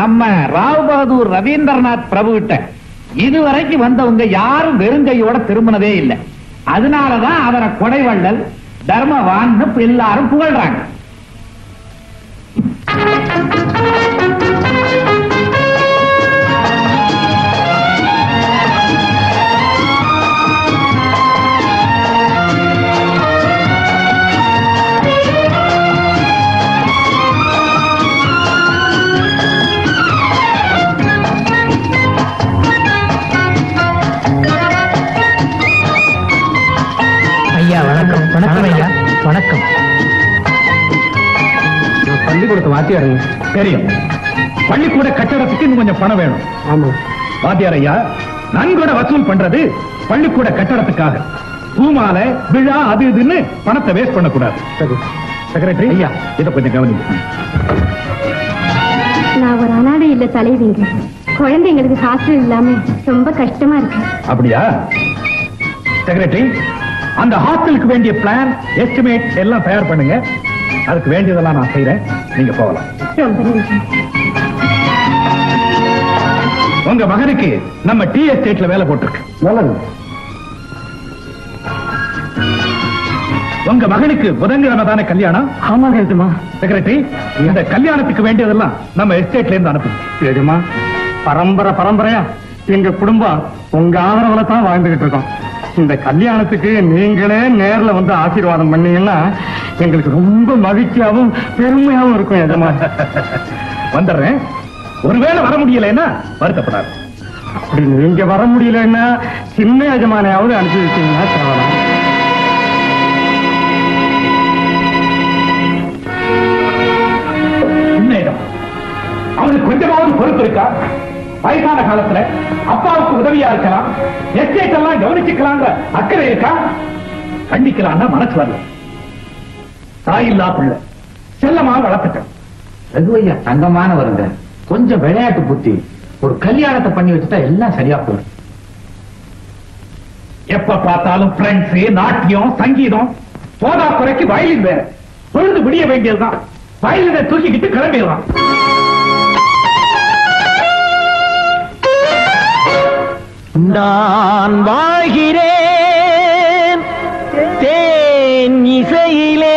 நம்ம ராவ் பகதூர் ரவீந்திரநாத் பிரபு கிட்ட இதுவரைக்கும் வந்தவங்க யாரும் வெறுங்கையோட திரும்பினதே இல்லை அதனாலதான் அவரை கொடைவள்ளல் தர்மவான்னு இப்ப எல்லாரும் புகழ்றாங்க ஐயா வணக்கம் வணக்கம் ஐயா வணக்கம் பள்ளிக்கூடத்தை வாத்தியாருங்க தெரியும் பள்ளிக்கூட கட்டடத்துக்கு இன்னும் கொஞ்சம் பணம் வேணும் ஆமா வாத்தியார் ஐயா நன்கொடை வசூல் பண்றது பள்ளிக்கூட கட்டடத்துக்காக பூமால விழா அது இதுன்னு பணத்தை வேஸ்ட் பண்ணக்கூடாது சரி செக்ரட்டரி ஐயா இதை கொஞ்சம் கவனிங்க நான் ஒரு அனாதை இல்ல தலைவிங்க குழந்தைங்களுக்கு ஹாஸ்டல் இல்லாம ரொம்ப கஷ்டமா இருக்கு அப்படியா செக்ரட்டரி அந்த ஹாஸ்டலுக்கு வேண்டிய பிளான் எஸ்டிமேட் எல்லாம் தயார் பண்ணுங்க அதுக்கு வேண்டியதெல்லாம் நான் செய்யறேன் நீங்க போகலாம் ரொம்ப நன்றி உங்க மகனுக்கு நம்ம டி எஸ்டேட்ல வேலை போட்டிருக்கு நல்லது உங்க மகனுக்கு புதன்கிழமை தானே கல்யாணம் ஆமாங்க எஜமா செக்ரட்டரி இந்த கல்யாணத்துக்கு வேண்டியதெல்லாம் நம்ம எஸ்டேட்ல இருந்து அனுப்புங்க எஜமா பரம்பரை பரம்பரையா எங்க குடும்பம் உங்க ஆதரவுல தான் வாழ்ந்துகிட்டு இருக்கோம் இந்த கல்யாணத்துக்கு நீங்களே நேர்ல வந்து ஆசீர்வாதம் பண்ணீங்கன்னா எங்களுக்கு ரொம்ப மகிழ்ச்சியாவும் பெருமையாவும் இருக்கும் எஜமா வந்துடுறேன் ஒருவேளை வர முடியலைன்னா வருத்தப்படாது அப்படி நீங்க வர முடியலன்னா சின்ன எஜமானையாவது அனுப்பி வச்சீங்கன்னா தேவலாம் உண்மைதான் அவனுக்கு கொஞ்சமாவது பொறுப்பு இருக்கா வயசான காலத்துல அப்பாவுக்கு உதவியா இருக்கலாம் எஸ்டேட் எல்லாம் கவனிச்சுக்கலாங்கிற அக்கறை இருக்கா கண்டிக்கலான்னா மனசு வரல தாயில்லா பிள்ளை செல்லமா வளர்த்துட்டேன் ரகுவையா தங்கமானவருங்க கொஞ்சம் விளையாட்டு புத்தி ஒரு கல்யாணத்தை பண்ணி வச்சுட்டா எல்லாம் சரியா போயிடும் எப்ப பார்த்தாலும் பிரெண்ட்ஸ் நாட்டியம் சங்கீதம் போதா குறைக்கு வயலின் வேற பொழுது விடிய வேண்டியதுதான் வயலினை தூக்கிக்கிட்டு கிளம்பிடலாம் நான் வாழ்கிறேன் தேன் இசையிலே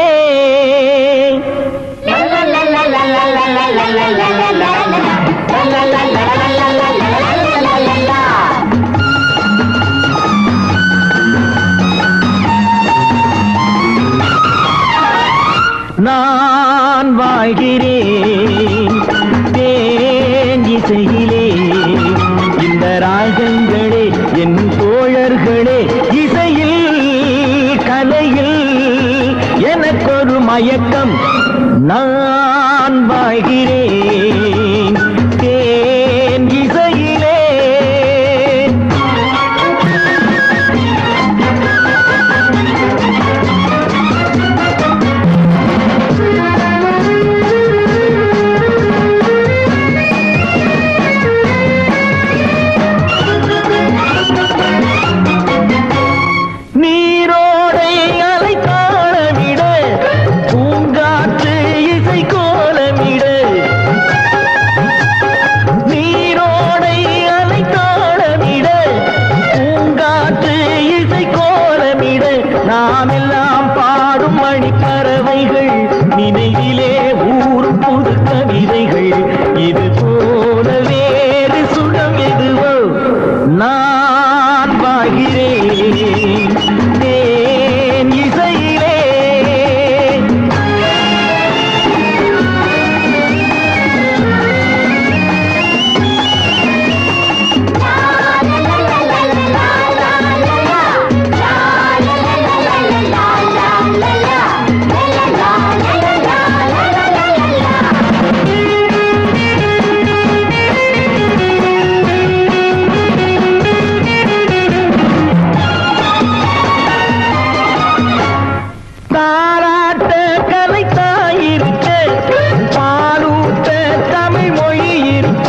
நான் வாழ்கிறேன் தேன் இசையிலே இந்த ராகங்களே என் தோழர்களே இசையில் கலையில் எனக்கொரு மயக்கம் நான் வாழ்கிறேன் தேன் இசையிலே நீரோடை அலை தாளமிட பூங்காற்று இசை கோலமிட நீரோடை அலை தாளமிட பூங்காற்று இசை கோலமிட நாம் எல்லாம் பாடும் மணிப்பறவைகள் நினைவிலே ஊரும் புது கவிதைகள் இது போல வேறு சுகம் எதுவோ நான் வாழ்கிறேன் தேன் இசையிலே தாராட்ட கலை தாயிருக்க பாலூட்ட தமிழ் மொழி இருக்க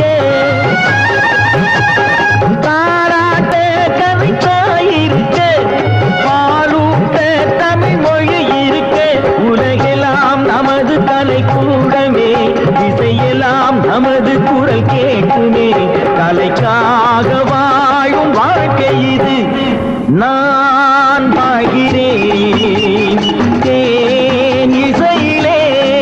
தாராட்ட கலை தாயிருக்க பாலூட்ட தமிழ் மொழி இருக்க உலகெல்லாம் நமது கலை கூடமே திசையெல்லாம் நமது குரல் கேட்குமே கலைக்காக வாழும் வாழ்க்கை இது நான் வாழ்கிறேன் தேன் இசையிலே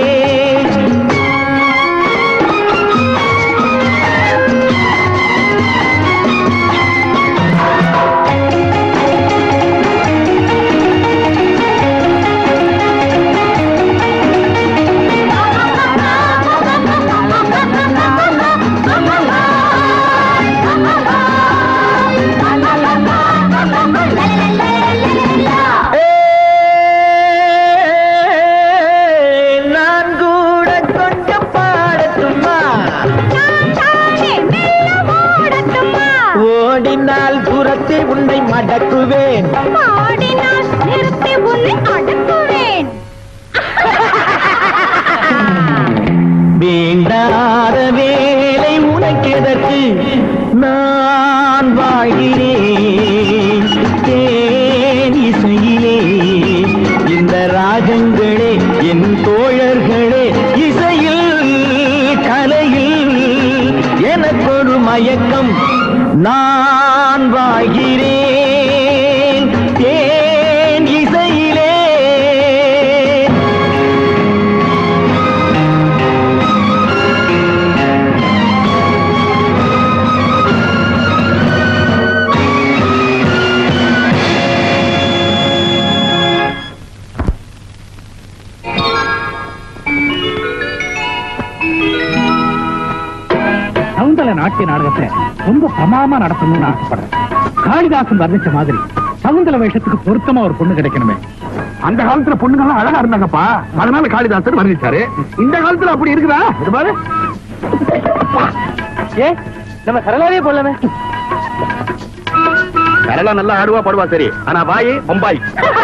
ஏய், நான் கூட கொஞ்சம் பாடட்டுமா ஓடினால் புறத்தை உன்னை மடக்குவேன் வேண்டாத வேலை உனக்கெதற்கு நான் வாழ்கிறேன் தேன் இசையிலே இந்த ராகங்களே என் தோழர்களே இசையில் கலையில் எனக்கொரு மயக்கம் நான் வாழ்கிறேன் தேன் இசையிலே சவுந்தல நாட்டிய நாடகத்தை ரொம்ப பிரமாதமா நடத்தணும்னு ஆசைப்படுறேன் காளிதாசன் வர்ணிச்ச மாதிரி சவுந்தல வேஷத்துக்கு பொருத்தமா ஒரு பொண்ணு கிடைக்கணுமே அந்த காலத்துல பொண்ணுங்கெல்லாம் அழகா இருந்தாங்கப்பா அதனால காளிதாசன் வர்ணிச்சாரு இந்த காலத்துல அப்படி இருக்குதா இது பாரு ஏ நம்ம சரளாவே போடலாமே சரளா நல்லா ஆடுவா பாடுவா சரி ஆனா வாயி பம்பாய்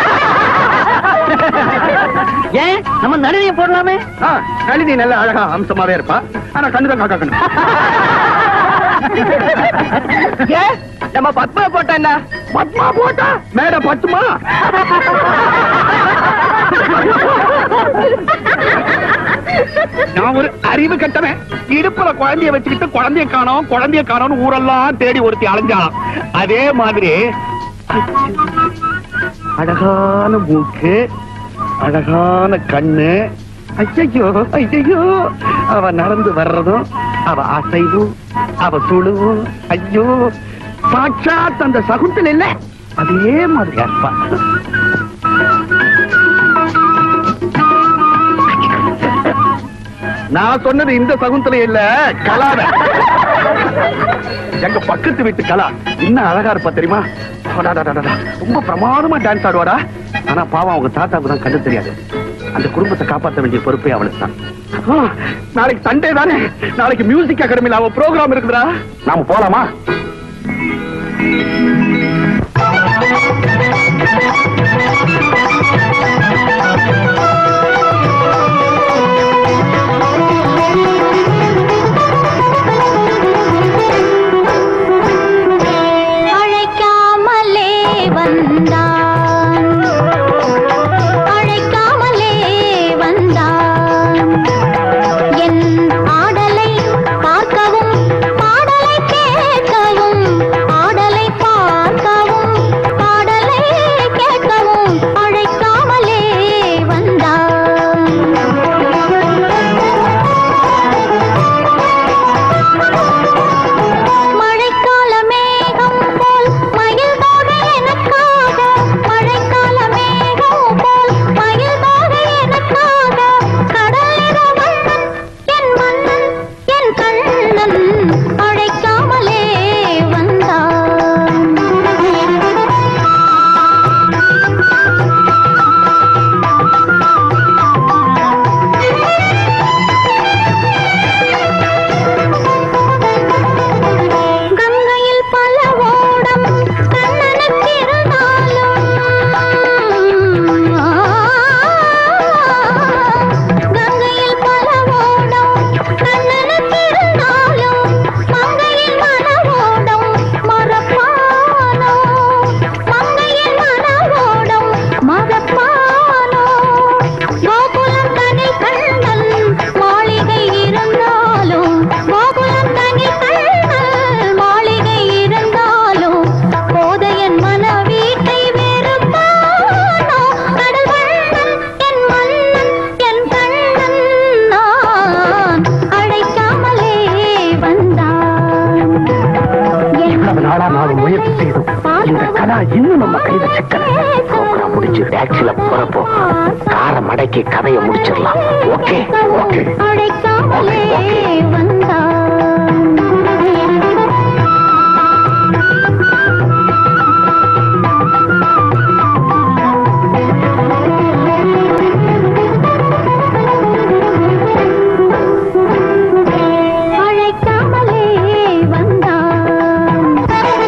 ஏன் நம்ம நடுவே போடலாமே ஆ, கழுதி நல்ல அழகா அம்சமாவே இருப்பா ஆனா கண்ணுதான் காக்கா கண்ணு ஏன் நம்ம பத்மா போட்டா என்ன பத்மா போட்டா மேட பத்துமா நான் ஒரு அறிவு கட்டவன் இடுப்புல குழந்தைய வச்சுக்கிட்டு குழந்தைய காணோம் குழந்தைய காணோம்னு ஊரெல்லாம் தேடி ஒருத்தி அலைஞ்சான் அதே மாதிரி அழகான மூக்கு அழகான கண்ணு ஐயோ ஐயோ அவ நடந்து வர்றதும் அவ அசைவும் அவ சுழுவும் ஐயோ சாட்சாத் அந்த சகுந்தல் இல்ல அதே மாதிரி இருப்பா நான் சொன்னது இந்த சகுந்தலை இல்ல கலாத எங்க பக்கத்து வீட்டு கலா இன்னும் அழகா இருப்பா தெரியுமா அடாடாடாடா. ரொம்ப பிரமாதமா டான்ஸ் ஆடுவாடா ஆனா பாவம் அவங்க தாத்தாவுக்கு தான் கண்டு தெரியாது அந்த குடும்பத்தை காப்பாற்ற வேண்டிய பொறுப்பே அவளுக்கு தான் ஆ, நாளைக்கு சண்டே தானே நாளைக்கு மியூசிக் அகாடமில அவ ப்ரோக்ராம் இருக்குதுடா நாம போலாமா அழைக்காமலே வந்தான் அழைக்காமலே வந்தான் என் ஆடலை பார்க்கவும் பாடலை கேட்கவும் ஆடலை பார்க்கவும் பாடலை கேட்கவும் டாக்ஸில போறப்போ காரை மடக்கி கதையை முடிச்சிடலாம் ஓகே ஓகே அழைக்காமலே வந்தான் அழைக்காமலே வந்தான்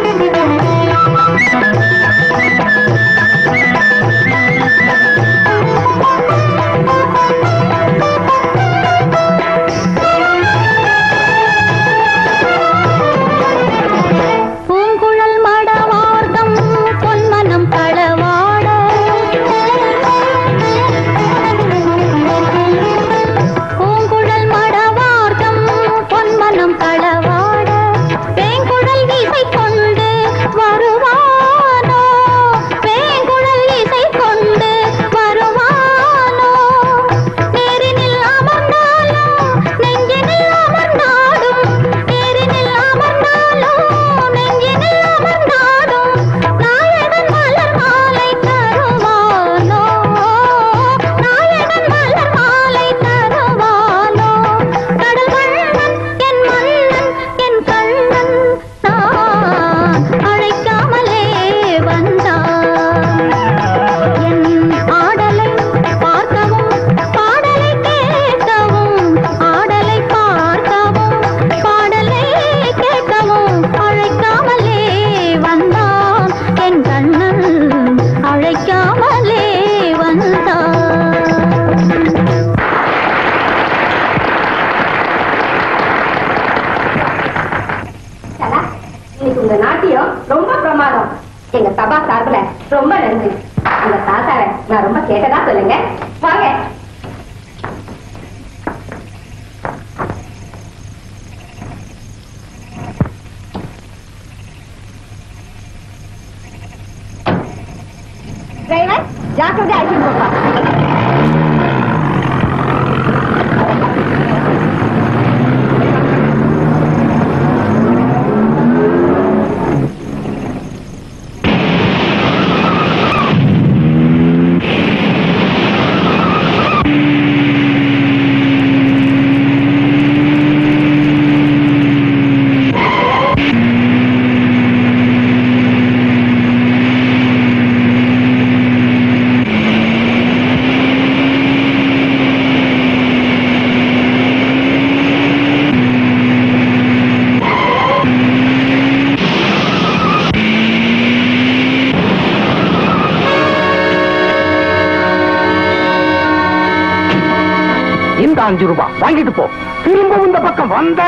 பூங்குழல் மடவார்த்தம் பொன்மனம் களவாட பூங்குழல் மடவார்த்தம் பொன்மனம் களவாட வேங்குழல் இசை கொண்டு வருவானோ வேங்குழல் இசை கொண்டு வருவானோ நேரினில் அமர்ந்தாலும் நெஞ்சினில் அமர்ந்தாடும் நேரினில் அமர்ந்தாலும் நெஞ்சினில் அமர்ந்தாடும் நாயகன் மலர் மாலை தருவானோ நாயகன் மலர் மாலை தருவானோ கடல் மன்னன் என் மன்னன் என் கண்ணன் நான் அழைக்காமலே வந்தான் என் ஆடலை பார்க்கவும் பாடலை கேட்கவும் ஆடலை பார்க்கவும் பாடலை கேட்கவும் அழைக்காமலே வந்தான் என் கண்ணன் அழைக்காமலே வந்தான் கலா, இன்னைக்கு உங்க நாட்டியம் ரொம்ப பிரமாதம் எங்க சபா சார்புல ரொம்ப நன்றி அந்த தாத்தாவை நான் ரொம்ப கேட்டதா சொல்லுங்க வாங்க டிரைவர் ஜாக்கிரதை அழைச்சிட்டு போப்பா இந்த அஞ்சு ரூபாய் வாங்கிட்டு போ திரும்ப இந்த பக்கம் வந்த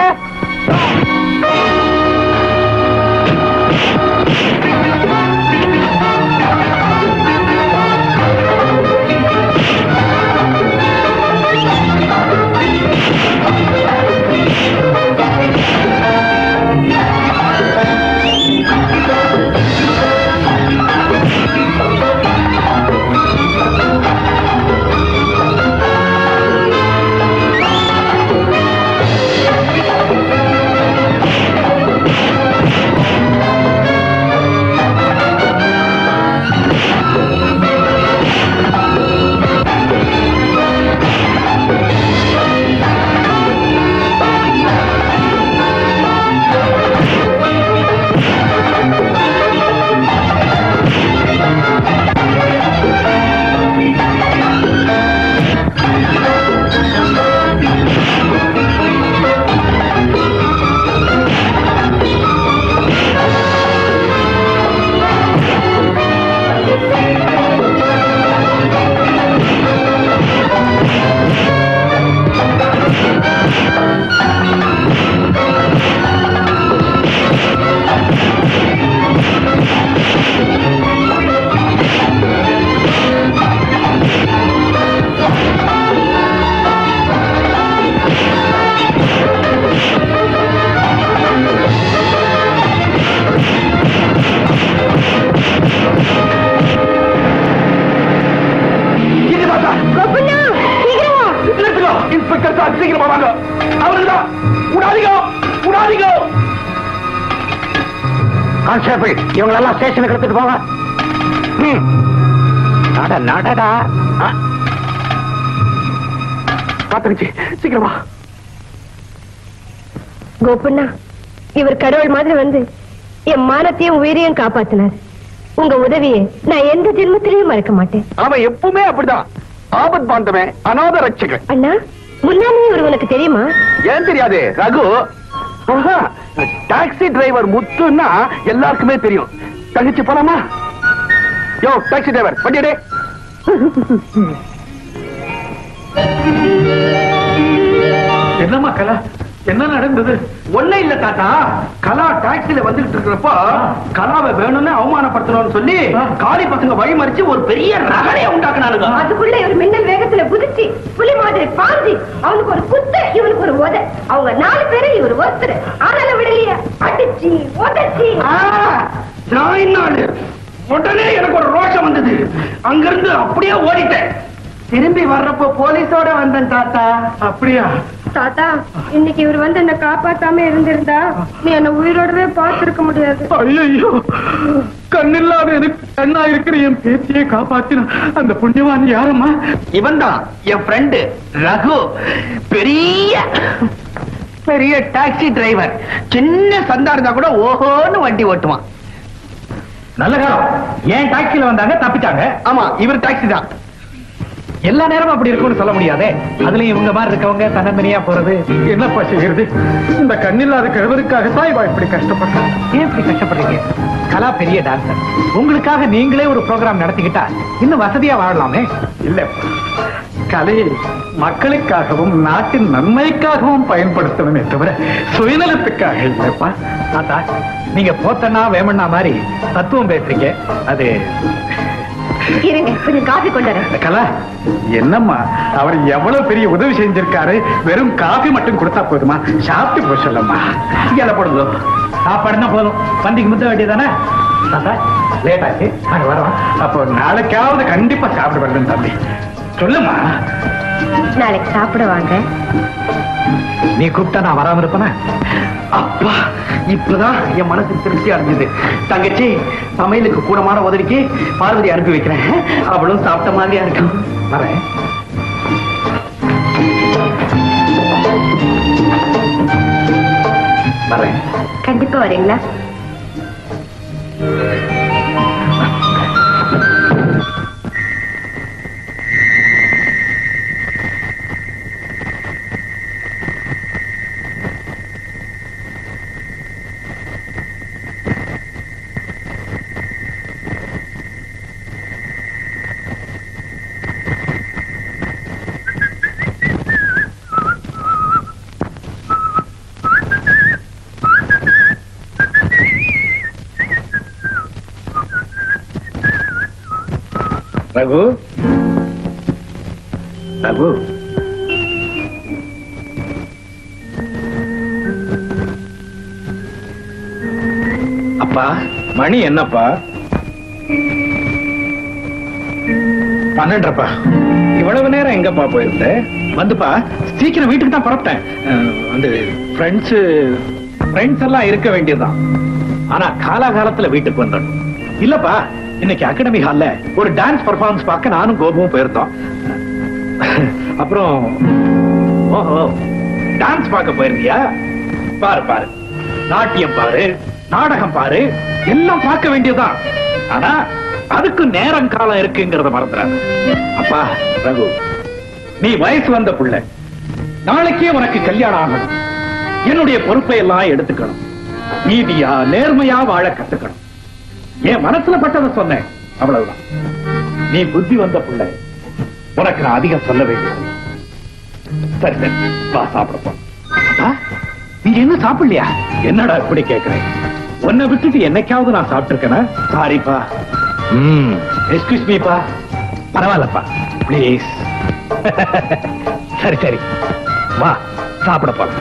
இன்ஸ்பெக்டர் சார் சீக்கிரமா வாங்க அவருதான் உடாதீங்க உடாதீங்க கான்ஸ்டபிள் இவங்களெல்லாம் ஸ்டேஷனுக்கு எடுத்துட்டு போங்க ம். நட நடடா ஆ. பாத்துருச்சு சீக்கிரமா கோபண்ணா இவர் கடவுள் மாதிரி வந்து என் மானத்தையும் உயிரையும் காப்பாத்தினார் உங்க உதவியை நான் எந்த ஜென்மத்திலையும் மறக்க மாட்டேன் அவன் எப்பவுமே அப்படிதான் ஆபத் பாந்தவன் அநாத ரட்சகன் அண்ணா முன்னாலே இவர் உனக்கு தெரியுமா ஏன் தெரியாது ரகு டாக்ஸி டிரைவர் முத்துன்னா எல்லாருக்குமே தெரியும் தங்கச்சி போலாமா யோ டாக்ஸி டிரைவர் வண்டி எடு. என்னம்மா கலா என்ன நடந்தது ஒண்ணே இல்ல தாத்தா கலா டாக்ஸில வந்துகிட்டு இருக்கிறப்போ கலாவை வேணும்னு அவமானப்படுத்தணும்னு சொல்லி காளி பசங்க வழிமறிச்சு ஒரு பெரிய ரகலைய உண்டாக்குனானுங்க அதுக்குள்ள இவர் மின்னல் வேகத்துல குதிச்சு புலி மாதிரி பாஞ்சி அவனுக்கு ஒரு குத்து இவனுக்கு ஒரு உத அவங்க நாலு பேரை இவர் ஒருத்தர் ஆனாலும் விடலையே அடிச்சு உதச்சி நாலு உடனே எனக்கு ஒரு ரோஷம் வந்தது அங்கிருந்து அப்படியே ஓடிட்டேன் திரும்பி வர்றப்போ போலீஸோட வந்தேன் தாத்தா அப்படியா தாத்தா இன்னைக்கு இவர் வந்து என்ன காப்பாத்தாம இருந்திருந்தா நீ என்ன உயிரோடவே பார்த்திருக்க முடியாது ஐயோ கண்ணில்லாத எனக்கு கண்ணா இருக்கிற என் பேத்தியை காப்பாத்தின அந்த புண்ணியவான் யாரம்மா இவன் தான் என் ஃப்ரெண்டு ரகு பெரிய பெரிய டாக்ஸி டிரைவர் சின்ன சந்தா இருந்தா கூட ஓஹோன்னு வண்டி ஓட்டுவான் நல்ல காலம் ஏன் டாக்ஸில வந்தாங்க தப்பிச்சாங்க ஆமா இவர் டாக்ஸி தான் எல்லா நேரமும் அப்படி இருக்கும்னு சொல்ல முடியாதே அதுலயும் இவங்க மாதிரி இருக்கவங்க தன்னந்தனியா போறது என்னப்பா செய்யறது இந்த கண்ணில்லாத கிழவருக்காகத்தான் இவா இப்படி கஷ்டப்பட்டான் ஏன் இப்படி கஷ்டப்படுறீங்க கலா பெரிய டான்சர் உங்களுக்காக நீங்களே ஒரு ப்ரோக்ராம் நடத்திக்கிட்டா இன்னும் வசதியா வாழலாமே இல்ல கலையை மக்களுக்காகவும் நாட்டின் நன்மைக்காகவும் பயன்படுத்தணுமே தவிர சுயநலத்துக்காக இல்லப்பா தாத்தா நீங்க போத்தனா வேமண்ணா மாதிரி தத்துவம் பேசுறீங்க அது இருங்க கொஞ்சம் காஃபி கொண்டு வரேன் கலா என்னம்மா அவர் எவ்வளவு பெரிய உதவி செஞ்சிருக்காரு வெறும் காபி மட்டும் கொடுத்தா போதுமா சாப்பிட்டு போய் சொல்லம்மா இலை போடுங்க சாப்பாடுனா போதும் பந்திக்கு முத்த வேண்டியதானே தாத்தா லேட் ஆச்சு நாங்க வரோம் அப்போ நாளைக்காவது கண்டிப்பா சாப்பிட வருதுன்னு தம்பி சொல்லுமா நாளைக்கு சாப்பிட வாங்க நீ கூப்பிட்டா நான் வராம இருப்பேனா அப்பா இப்பதான் என் மனசு திருப்தி அடைஞ்சது தங்கச்சி சமையலுக்கு கூடமான உதவிக்கு பார்வதி அனுப்பி வைக்கிறேன் அவளும் சாப்பிட்ட மாதிரியா இருக்கும் வரேன் வரேன் கண்டிப்பா வரீங்களா ரகு ரகு அப்பா மணி என்னப்பா பன்னெண்டப்பா இவ்வளவு நேரம் எங்கப்பா போயிருந்த வந்துப்பா சீக்கிரம் வீட்டுக்கு தான் புறப்பட்டேன் அஹ், வந்து ஃப்ரெண்ட்ஸ் ஃப்ரெண்ட்ஸ் எல்லாம் இருக்க வேண்டியதுதான் ஆனா காலாகாலத்துல வீட்டுக்கு வந்துடணும் இல்லப்பா இன்னைக்கு அகாடமி ஹால்ல ஒரு டான்ஸ் பர்ஃபார்மன்ஸ் பார்க்க நானும் கோபமும் போயிருந்தோம் அப்புறம் ஓஹோ டான்ஸ் பார்க்க போயிருந்தியா பாரு பாரு நாட்டியம் பாரு நாடகம் பாரு எல்லாம் பார்க்க வேண்டியதுதான் ஆனா அதுக்கு நேரம் காலம் இருக்குங்கிறத மறந்துடாத அப்பா ரகு நீ வயசு வந்த புள்ள நாளைக்கே உனக்கு கல்யாணம் ஆகணும் என்னுடைய பொறுப்பை எல்லாம் எடுத்துக்கணும் நீதியா நேர்மையா வாழ கத்துக்கணும் என் மனசுல பட்டதை சொன்னேன் அவ்வளவுதான் நீ புத்தி வந்த புள்ள உனக்கு நான் அதிகம் சொல்ல வேண்டியது சரி சரி வா சாப்பிட போ ஆ? நீங்க என்ன சாப்பிடலையா என்னடா இப்படி கேக்குறேன் உன்னை விட்டுட்டு என்னைக்காவது நான் சாப்பிட்டிருக்கேனா சாரிப்பா ம் எக்ஸ்கியூஸ் மீப்பா பரவாயில்லப்பா ப்ளீஸ் சரி சரி வா சாப்பிட போலாம்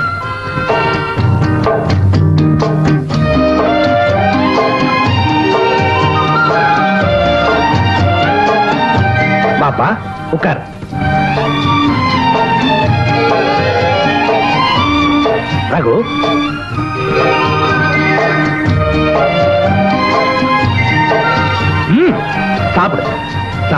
பாப்பா உட்கார் ரகு ம், சாப்பிடு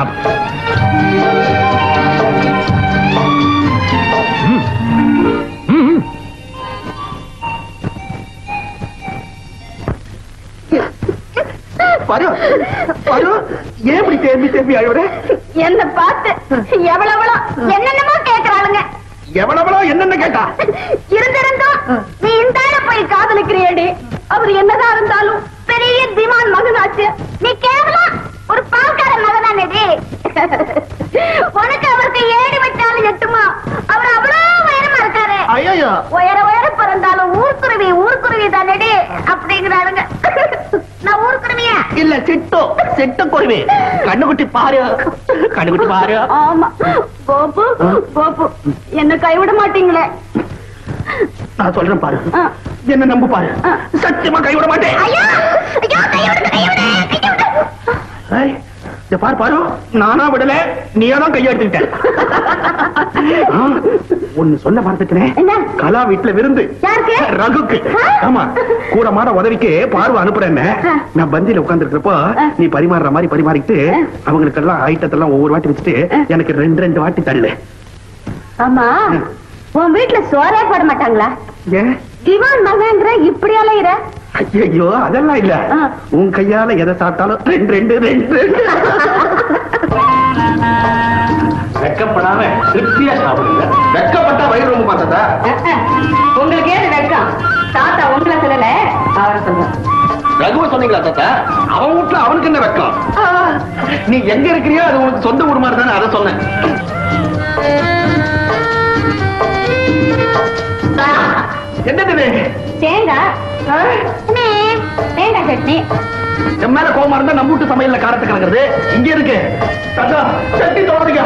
பாரு பாரு ஏன் இப்படி தேம்பி தேம்பி அழுவுற என்ன பார்த்து எவ்வளவு என்னென்னமோ கேக்குறாளுங்க எவ்வளவளோ என்னென்ன கேட்டா இருந்திருந்தோம் நீ இந்த போய் காதலிக்கிறியேடி அவர் என்னதான் இருந்தாலும் பெரிய திமான் மகனாச்சு நீ கேவலம் ஒரு பால்கார மகனானடி உனக்கு அவருக்கு ஏடி வச்சாலும் எட்டுமா அவர் அவ்வளவு உயரமா இருக்காரு ஐயோ உயர உயர பிறந்தாலும் ஊர்க்குருவி ஊர்க்குருவி தானடி அப்படிங்கிறாருங்க நான் ஊர்க்குருவியா இல்ல சிட்டு சிட்டு குருவி கண்ணுக்குட்டி பாரு கண்ணுக்குட்டி பாரு ஆமா கோபு கோபு என்ன கைவிட மாட்டீங்களே நான் சொல்றேன் பாரு ஆ. என்ன நம்பு பாரு ஆ. சத்தியமா கைவிட மாட்டேன் ஐயோ ஐயோ கைவிடுங்க கைவிடு கைவிடு ஏய், இத பாரு பாரு நானா விடல நீயா தான் கையெடுத்துக்கிட்ட ஆ, ஒண்ணு சொல்ல மறந்துட்டேன் என்ன? கலா வீட்டுல விருந்து யாருக்கு? ரகுக்கு ஆ? ஆமா கூட மாட உதவிக்கு பார்வை அனுப்புறேன் ஆ. நான் பந்தியில உட்கார்ந்துருக்கப்போ ஆ. நீ பரிமாறுற மாதிரி பரிமாறிட்டு ஆ. அவங்களுக்கு எல்லாம் ஐட்டத்தெல்லாம் ஒவ்வொரு வாட்டி வச்சுட்டு ஆ. எனக்கு ரெண்டு ரெண்டு வாட்டி தள்ளு ஆமா உன் வீட்டுல சோறே போட மாட்டாங்களா ஏன் திவான் மகங்கிற இப்படி அலையிற ஐயோ அதெல்லாம் இல்ல ஆ. உன் கையால எதை சாப்பிட்டாலும் ரெண்டு ரெண்டு ரெண்டு ரெண்டு வெக்கப்படாம திருப்தியா சாப்பிடுங்க வெக்கப்பட்டா வயிறு ரொம்ப பார்த்ததா உங்களுக்கு ஏது வெக்கம் தாத்தா உங்களை சொல்லல அவரை சொல்ற ரகுவ சொன்னீங்களா தாத்தா அவன் வீட்டுல அவனுக்கு என்ன வெக்கம் நீ எங்க இருக்கிறியோ அது உனக்கு சொந்த ஊர் மாதிரி தானே அதை சொன்னேன் என்னது இது? தேங்காய் அண்ணே, தேங்காய் சட்னி என் மேல கோவமா இருந்தா நம்ம வீட்டு சமையல்ல காரத்தை கலக்குறது இங்க இருக்கு தாத்தா சட்டி தோடுங்க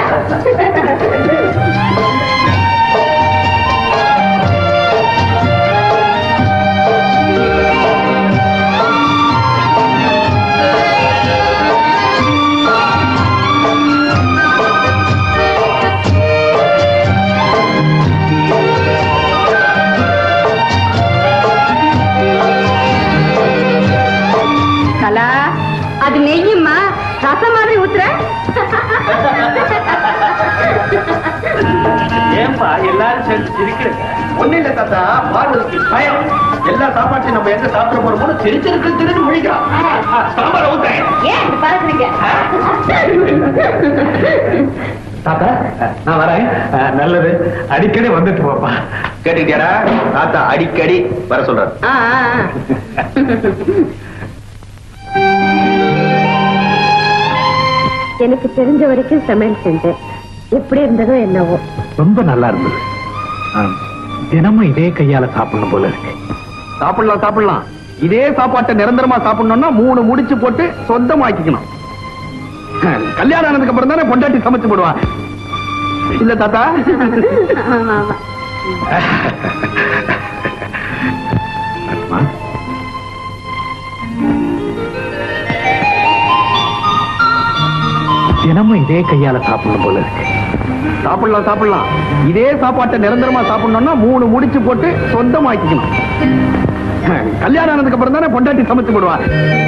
கலா அது நெய்யுமா ரசம் மாதிரி ஊத்துற ஏன்பா எல்லாரும் சேர்ந்து சிரிக்கிறீங்க ஒண்ணு இல்ல தாத்தா பார்வதிக்கு பயம் எல்லா சாப்பாட்டையும் நம்ம எங்க சாப்பிட போறோமோ சிரிச்சிருக்கு திருட்டு முழிக்கிறான் சாம்பார் ஊத்தேன் ஏன் இப்படி பறக்குறீங்க தாத்தா நான் வரேன் அஹ், நல்லது அடிக்கடி வந்துட்டு போப்பா கேட்டுக்கிட்டியாடா தாத்தா அடிக்கடி வர சொல்றாரு ஆ, ஆ, ஆ. எனக்கு தெரிஞ்ச வரைக்கும் சமையல் செஞ்சேன் எப்படி இருந்ததோ என்னவோ ரொம்ப நல்லா இருந்தது ஆம், தினமும் இதே கையால சாப்பிடணும் போல இருக்கு சாப்பிடலாம் சாப்பிடலாம் இதே சாப்பாட்டை நிரந்தரமா சாப்பிடணும்னா மூணு முடிச்சு போட்டு சொந்தமாக்கிக்கணும் கல்யாணம் ஆனதுக்கு அப்புறம் தானே பொண்டாட்டி சமைச்சு போடுவான் இல்ல தாத்தா ஆமா, ஆமா. ஆத்மா, தினமும் இதே கையால சாப்பிடணும் போல இருக்கு சாப்பிடலாம் சாப்பிடலாம் இதே சாப்பாட்டை நிரந்தரமா சாப்பிடணும்னா மூணு முடிச்சு போட்டு சொந்தமாக்கிக்கணும் கல்யாணம் ஆனதுக்கு அப்புறம் தானே பொண்டாட்டி சமைச்சு போடுவான்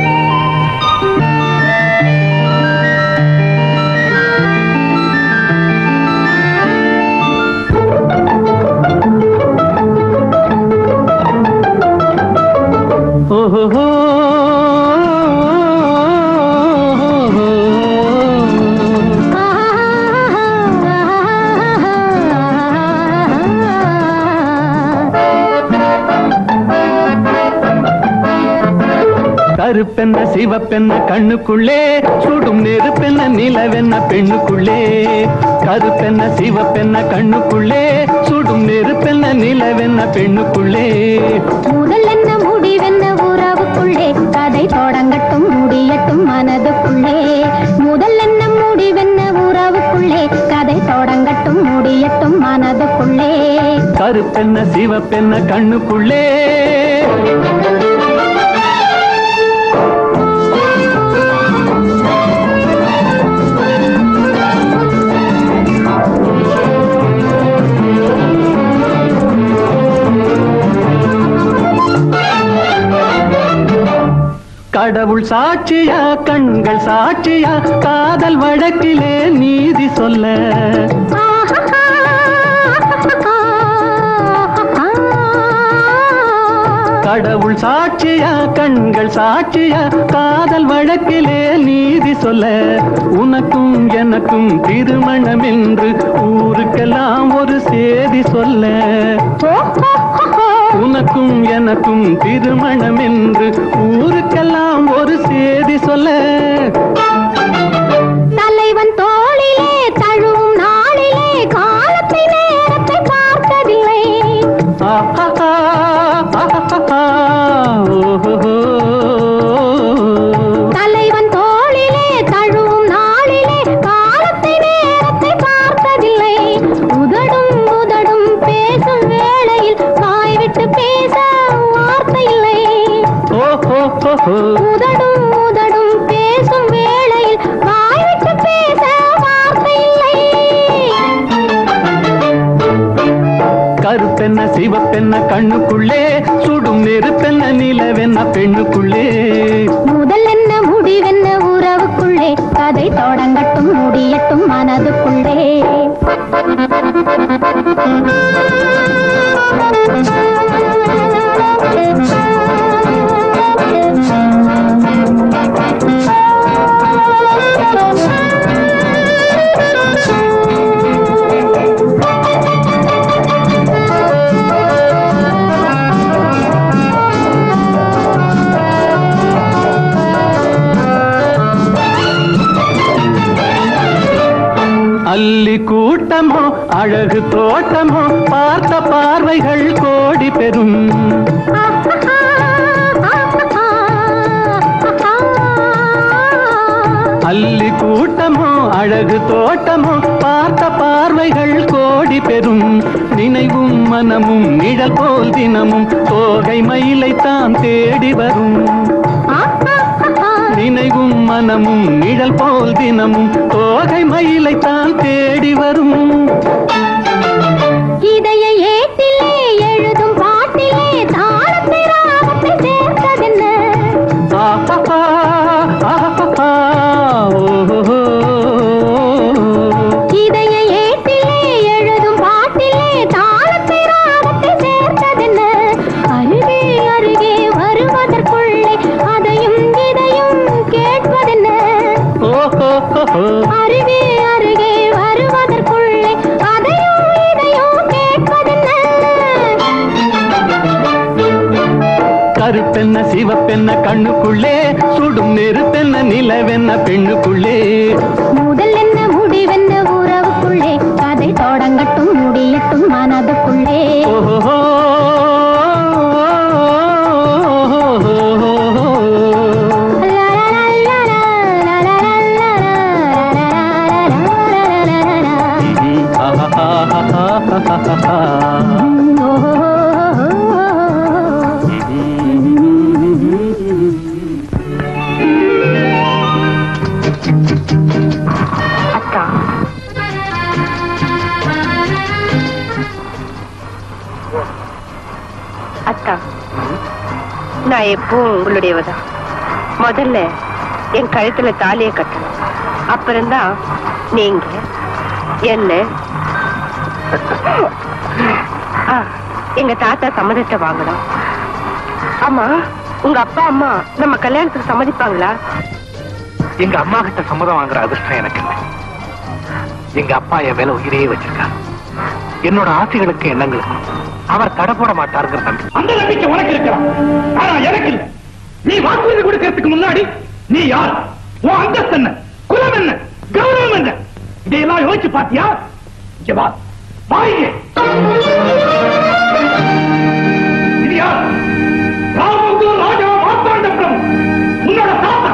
கருப்பென்ன சிவப்பென்ன கண்ணுக்குள்ளே சுடும் நெருப்பென்ன நிலவென்ன பெண்ணுக்குள்ளே கருப்பென்ன சிவப்பென்ன கண்ணுக்குள்ளே சுடும் நெருப்பென்ன நிலவென்ன பெண்ணுக்குள்ளே முதல் என்ன முடிவென்ன உறவுக்குள்ளே கதை தொடங்கட்டும் முடியட்டும் மனதுக்குள்ளே முதல் என்ன முடிவென்ன உறவுக்குள்ளே கதை தொடங்கட்டும் முடியட்டும் மனதுக்குள்ளே கருப்பென்ன சிவப்பென்ன கண்ணுக்குள்ளே கடவுள் சாட்சியா கண்கள் சாட்சியா காதல் வழக்கிலே நீதி சொல்ல கடவுள் சாட்சியா கண்கள் சாட்சியா காதல் வழக்கிலே நீதி சொல்ல உனக்கும் எனக்கும் திருமணம் என்று ஊருக்கெல்லாம் ஒரு சேதி சொல்ல உனக்கும் எனக்கும் திருமணம் என்று ஊருக்கெல்லாம் ஒரு சேதி சொல்ல தலைவன் தோளிலே தழுவும் நாளிலே காலத்தை நேரத்தை பார்த்ததில்லை ஆஹா, ஆஹா, ஓஹோ. தலைவன் தோளிலே தழுவும் நாளிலே காலத்தை நேரத்தை பார்த்ததில்லை உதடும் உதடும் பேசும் வேளையில் வாய் விட்டு பேச வார்த்தை இல்லை ஓஹோ, ஓஹோ. உதடும் உதடும் பேசும் வேளையில் வாய் விட்டு பேச வார்த்தை இல்லை கருப்பென்ன சிவப்பென்ன கண்ணுக்குள்ளே சுடும் நெருப்பென்ன நிலவென்ன பெண்ணுக்குள்ளே முதல் என்ன முடிவென்ன உறவுக்குள்ளே கதை தொடங்கட்டும் முடியட்டும் மனதுக்குள்ளே அல்லி கூட்டமோ அழகு தோட்டமோ பார்த்த பார்வைகள் கோடி பெறும் அல்லி கூட்டமோ அழகு தோட்டமோ பார்த்த பார்வைகள் கோடி பெறும் நினைவும் மனமும் நிழல் போல் தினமும் தோகை மயிலை தான் தேடி வரும் நினைவும் மனமும் நிழல் போல் தினமும் தோகை மயிலை தான் தேடி வரும் இதய ஏட்டிலே எழுதும் பாட்டிலே தாளத்தை ராகத்தை சேர்த்ததென்ன ஆஹா, ஆஹா, ஓஹோ. இதய ஏட்டிலே எழுதும் பாட்டிலே தாளத்தை ராகத்தை சேர்த்ததென்ன அருகே அருகே வருவதற்குள்ளே அதையும் இதையும் கேட்பதென்ன ஓஹோ, ஓஹோ. அருகே அருகே வருவதற்குள்ளே அதையும் இதையும் கேட்பதென்ன கருப்பென்ன சிவப்பென்ன கண்ணுக்குள்ளே சுடும் நெருப்பென்ன நிலவென்ன பெண்ணுக்குள்ளே முதல் என்ன முடிவென்ன உறவுக்குள்ளே கதை தொடங்கட்டும் முடியட்டும் மனதுக்குள்ளே ஓஹோ அக்கா அக்கா நான் எப்பவும் உங்களுடையவதான் முதல்ல என் கழுத்துல தாலியை கட்டணும் அப்புறம்தான் நீங்க என்ன ஆ, எங்க தாத்தா சம்மதத்தை வாங்கணும் ஆமா உங்க அப்பா அம்மா நம்ம கல்யாணத்துக்கு சம்மதிப்பாங்களா எங்க அம்மா கிட்ட சம்மதம் வாங்குற அதிர்ஷ்டம் எனக்கு இல்லை எங்க அப்பா என் மேல உயிரையே வச்சிருக்காரு என்னோட ஆசைகளுக்கு எண்ணங்களுக்கும் அவர் தடை போட மாட்டாருங்கிற நம்பிக்கை அந்த நம்பிக்கை உனக்கு இருக்கலாம் ஆனா எனக்கு இல்லை நீ வாக்குறுதி கொடுக்கறதுக்கு முன்னாடி நீ யார் உன் அந்தஸ்து என்ன குலம் என்ன கௌரவம் என்ன இதையெல்லாம் யோசிச்சு பாத்தியா இங்க வா வாங்க இது யார் ராமபுத்தூர் ராஜா மார்த்தாண்ட பிரபு உன்னோட தாத்தா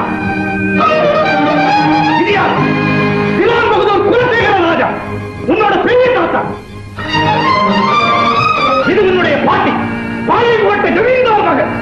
இது யார் சிலான் பகதூர் குலசேகர ராஜா உன்னோட பெரிய தாத்தா இது உன்னுடைய பாட்டி பாயை போட்ட ஜமீன்தார் மகன்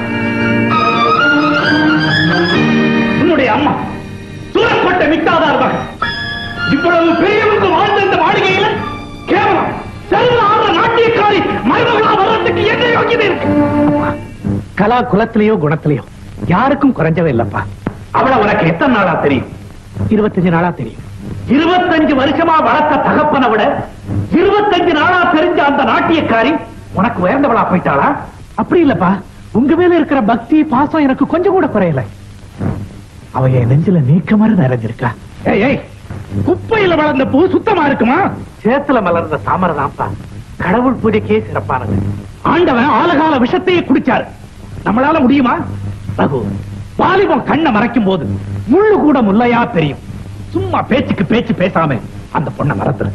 உன்னுடைய அம்மா சூரப்பட்ட மிட்டாதார் மகன் இவ்வளவு பெரியவங்க வாழ்ந்த இந்த மாளிகையில கேவலம் செல்வ ஆடுற நாட்டியக்காரி மருமகளா வர்றதுக்கு என்ன யோகியதை இருக்கு கலா குலத்திலேயோ குணத்திலேயோ யாருக்கும் குறைஞ்சவே இல்லப்பா அவளை உனக்கு எத்தனை நாளா தெரியும் இருபத்தஞ்சு நாளா தெரியும் இருபத்தஞ்சு வருஷமா வளர்த்த தகப்பனை விட இருபத்தஞ்சு நாளா தெரிஞ்ச அந்த நாட்டியக்காரி உனக்கு உயர்ந்தவளா போயிட்டாளா அப்படி இல்லப்பா உங்க மேல இருக்கிற பக்தி பாசம் எனக்கு கொஞ்சம் கூட குறையல அவ என் நெஞ்சில நீக்க மாதிரி நிறைஞ்சிருக்கா ஏய் ஏய் குப்பையில வளர்ந்த பூ சுத்தமா இருக்குமா சேத்துல மலர்ந்த தாமரை தான்ப்பா கடவுள் பூஜைக்கே சிறப்பானது ஆண்டவன் ஆலகால விஷத்தையே குடிச்சாரு நம்மளால முடியுமா ரகு வாலிபம் கண்ணை மறைக்கும் போது முள்ளு கூட முல்லையா தெரியும் சும்மா பேச்சுக்கு பேச்சு பேசாம அந்த பொண்ணை மறந்துரு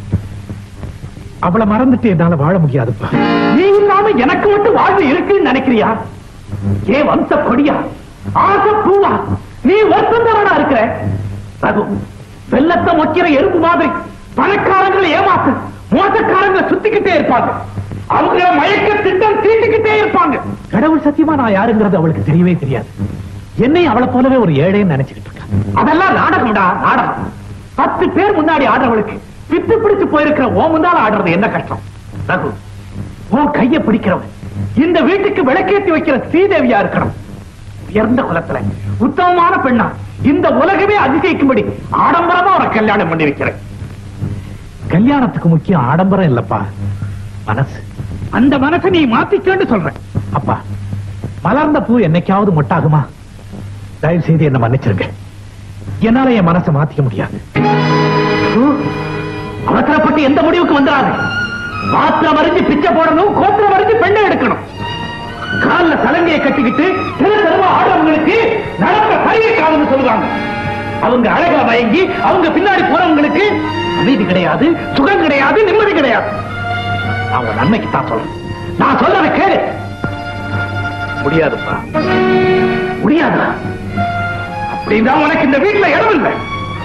அவளை மறந்துட்டு என்னால வாழ முடியாதுப்பா நீ இல்லாம எனக்கு மட்டும் வாழ்வு இருக்குன்னு நினைக்கிறியா ஏ வம்ச கொடியா ஆசை பூவா நீ வருத்தந்தவனா இருக்கிற ரகு வெள்ளத்தை மொக்கிற எறும்பு மாதிரி பணக்காரங்களை ஏமாத்து மோசக்காரங்களை சுத்திக்கிட்டே இருப்பாங்க அவங்க மயக்க திட்டம் தீட்டிக்கிட்டே இருப்பாங்க கடவுள் சத்தியமா நான் யாருங்கிறது அவளுக்கு தெரியவே தெரியாது என்னை அவளை போலவே ஒரு ஏழைன்னு நினைச்சுக்கிட்டு இருக்கா அதெல்லாம் நாடகம்டா நாடகம் பத்து பேர் முன்னாடி ஆடுறவளுக்கு பித்து பிடிச்சு போயிருக்கிற ஓ முன்னால ஆடுறது என்ன கஷ்டம் ரகு உன் கைய பிடிக்கிறவன் இந்த வீட்டுக்கு விளக்கேத்தி வைக்கிற ஸ்ரீதேவியா இருக்கணும் உயர்ந்த குலத்துல உத்தமமான பெண்ணா இந்த உலகமே அதிசயிக்கும்படி ஆடம்பரமா ஒரு கல்யாணம் பண்ணி வைக்கிறேன் கல்யாணத்துக்கு முக்கியம் ஆடம்பரம் இல்லப்பா மனசு அந்த மனசை நீ மாத்திக்கன்னு சொல்றேன் அப்பா மலர்ந்த பூ என்னைக்காவது மொட்டாகுமா தயவு செய்து என்ன மன்னிச்சிருங்க என்னால என் மனசை மாத்திக்க முடியாது ஹூ, அவசரப்பட்டு எந்த முடிவுக்கு வந்துடாது பாத்திரம் அறிஞ்சு பிச்சை போடணும் கோத்திரம் அறிஞ்சு பெண்ணை எடுக்கணும் கால்ல சலங்கையை கட்டிக்கிட்டு தெரு தெருவா ஆடுறவங்களுக்கு நடக்க சரியை காதுன்னு சொல்லுவாங்க அவங்க அழகா மயங்கி அவங்க பின்னாடி போறவங்களுக்கு அமைதி கிடையாது சுகம் கிடையாது நிம்மதி கிடையாது அவங்க நன்மைக்கு தான் சொல்றேன் நான் சொல்றத கேளு முடியாதுப்பா முடியாதா அப்படின்னா உனக்கு இந்த வீட்டுல இடம் இல்லை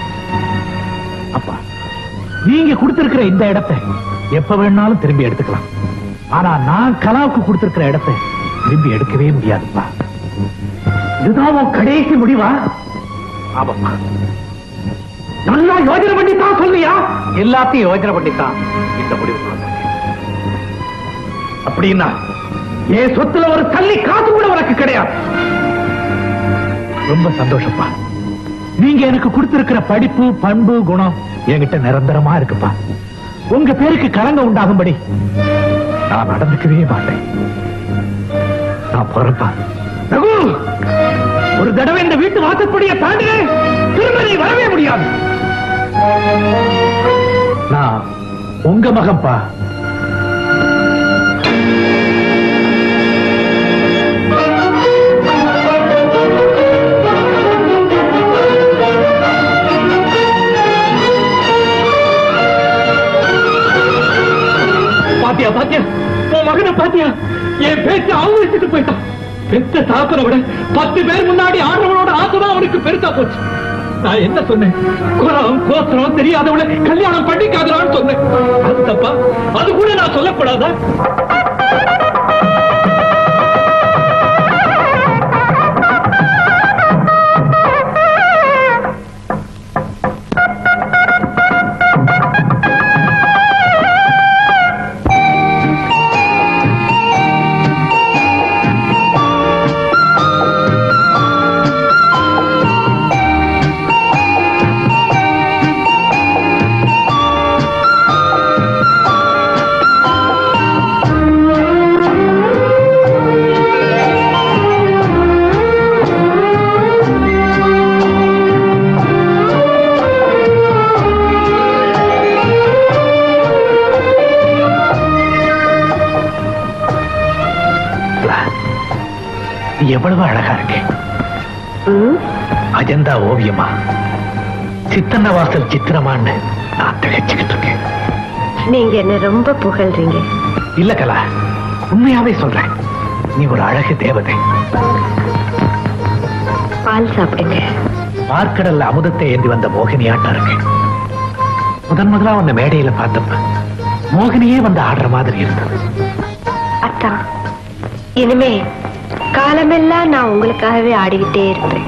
அப்பா நீங்க கொடுத்திருக்கிற இந்த இடத்தை எப்ப வேணாலும் திரும்பி எடுத்துக்கலாம் ஆனா நான் கலாவுக்கு கொடுத்திருக்கிற இடத்தை திரும்பி எடுக்கவே முடியாதுப்பா இதுதான் உன் கடைசி முடிவா ஆமாப்பா நல்லா யோஜனை பண்ணி தான் சொல்லியா எல்லாத்தையும் யோஜனை பண்ணி தான் இந்த முடிவு வந்திருக்கேன். அப்படின்னா என் சொத்துல ஒரு தள்ளி காசு கூட உனக்கு கிடையாது ரொம்ப சந்தோஷப்பா நீங்க எனக்கு கொடுத்திருக்கிற படிப்பு பண்பு குணம் என்கிட்ட நிரந்தரமா இருக்குப்பா உங்க பேருக்கு களங்க உண்டாகும்படி நான் நடந்துக்கவே மாட்டேன் நான் போறப்பா ரகு ஒரு தடவை இந்த வீட்டு வாசப்படியை தாண்டினேன் திரும்ப நீ வரவே முடியாது நான் உங்க மகன்பா பாத்தியா பாத்தியா உன் மகனை பாத்தியா என் பேச்ச அவமதிச்சுட்டு போயிட்டான் பெத்த தாக்கனை விட பத்து பேர் முன்னாடி ஆடுறவனோட ஆசைதான் அவனுக்கு பெருசா போச்சு நான் என்ன சொன்னேன் குலம் கோத்திரம் தெரியாதவளை கல்யாணம் பண்ணிக்காதலான்னு சொன்னேன் அது தப்பா அது கூட நான் சொல்லக்கூடாதா நீ எவ்வளவு அழகா இருக்கே அஜந்தா ஓவியமா சித்தன்ன வாசல் சித்திரமான்னு நான் திகைச்சுக்கிட்டு இருக்கேன் நீங்க என்ன ரொம்ப புகழ்றீங்க இல்ல கலா உண்மையாவே சொல்றேன் நீ ஒரு அழகு தேவதை பால் சாப்பிடுங்க பார்க்கடல்ல அமுதத்தை ஏந்தி வந்த மோகினியாட்டம் இருக்கு முதன் முதலா உன்னை மேடையில பார்த்தப்ப மோகினியே வந்து ஆடுற மாதிரி இருந்தது அத்தா இனிமே காலமெல்லாம் நான் உங்களுக்காகவே ஆடிக்கிட்டே இருப்பேன்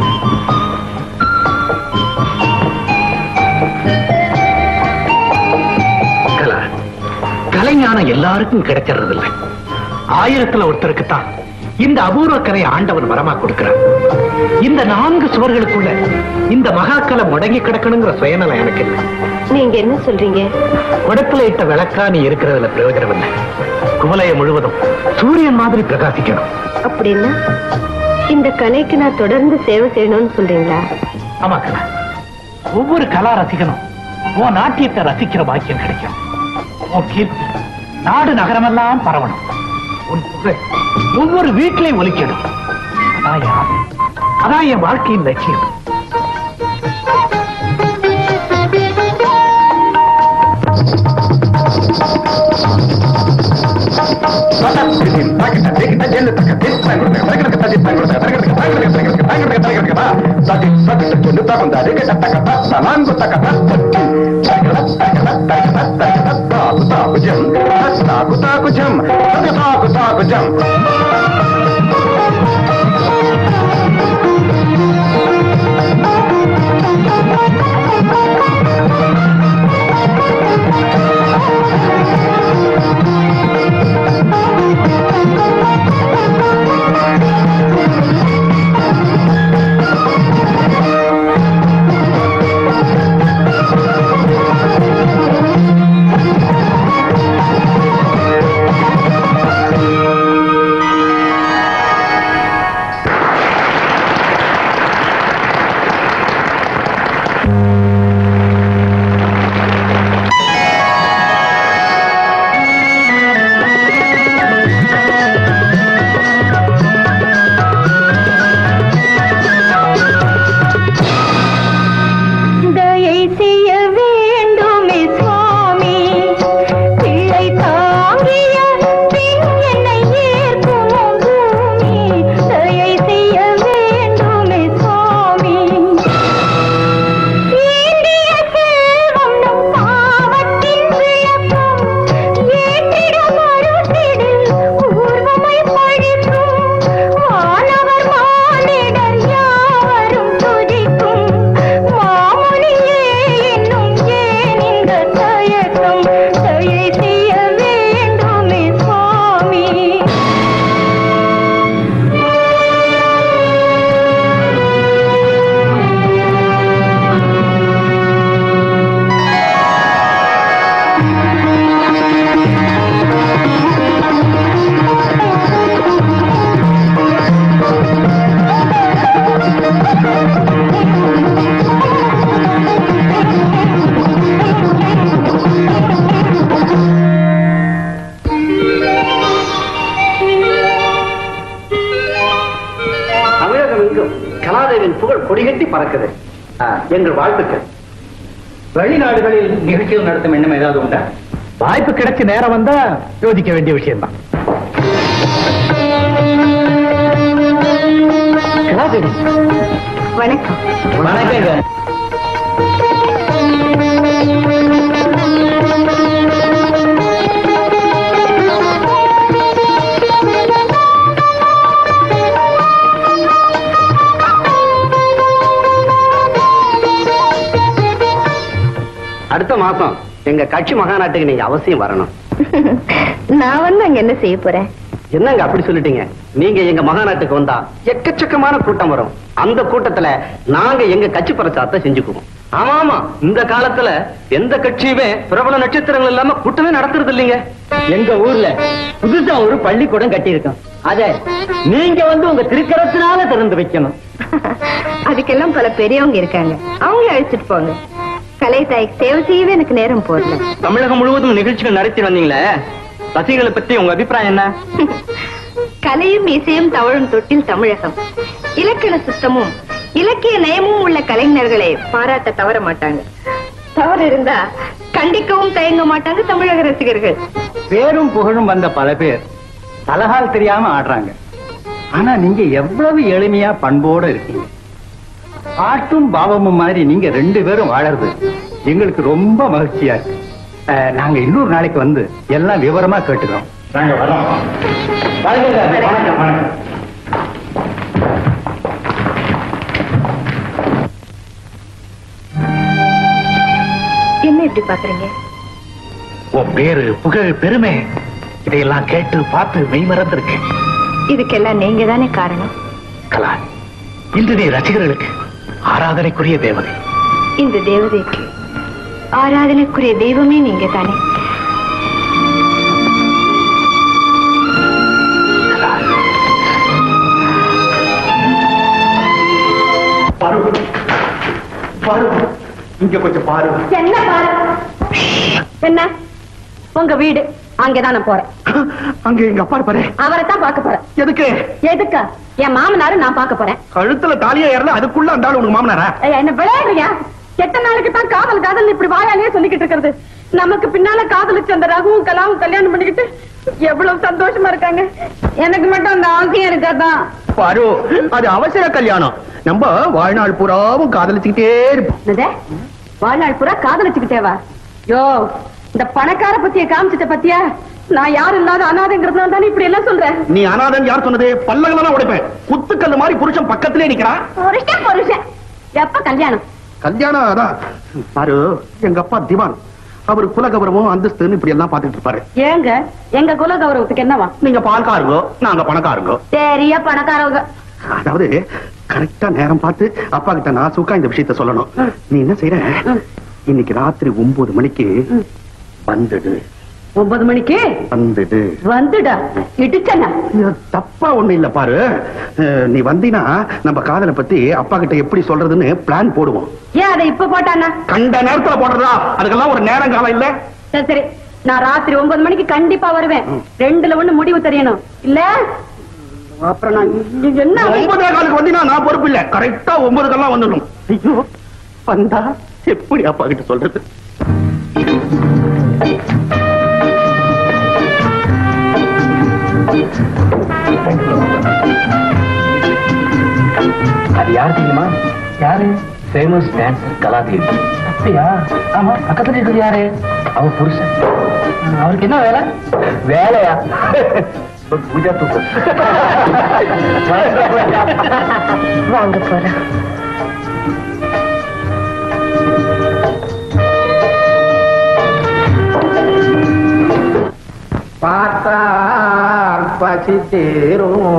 கலா கலைஞானம் எல்லாருக்கும் கிடைச்சிடுறது இல்ல ஆயிரத்துல ஒருத்தருக்கு தான் இந்த அபூர்வ கலை ஆண்டவன் வரமா கொடுக்கிறான் இந்த நான்கு சுவர்களுக்குள்ள இந்த மகாக்கலை முடங்கி கிடக்கணுங்கிற சுயநலம் எனக்கு இல்லை நீங்க என்ன சொல்றீங்க குடத்துல இட்ட விளக்கா நீ இருக்கிறதுல பிரயோஜனம் இல்லை குவலையை முழுவதும் சூரியன் மாதிரி பிரகாசிக்கணும் அப்படின்னா இந்த கலைக்கு நான் தொடர்ந்து சேவை செய்யணும்னு சொல்றீங்களா ஆமா கலா ஒவ்வொரு கலா ரசிகனும் உன் நாட்டியத்தை ரசிக்கிற பாக்கியம் கிடைக்கும் உன் கீர்த்தி நாடு நகரமெல்லாம் பரவணும் உன் புகழ் ஒவ்வொரு வீட்டிலையும் ஒலிக்கணும் அதான் என் ஆசை. அதான் என் வாழ்க்கையின் லட்சியம் தயை செய்ய வேண்டுமே சுவாமி பிள்ளை தாங்கிய பின் என்னை ஏற்குமோ பூமி தயை செய்ய வேண்டுமே சுவாமி ஈண்டிய செல்வம் நம் பாவத்தின் விளக்கம் ஏற்றிட மறுத்திடில் ஊர்வமை பழிக்கும் வானவர் மானிடர் யாவரும் துதிக்கும் மாமுனியே என்னும் ஏன் இந்த தயக்கம் தயை செய்ய வேண்டுமே சுவாமி தமிழகம் எங்கும் கலாதேவின் புகழ் கொடிகட்டி பறக்குது ஆ, எங்கள் வாழ்த்துக்கள் வெளிநாடுகளில் நிகழ்ச்சிகள் நடத்தும் எண்ணம் ஏதாவது உண்டா வாய்ப்பு கிடைச்ச நேரம் வந்தா யோசிக்க வேண்டிய விஷயம்தான் கலாதேவி வணக்கம் வணக்கங்க அடுத்த மாசம் எங்க கட்சி மகாநாட்டுக்கு நீங்க அவசியம் வரணும் நான் வந்து அங்க என்ன செய்ய போறேன் என்னங்க அப்படி சொல்லிட்டீங்க நீங்க எங்க மகாநாட்டுக்கு வந்தா எக்கச்சக்கமான கூட்டம் வரும் அந்த கூட்டத்துல நாங்க எங்க கட்சி பிரச்சாரத்தை செஞ்சுக்குவோம் ஆமா ஆமா இந்த காலத்துல எந்த கட்சியுமே பிரபல நட்சத்திரங்கள் இல்லாம கூட்டமே நடத்துறது இல்லைங்க எங்க ஊர்ல புதுசா ஒரு பள்ளிக்கூடம் கட்டியிருக்கோம் அத நீங்க வந்து உங்க திருக்கரத்தினால திறந்து வைக்கணும் அதுக்கெல்லாம் பல பெரியவங்க இருக்காங்க அவங்கள அழைச்சிட்டு போங்க கலை தாய்க்கு சேவை செய்யவே எனக்கு நேரம் போடல தமிழகம் முழுவதும் நிகழ்ச்சிகள் நடத்தி வந்தீங்களே ரசிகர்களை பத்தி உங்க அபிப்பிராயம் என்ன கலையும் இசையும் தவழும் தொட்டில் தமிழகம் இலக்கண சுத்தமும் இலக்கிய நயமும் உள்ள கலைஞர்களை பாராட்ட தவற மாட்டாங்க தவறு இருந்தா கண்டிக்கவும் தயங்க மாட்டாங்க தமிழக ரசிகர்கள் பேரும் புகழும் வந்த பல பேர் தலகால் தெரியாம ஆடுறாங்க ஆனா நீங்க எவ்வளவு எளிமையா பண்போட இருக்கீங்க பாட்டும் பாவமும் மாதிரி நீங்க ரெண்டு பேரும் வாழறது எங்களுக்கு ரொம்ப மகிழ்ச்சியா இருக்கு அஹ், நாங்க இன்னொரு நாளைக்கு வந்து எல்லாம் விவரமா கேட்டுக்கிறோம் நாங்க வரோம் வணக்கம் வணக்கம் என்ன இப்படி பாக்குறீங்க உன் பேரு புகழ் பெருமை இதையெல்லாம் கேட்டு பார்த்து மெய் மறந்திருக்கேன் இதுக்கெல்லாம் நீங்க தானே காரணம் கலா இன்று நீ ரசிகர்களுக்கு ஆராதனைக்குரிய தேவதை இந்த தேவதைக்கு ஆராதனைக்குரிய தெய்வமே நீங்க தானே பாரு பாரு இங்க கொஞ்சம் பாரு என்ன பாரு என்ன உங்க வீடு அங்கதான் நான் போறேன் அங்க எங்க அப்பா இருப்பாரு அவரை தான் பார்க்க போறேன் எதுக்கு எதுக்கா என் மாமனாரு நான் பார்க்க போறேன் கழுத்துல தாலியா ஏறல அதுக்குள்ள அந்த ஆளு உனக்கு மாமனாரா ஏய், என்ன விளையாடுறியா எத்தனை நாளைக்கு தான் காதல் காதல் இப்படி வாயாலேயே சொல்லிக்கிட்டு இருக்கிறது நமக்கு பின்னால காதலிச்சு அந்த ரகுவும் கலாவும் கல்யாணம் பண்ணிக்கிட்டு எவ்வளவு சந்தோஷமா இருக்காங்க எனக்கு மட்டும் அந்த ஆசையா இருக்காதான் பாரு அது அவசர கல்யாணம் நம்ம வாழ்நாள் பூராவும் காதலிச்சுக்கிட்டே இருப்போம் என்னது? வாழ்நாள் பூரா காதலிச்சுக்கிட்டேவா யோ இந்த பணக்கார பத்திய காமிச்சிட்ட பத்தியா நான் யாரும் இல்லாத அனாதைங்கிறதுனால தானே இப்படி எல்லாம் சொல்றேன் நீ அனாதன் யார் சொன்னது பல்லங்களெல்லாம் உடைப்பேன் குத்துக்கல்லு மாதிரி புருஷன் பக்கத்திலே நிக்கிறான் புருஷன் புருஷன் எப்ப கல்யாணம் கல்யாணம் அதான் பாரு எங்க அப்பா திவான் அவர் குலகௌரவம் அந்தஸ்துன்னு இப்படி எல்லாம் பாத்துட்டு இருப்பாரு ஏங்க எங்க குல கௌரவத்துக்கு என்னவா நீங்க பால்காருங்கோ நாங்க பணக்காருங்கோ பெரிய பணக்காரவங்க அதாவது கரெக்டா நேரம் பார்த்து அப்பா கிட்ட நான் சுக்கா இந்த விஷயத்த சொல்லணும் நீ என்ன செய்யற இன்னைக்கு ராத்திரி ஒன்பது மணிக்கு வந்துடு ஒன்பது மணிக்கு வந்துடு வந்துடா இடிச்சனா இது தப்பா ஒண்ணு இல்ல பாரு அஹ், நீ வந்தீனா நம்ம காதலை பத்தி அப்பா கிட்ட எப்படி சொல்றதுன்னு பிளான் போடுவோம் ஏன் அதை இப்ப போட்டானா கண்ட நேரத்துல போடுறதா அதுக்கெல்லாம் ஒரு நேரம் காலம் இல்ல சரி சரி நான் ராத்திரி ஒன்பது மணிக்கு கண்டிப்பா வருவேன் ரெண்டுல ஒண்ணு முடிவு தெரியணும் இல்ல அப்புறம் நான் இ- என்ன ஒன்பதே காலுக்கு வந்தீங்கன்னா நான் பொறுப்பு இல்ல கரெக்டா ஒன்பதுக்கெல்லாம் வந்துடும் ஐயோ வந்தா எப்படி அப்பா கிட்ட சொல்றது அது யார் தெரியுமா யாரு ஃபேமஸ் டான்சர் கலாதேவி அப்படியா ஆமா பக்கத்துல இருக்கிறது யாரு அவ புருஷன் அவருக்கு என்ன வேலை வேலையா ஒரு பூஜா தூக்கம் வாங்க போறேன் பார்த்தால் பசி தீரும்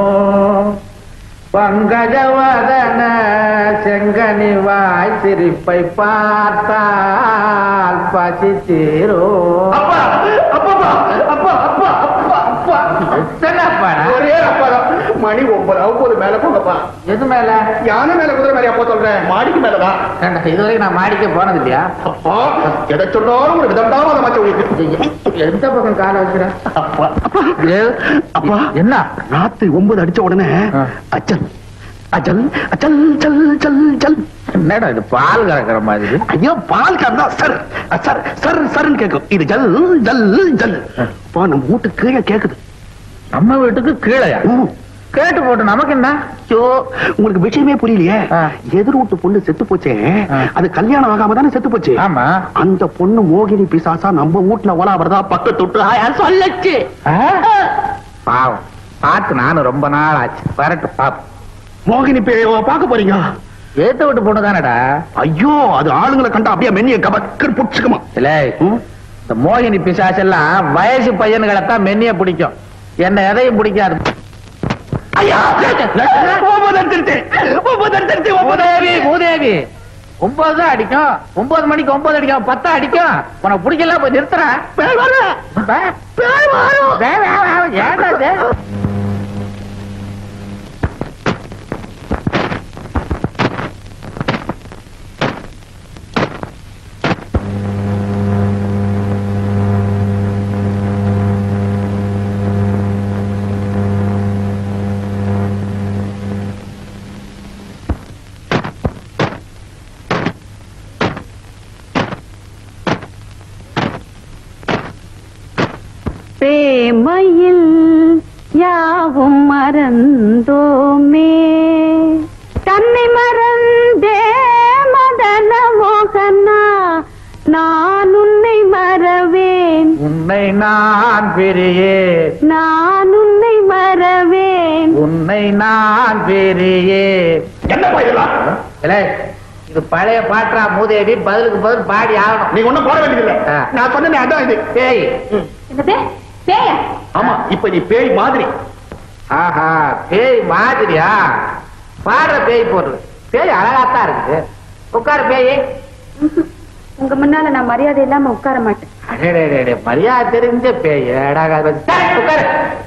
பங்கஜவதன செங்கனி வாய் சிரிப்பை பார்த்தால் பசி தீரும் அப்பா அப்பா அப்பா அப்பா அப்பா அப்பா எத்தனைப்பா ஒரே அப்பா தான். மணி ஒன்பது ஒன்பது மேல போங்கப்பா எது மேல யானை மேல குதிரை மேல அப்பா சொல்றேன் மாடிக்கு மேலதான் ஏண்டா, இதுவரைக்கும் நான் மாடிக்க போனது இல்லையா அப்பா எதை சொன்னாலும் ஒரு விதம்தான் அதை மச்ச உங்களுக்கு எந்த பக்கம் கால வைக்கிறேன் அப்பா அப்பா என்ன ராத்திரி ஒன்பது அடிச்ச உடனே ஆ. அச்சல் அச்சல் அச்சல் சல் சல் சல் என்னடா இது பால் கறக்கிற மாதிரி ஐயோ பால் கறந்தா சர் சர் சர் சர்ன்னு கேட்கும் இது ஜல் ஜல் ஜல் அப்பா நம்ம வீட்டு கீழே கேக்குது நம்ம வீட்டுக்கு கீழையா ம். கேட்டு போட்டு நமக்கு என்ன ஐயோ உங்களுக்கு விஷயமே புரியலையே ஆ. எதிர் வீட்டு பொண்ணு செத்து போச்சே ஆ. அது கல்யாணம் ஆகாம தானே செத்து போச்சு ஆமா அந்த பொண்ணு மோகினி பிசாசா நம்ம வீட்டுல ஓலா வரதா பக்கத்து விட்டு ஆயா சொல்லச்சு ஆ? பாவம் பார்த்து நானும் ரொம்ப நாள் ஆச்சு வரட்டு பாப்போம் மோகினி பேய பார்க்க போறீங்க ஏத்த விட்டு பொண்ணு தானடா ஐயோ அது ஆளுங்களை கண்டா அப்படியே மென்னிய கபக்கர் புடிச்சுக்குமா இல்ல இந்த மோகினி பிசாசெல்லாம் வயசு பையன்களைத்தான் மென்னிய பிடிக்கும் என்ன எதையும் பிடிக்காது ஐயா ஒன்பது அடிச்சிருச்சு ஒன்பது அடிச்சிருச்சு ஒன்பது மூதேவி மூதேவி ஒன்பது தான் அடிக்கும் ஒன்பது மணிக்கு ஒன்பது அடிக்கும் பத்தா அடிக்கும் உனக்கு பிடிக்கல போய் நிறுத்துறேன் பேர் வர ஏன்டா இது? பிரேமையில் யாவும் மறந்தோமே தன்னை மறந்தே மதன மோகனா நான் உன்னை மறவேன் உன்னை நான் பிரியேன் நான் உன்னை மறவேன் உன்னை நான் பிரியேன் என்ன இதெல்லாம் இல்லை இது பழைய பாட்டா மூதேவி பதிலுக்கு பதில் பாடி ஆகணும் நீங்க ஒண்ணும் போட வேண்டியதில்லை ஆ. நான் சொன்னேன் அதான் இது பேய் என்னது பேயா ஆமா இப்ப நீ பேய் மாதிரி ஆஹா பேய் மாதிரியா பாடுற பேய் போடுறது பேய் அழகாத்தான் இருக்குது உட்காரு பேய் உங்க முன்னால நான் மரியாதை இல்லாம உட்கார மாட்டேன் அடே, அடே, அடே, மரியாதை தெரிஞ்ச பேய் அடகா சரி, உட்காரு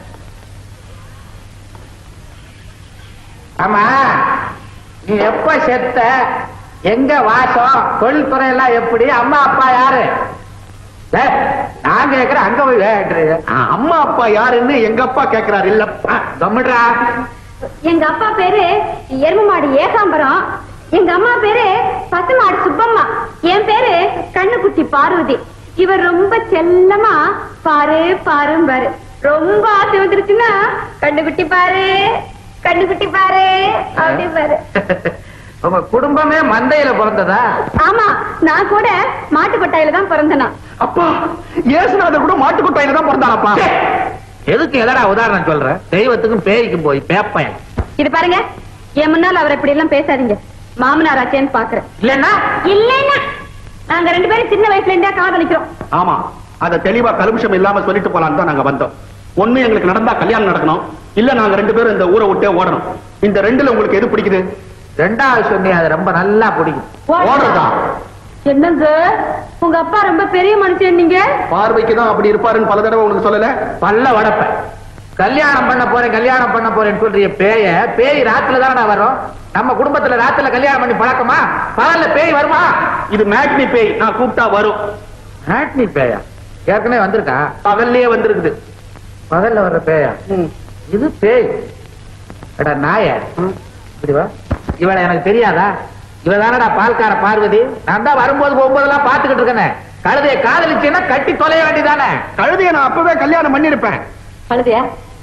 ஆமா நீ எப்ப செத்த எங்க வாசம் தொழில்துறை எல்லாம் எப்படி அம்மா அப்பா யாரு டேய், நான் கேக்குறேன் அங்க போய் கேட்டுறீங்க அம்மா அப்பா யாருன்னு எங்க அப்பா கேக்குறாரு இல்லப்பா கம்மிடுறா எங்க அப்பா பேரு எரும மாடு ஏகாம்பரம் எங்க அம்மா பேரு பசுமாடு சுப்பம்மா என் பேரு கண்ணுக்குட்டி பார்வதி இவர் ரொம்ப செல்லமா பாரு பாரும்பாரு ரொம்ப ஆசை வந்துருச்சுன்னா கண்ணுக்குட்டி பாரு கண்ணுக்குட்டி பாரு அப்படி பாரு உங்க குடும்பமே மந்தையில பிறந்ததா ஆமா நான் கூட மாட்டு கொட்டாயில தான் பிறந்தனா அப்பா ஏசுநாதர் கூட மாட்டுக்கொட்டாயில தான் பிறந்தானப்பா எதுக்கு எதடா உதாரணம் சொல்ற தெய்வத்துக்கும் பேய்க்கும் போய் பேப்பேன் இது பாருங்க என் முன்னால அவர் இப்படி எல்லாம் பேசாதீங்க மாமனார் ஆச்சேன்னு பாக்குறேன் இல்லன்னா இல்லைன்னா நாங்க ரெண்டு பேரும் சின்ன வயசுல இருந்தே காதலிக்கிறோம் ஆமா அத தெளிவா கலுமிஷம் இல்லாம சொல்லிட்டு போலான்னு தான் நாங்க வந்தோம் ஒண்ணு எங்களுக்கு நடந்தா கல்யாணம் நடக்கணும் இல்ல நாங்க ரெண்டு பேரும் இந்த ஊரை விட்டே ஓடணும் இந்த ரெண்டுல உங்களுக்கு எது பிடிக்குது ரெண்டாவது சொன்னி அது ரொம்ப நல்லா பிடிக்கும் ஓடுறதா என்னங்க உங்க அப்பா ரொம்ப பெரிய மனுஷன் நீங்க பார்வைக்கு தான் அப்படி இருப்பாருன்னு பல தடவை உங்களுக்கு சொல்லல பல்ல வடப்ப கல்யாணம் பண்ண போறேன் கல்யாணம் பண்ண போறேன்னு சொல்றிய பேய பேய் ராத்துல தானடா வரும் நம்ம குடும்பத்துல ராத்துல கல்யாணம் பண்ணி பழக்கமா பகல்ல பேய் வருமா இது மேக்னி பேய் நான் கூப்பிட்டா வரும் நாட்டினி பேயா ஏற்கனவே வந்திருக்கா பகல்லையே வந்திருக்குது பகல்ல வர்ற பேயா இது பேய் எடா நாய இப்படி வா இவளை எனக்கு தெரியாதா இவ தானடா பால்கார பார்வதி நான் தான் வரும்போது போகும்போதெல்லாம் பாத்துக்கிட்டு இருக்கேனே கழுதைய காதலிச்சேன்னா கட்டி தொலைய வேண்டியதானே கழுதைய நான் அப்பவே கல்யாணம் பண்ணிருப்பேன் அழுதியா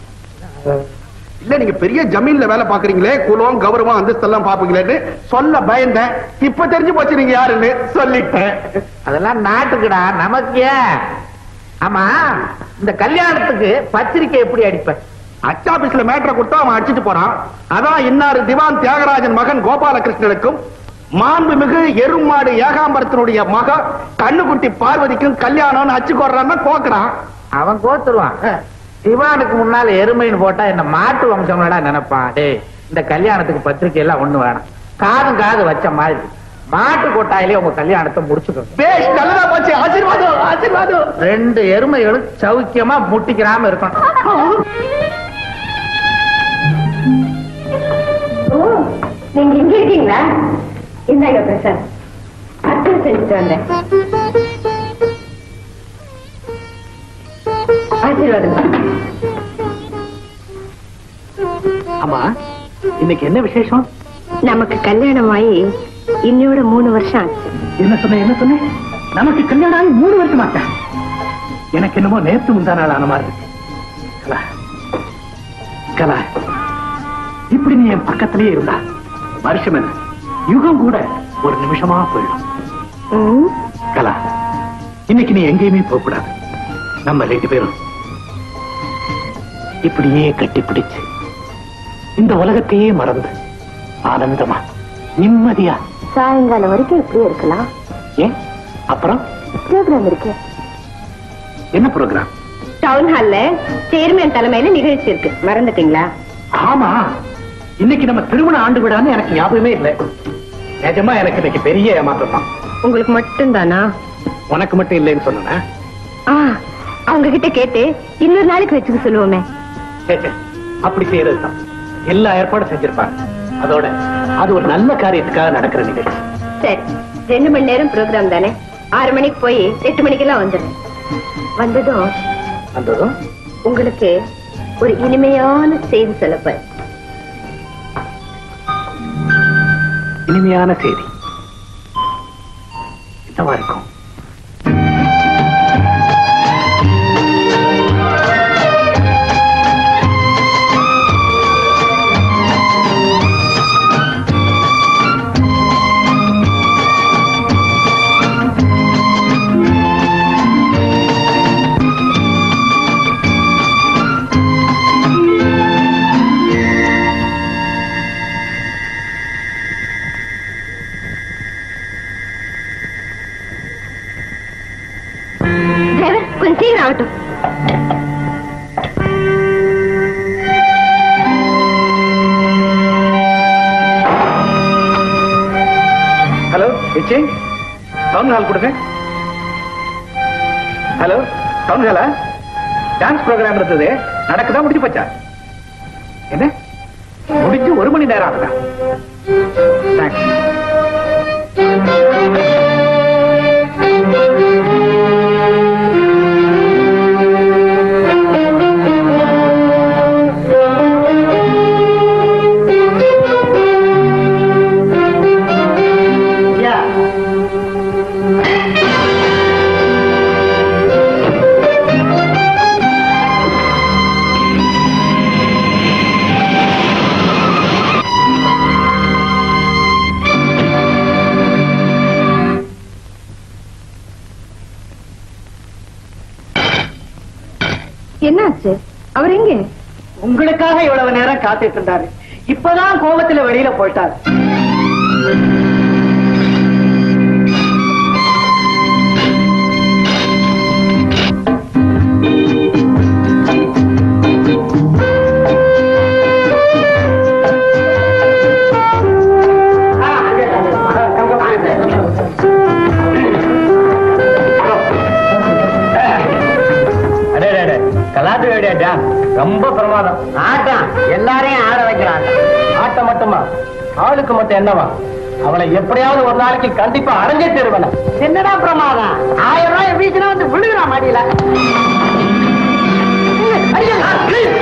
இல்ல நீங்க பெரிய ஜமீன்ல வேலை பாக்குறீங்களே குலம் கௌரவம் அந்தஸ்து எல்லாம் பாப்பீங்களேன்னு சொல்ல பயந்தேன் இப்ப தெரிஞ்சு போச்சு நீங்க யாருன்னு சொல்லிட்டேன் அதெல்லாம் நாட்டுக்குடா நமக்கு ஏன் ஆமா இந்த கல்யாணத்துக்கு பத்திரிக்கை எப்படி அடிப்ப அச்சாபீஸ்ல மேட்ரை கொடுத்தா அவன் அடிச்சிட்டு போறான் அதான் இன்னாரு திவான் தியாகராஜன் மகன் கோபாலகிருஷ்ணனுக்கும் மாண்புமிகு எருமாடு ஏகாம்பரத்தினுடைய மக கண்ணுக்குட்டி பார்வதிக்கும் கல்யாணம்னு அச்சு கோடுறான்னா கோக்குறான் அவன் கோத்துருவான் சிவானுக்கு முன்னால எருமைன்னு போட்டா என்ன மாட்டு வம்சம்லடா நினைப்பான் டேய் இந்த கல்யாணத்துக்கு பத்திரிக்கை எல்லாம் ஒண்ணு வேணாம் காதும் காது வச்ச மாதிரி மாட்டு கொட்டாயிலே உங்க கல்யாணத்தை முடிச்சுக்கோங்க பேஷ் நல்லதா போச்சு ஆசீர்வாதம் ஆசீர்வாதம் ரெண்டு எருமைகளும் சௌக்கியமா முட்டிக்கிறாம இருக்கணும் நீங்க இங்க இருக்கீங்களா இந்தாங்க பிரசாத் அர்த்தம் செஞ்சுட்டு வந்தேன் ஆசீர்வாதம் ஆமா இன்னைக்கு என்ன விசேஷம் நமக்கு கல்யாணம் ஆகி இன்னையோட மூணு வருஷம் ஆச்சு என்ன சொன்ன என்ன சொன்ன நமக்கு கல்யாணம் ஆகி மூணு வருஷம் ஆச்சா எனக்கு என்னமோ நேத்து முந்தா நாள் ஆன மாதிரி இருக்கு கலா கலா இப்படி நீ என் பக்கத்திலேயே இருந்தா வருஷம் என்ன யுகம் கூட ஒரு நிமிஷமா போயிடும் ம், கலா இன்னைக்கு நீ எங்கேயுமே போக கூடாது நம்ம ரெண்டு பேரும் இப்படியே கட்டி பிடிச்சு இந்த உலகத்தையே மறந்து ஆனந்தமா நிம்மதியா சாயங்காலம் வரைக்கும் இப்படியே இருக்கலாம் ஏன் அப்புறம் ப்ரோக்ராம் இருக்கு என்ன ப்ரோக்ராம் டவுன் ஹால்ல சேர்மன் தலைமையில நிகழ்ச்சி இருக்கு மறந்துட்டீங்களா ஆமா இன்னைக்கு நம்ம திருமண ஆண்டு விடான்னு எனக்கு ஞாபகமே இல்லை நிஜமா எனக்கு இன்னைக்கு பெரிய ஏமாற்றம் தான் உங்களுக்கு மட்டும்தானா உனக்கு மட்டும் இல்லைன்னு சொன்னேன் ஆ அவங்க கிட்ட கேட்டு இன்னொரு நாளைக்கு வச்சுக்க சொல்லுவோமே அப்படி செய்யறது தான் எல்லா ஏற்பாடும் செஞ்சிருப்பாங்க அதோட அது ஒரு நல்ல காரியத்துக்காக நடக்கிற நிகழ்ச்சி சரி ரெண்டு மணி நேரம் ப்ரோக்ராம் தானே ஆறு மணிக்கு போய் எட்டு மணிக்கெல்லாம் வந்துடும் வந்ததும் வந்ததும் உங்களுக்கு ஒரு இனிமையான செய்தி சொல்லப்ப இனிமையான செய்தி என்னவா இருக்கும் பிச்சை டவுன் ஹால் கொடுங்க ஹலோ டவுன் ஹாலா டான்ஸ் ப்ரோக்ராம் இருந்தது நடக்குதா முடிஞ்சு போச்சா என்ன முடிஞ்சு ஒரு மணி நேரம் ஆகுதா தேங்க்ஸ் என்னாச்சு அவர் எங்க உங்களுக்காக இவ்வளவு நேரம் காத்துட்டு இருந்தாரு இப்பதான் கோபத்துல வெளியில போயிட்டாரு அடே அடே, அடே கலாட்டு வேடியாட்டா ரொம்ப பிரமாதம் ஆட்டம் எல்லாரையும் ஆட வைக்கிறாங்க ஆட்டம் மட்டுமா ஆளுக்கு மட்டும் என்னவா அவளை எப்படியாவது ஒரு நாளைக்கு கண்டிப்பா அரைஞ்சே தருவன என்னடா பிரமாதம் ஆயிரம் ரூபாய் வீசினா வந்து விழுகிறான் மாடியில ஐயா, please.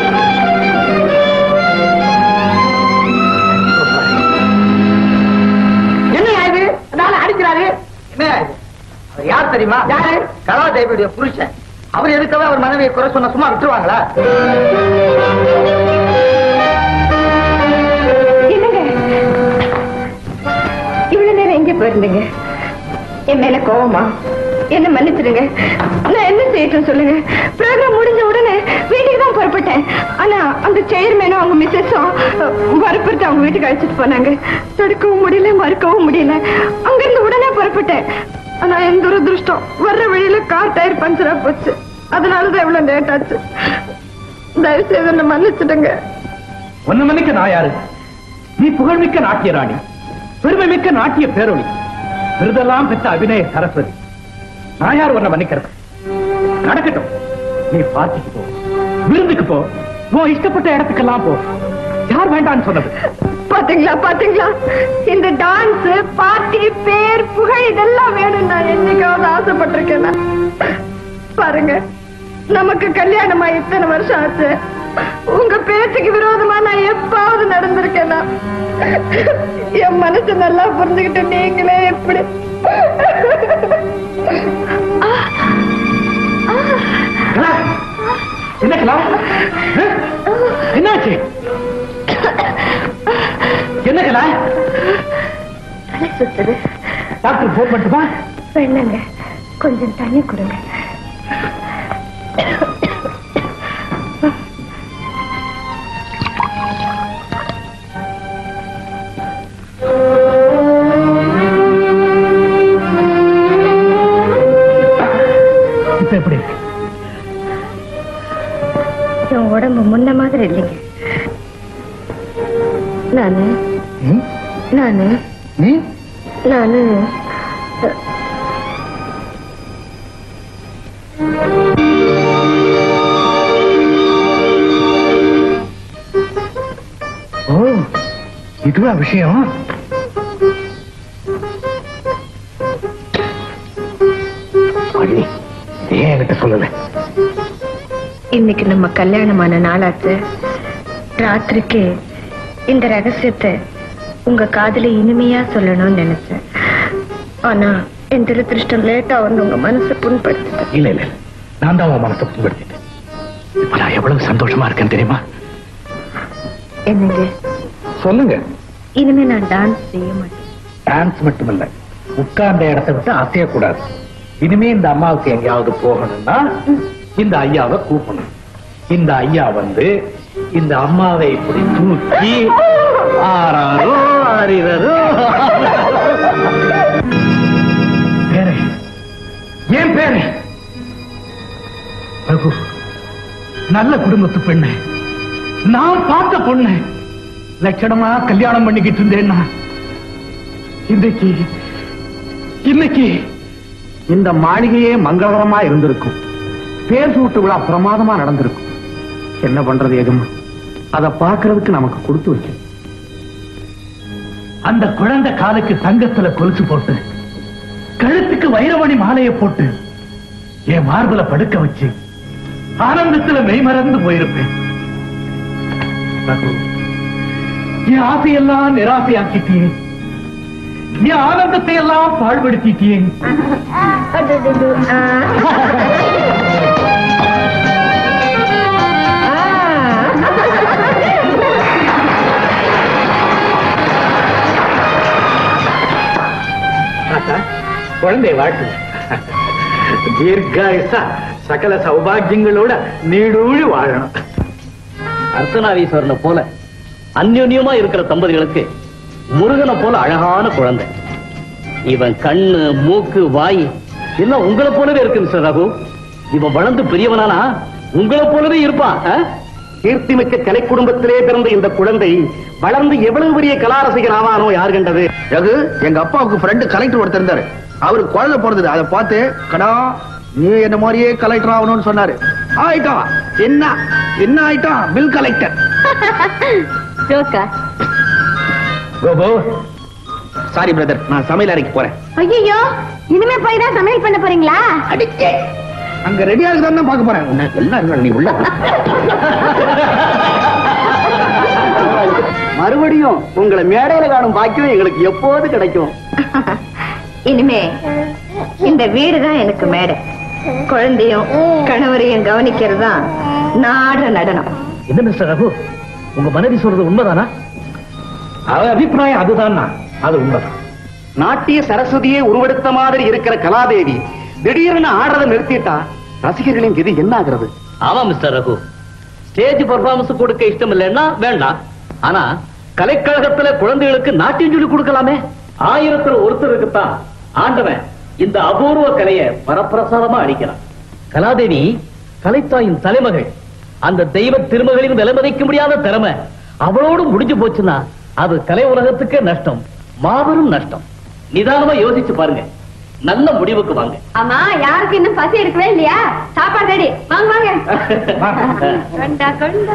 என்ன இது நாளை அடிக்கிறாரு என்ன அவர் யார் தெரியுமா யாரு கலாதேவியுடைய புருஷன் அவர் எதுக்காக அவர் மனைவியை குறை சொன்ன சும்மா விட்டுருவாங்களா என்னங்க இவ்வளவு நேரம் எங்க போயிருந்தீங்க என் மேல கோவமா என்ன மன்னிச்சிடுங்க நான் என்ன செய்யட்டும் சொல்லுங்க ப்ரோக்ராம் முடிஞ்ச உடனே வீட்டுக்கு தான் புறப்பட்டேன் ஆனா அந்த சேர்மேனும் அவங்க மிஸ்ஸஸும் வறுப்படுத்து அவங்க வீட்டுக்கு அழைச்சிட்டு போனாங்க தடுக்கவும் முடியல மறுக்கவும் முடியல அங்கிருந்து உடனே புறப்பட்டேன் ஆனா என் துரதிருஷ்டம் வர்ற வழியில கார் டயர் பஞ்சரா போச்சு அதனாலதான் இவ்வளவு லேட் ஆச்சு தயவு செய்து என்ன மன்னிச்சிடுங்க ஒன்னு மணிக்கு நான் யாரு நீ புகழ்மிக்க நாட்டிய ராணி பெருமை மிக்க நாட்டிய பேரொளி விருதெல்லாம் பெற்ற அபிநய சரஸ்வதி நான் யார் உன்னை மன்னிக்கிறது நடக்கட்டும் நீ பார்ட்டிக்கு போ விருந்துக்கு போ உன் இஷ்டப்பட்ட இடத்துக்கெல்லாம் போ யார் வேண்டான்னு சொன்னது பாத்தீங்களா பாத்தீங்களா இந்த டான்ஸ் பார்ட்டி பேர் புகழ் இதெல்லாம் வேணும் நான் என்னைக்காவது ஆசைப்பட்டிருக்கேன் பாருங்க நமக்கு கல்யாணமா இத்தனை வருஷம் ஆச்சு உங்க பேச்சுக்கு விரோதமா நான் எப்பாவது நடந்திருக்கேனா என் மனசு நல்லா புரிஞ்சுக்கிட்டு நீங்களே எப்படி கலா, என்ன கலா அஹ்? என்னாச்சு என்ன கலா தலை சுத்துது டாக்டர் போன் பண்ணட்டுமா வேணுங்க கொஞ்சம் தண்ணி கொடுங்க இப்ப எப்படி இருக்கு என் உடம்பு முன்ன மாதிரி இல்லைங்க நானு நானு நீ நானு ஓ இதுவா விஷயம் அண்ணி, ஏன் என்கிட்ட சொல்லல இன்னைக்கு நம்ம கல்யாணமான நாளாச்சு ராத்திரிக்கு இந்த ரகசியத்தை உங்க காதுல இனிமையா சொல்லணும்னு நினைச்சேன் ஆனா என் திருஷ்டம் லேட்டா வந்து உங்க மனசை புண்படுத்து இல்ல இல்ல இல்ல. நான் தான் உன் மனசை புண்படுத்திட்டேன் இப்ப நான் எவ்வளவு சந்தோஷமா இருக்கேன் தெரியுமா என்னங்க சொல்லுங்க இனிமே நான் டான்ஸ் செய்ய மாட்டேன் டான்ஸ் மட்டுமல்ல உட்கார்ந்த இடத்தை விட்டு அசையக்கூடாது இனிமே இந்த அம்மாவுக்கு எங்கேயாவது போகணும்னா இந்த ஐயாவை கூப்பிடணும் இந்த ஐயா வந்து இந்த அம்மாவை இப்படி தூக்கி ஆறாரோ ஆறிரரோ பேரே ஏன் பேரே ரகு நல்ல குடும்பத்து பெண்ணு நான் பார்த்த பொண்ணு லட்சணமா கல்யாணம் பண்ணிக்கிட்டு இருந்தேன்னா இன்றைக்கு இன்னைக்கு இந்த மாளிகையே மங்களகரமா இருந்திருக்கும் பேர் சூட்டு விழா பிரமாதமா நடந்திருக்கும் என்ன பண்றது எஜமா அத பாக்குறதுக்கு நமக்கு கொடுத்து வச்சு அந்த குழந்தை காலுக்கு தங்கத்துல கொலுசு போட்டு கழுத்துக்கு வைரமணி மாலையை போட்டு என் மார்புல படுக்க வச்சு ஆனந்தத்துல மெய்மறந்து போயிருப்பேன் ரகு, என் ஆசையெல்லாம் நிராசையாக்கிட்டியே என் ஆனந்தத்தை எல்லாம் பாழ்படுத்திட்டியே குழந்தை வாழ்த்து தீர்காயுசா சகல சௌபாகியங்களோட நீடூழி வாழணும் அர்த்தநாரீஸ்வரனை போல அந்யோன்யமா இருக்கிற தம்பதிகளுக்கு முருகனை போல அழகான குழந்தை இவன் கண்ணு மூக்கு வாய் எல்லாம் உங்களை போலவே இருக்கு மிஸ்டர் ரகு இவன் வளர்ந்து பெரியவனானா உங்களை போலவே இருப்பான் ஆ? கீர்த்திமிக்க கலை குடும்பத்திலே பிறந்த இந்த குழந்தை வளர்ந்து எவ்வளவு பெரிய கலாரசிகன் ஆவானோ யார் கண்டது ரகு எங்க அப்பாவுக்கு ஃப்ரெண்டு கலெக்டர் ஒருத்தர் இருந்தாரு அவருக்கு குழந்தை பிறந்தது அதை பார்த்து கடா நீ என்ன மாதிரியே கலெக்டர் ஆகணும்னு சொன்னாரு ஆயிட்டான் என்ன என்ன ஆயிட்டான் பில் கலெக்டர் ஜோக்கா கோபோ சாரி பிரதர் நான் சமையல் அறைக்கு போறேன் ஐயோ இனிமே போய் தான் சமையல் பண்ண போறீங்களா அடிச்சே அங்க ரெடியா இருக்குதான் பார்க்க போறேன் உன்னை எல்லாம் இருக்கணும், நீ உள்ள வா. மறுபடியும் உங்களை மேடையில காணும் பாக்கியம் எங்களுக்கு எப்போது கிடைக்கும் இனிமே இந்த வீடுதான் எனக்கு மேடை குழந்தையும் கணவரையும் கவனிக்கிறது தான் நாடுற நடனம் என்ன மிஸ்டர் ரகு உங்க மனைவி சொல்றது உண்மைதானா அவ அபிப்பிராயம் அதுதான் அது உண்மைதான் நாட்டிய சரஸ்வதியை உருவெடுத்த மாதிரி இருக்கிற கலாதேவி திடீர்னு ஆடுறதை நிறுத்திட்டா ரசிகர்களின் கதி என்ன ஆகிறது ஆமா மிஸ்டர் ரகு ஸ்டேஜ் பர்ஃபார்மன்ஸ் கொடுக்க இஷ்டம் இல்லைன்னா வேண்டாம் ஆனா கலைக்கழகத்துல குழந்தைகளுக்கு நாட்டியம் சொல்லி கொடுக்கலாமே ஆயிரத்துல ஒருத்தருக்குத்தான் ஆண்டவன் இந்த அபூர்வ கலையை வரப்பிரசாதமா அளிக்கிறான் கலாதேவி கலைத்தாயின் தலைமகள் அந்த தெய்வ திருமகளின் விலை மதிக்க முடியாத திறமை அவளோடு முடிஞ்சு போச்சுன்னா அது கலை உலகத்துக்கே நஷ்டம் மாபெரும் நஷ்டம் நிதானமா யோசிச்சு பாருங்க நல்ல முடிவுக்கு வாங்க ஆமா யாருக்கு இன்னும் பசி இருக்கவே இல்லையா சாப்பாடு ரெடி வாங்க வாங்க கண்டா கண்டா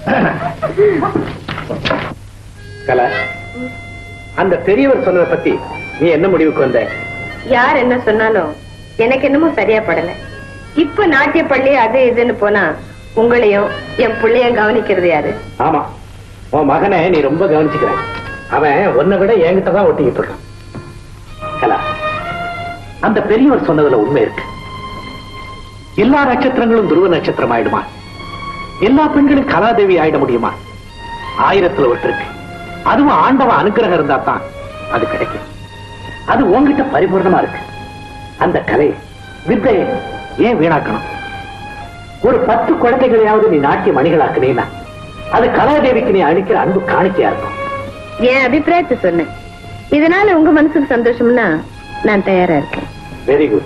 கலா அந்த பெரியவர் சொன்னதை பத்தி நீ என்ன முடிவுக்கு வந்த யார் என்ன சொன்னாலும் எனக்கு என்னமோ சரியா படல இப்ப நாட்டிய பள்ளி அது இதுன்னு போனா உங்களையும் என் பிள்ளையும் கவனிக்கிறது யாரு ஆமா உன் மகனை நீ ரொம்ப கவனிச்சுக்கிற அவன் உன்னை விட என்கிட்ட தான் ஒட்டிக்கிட்டு இருக்கான் கலா அந்த பெரியவர் சொன்னதுல உண்மை இருக்கு எல்லா நட்சத்திரங்களும் துருவ நட்சத்திரம் ஆயிடுமா எல்லா பெண்களும் கலாதேவி ஆயிட முடியுமா ஆயிரத்துல ஒருத்தருக்கு அதுவும் ஆண்டவன் அனுக்கிரகம் இருந்தா தான் அது கிடைக்கும் அது உன்கிட்ட பரிபூர்ணமா இருக்கு அந்த கலை வித்தையை ஏன் வீணாக்கணும் ஒரு பத்து குழந்தைகளையாவது நீ நாட்டிய மணிகளாக்குனீன்னா அது கலாதேவிக்கு நீ அளிக்கிற அன்பு காணிக்கையா இருக்கும் என் அபிப்பிராயத்தை சொன்னேன் இதனால உங்க மனசுக்கு சந்தோஷம்னா நான் தயாரா இருக்கேன் வெரி குட்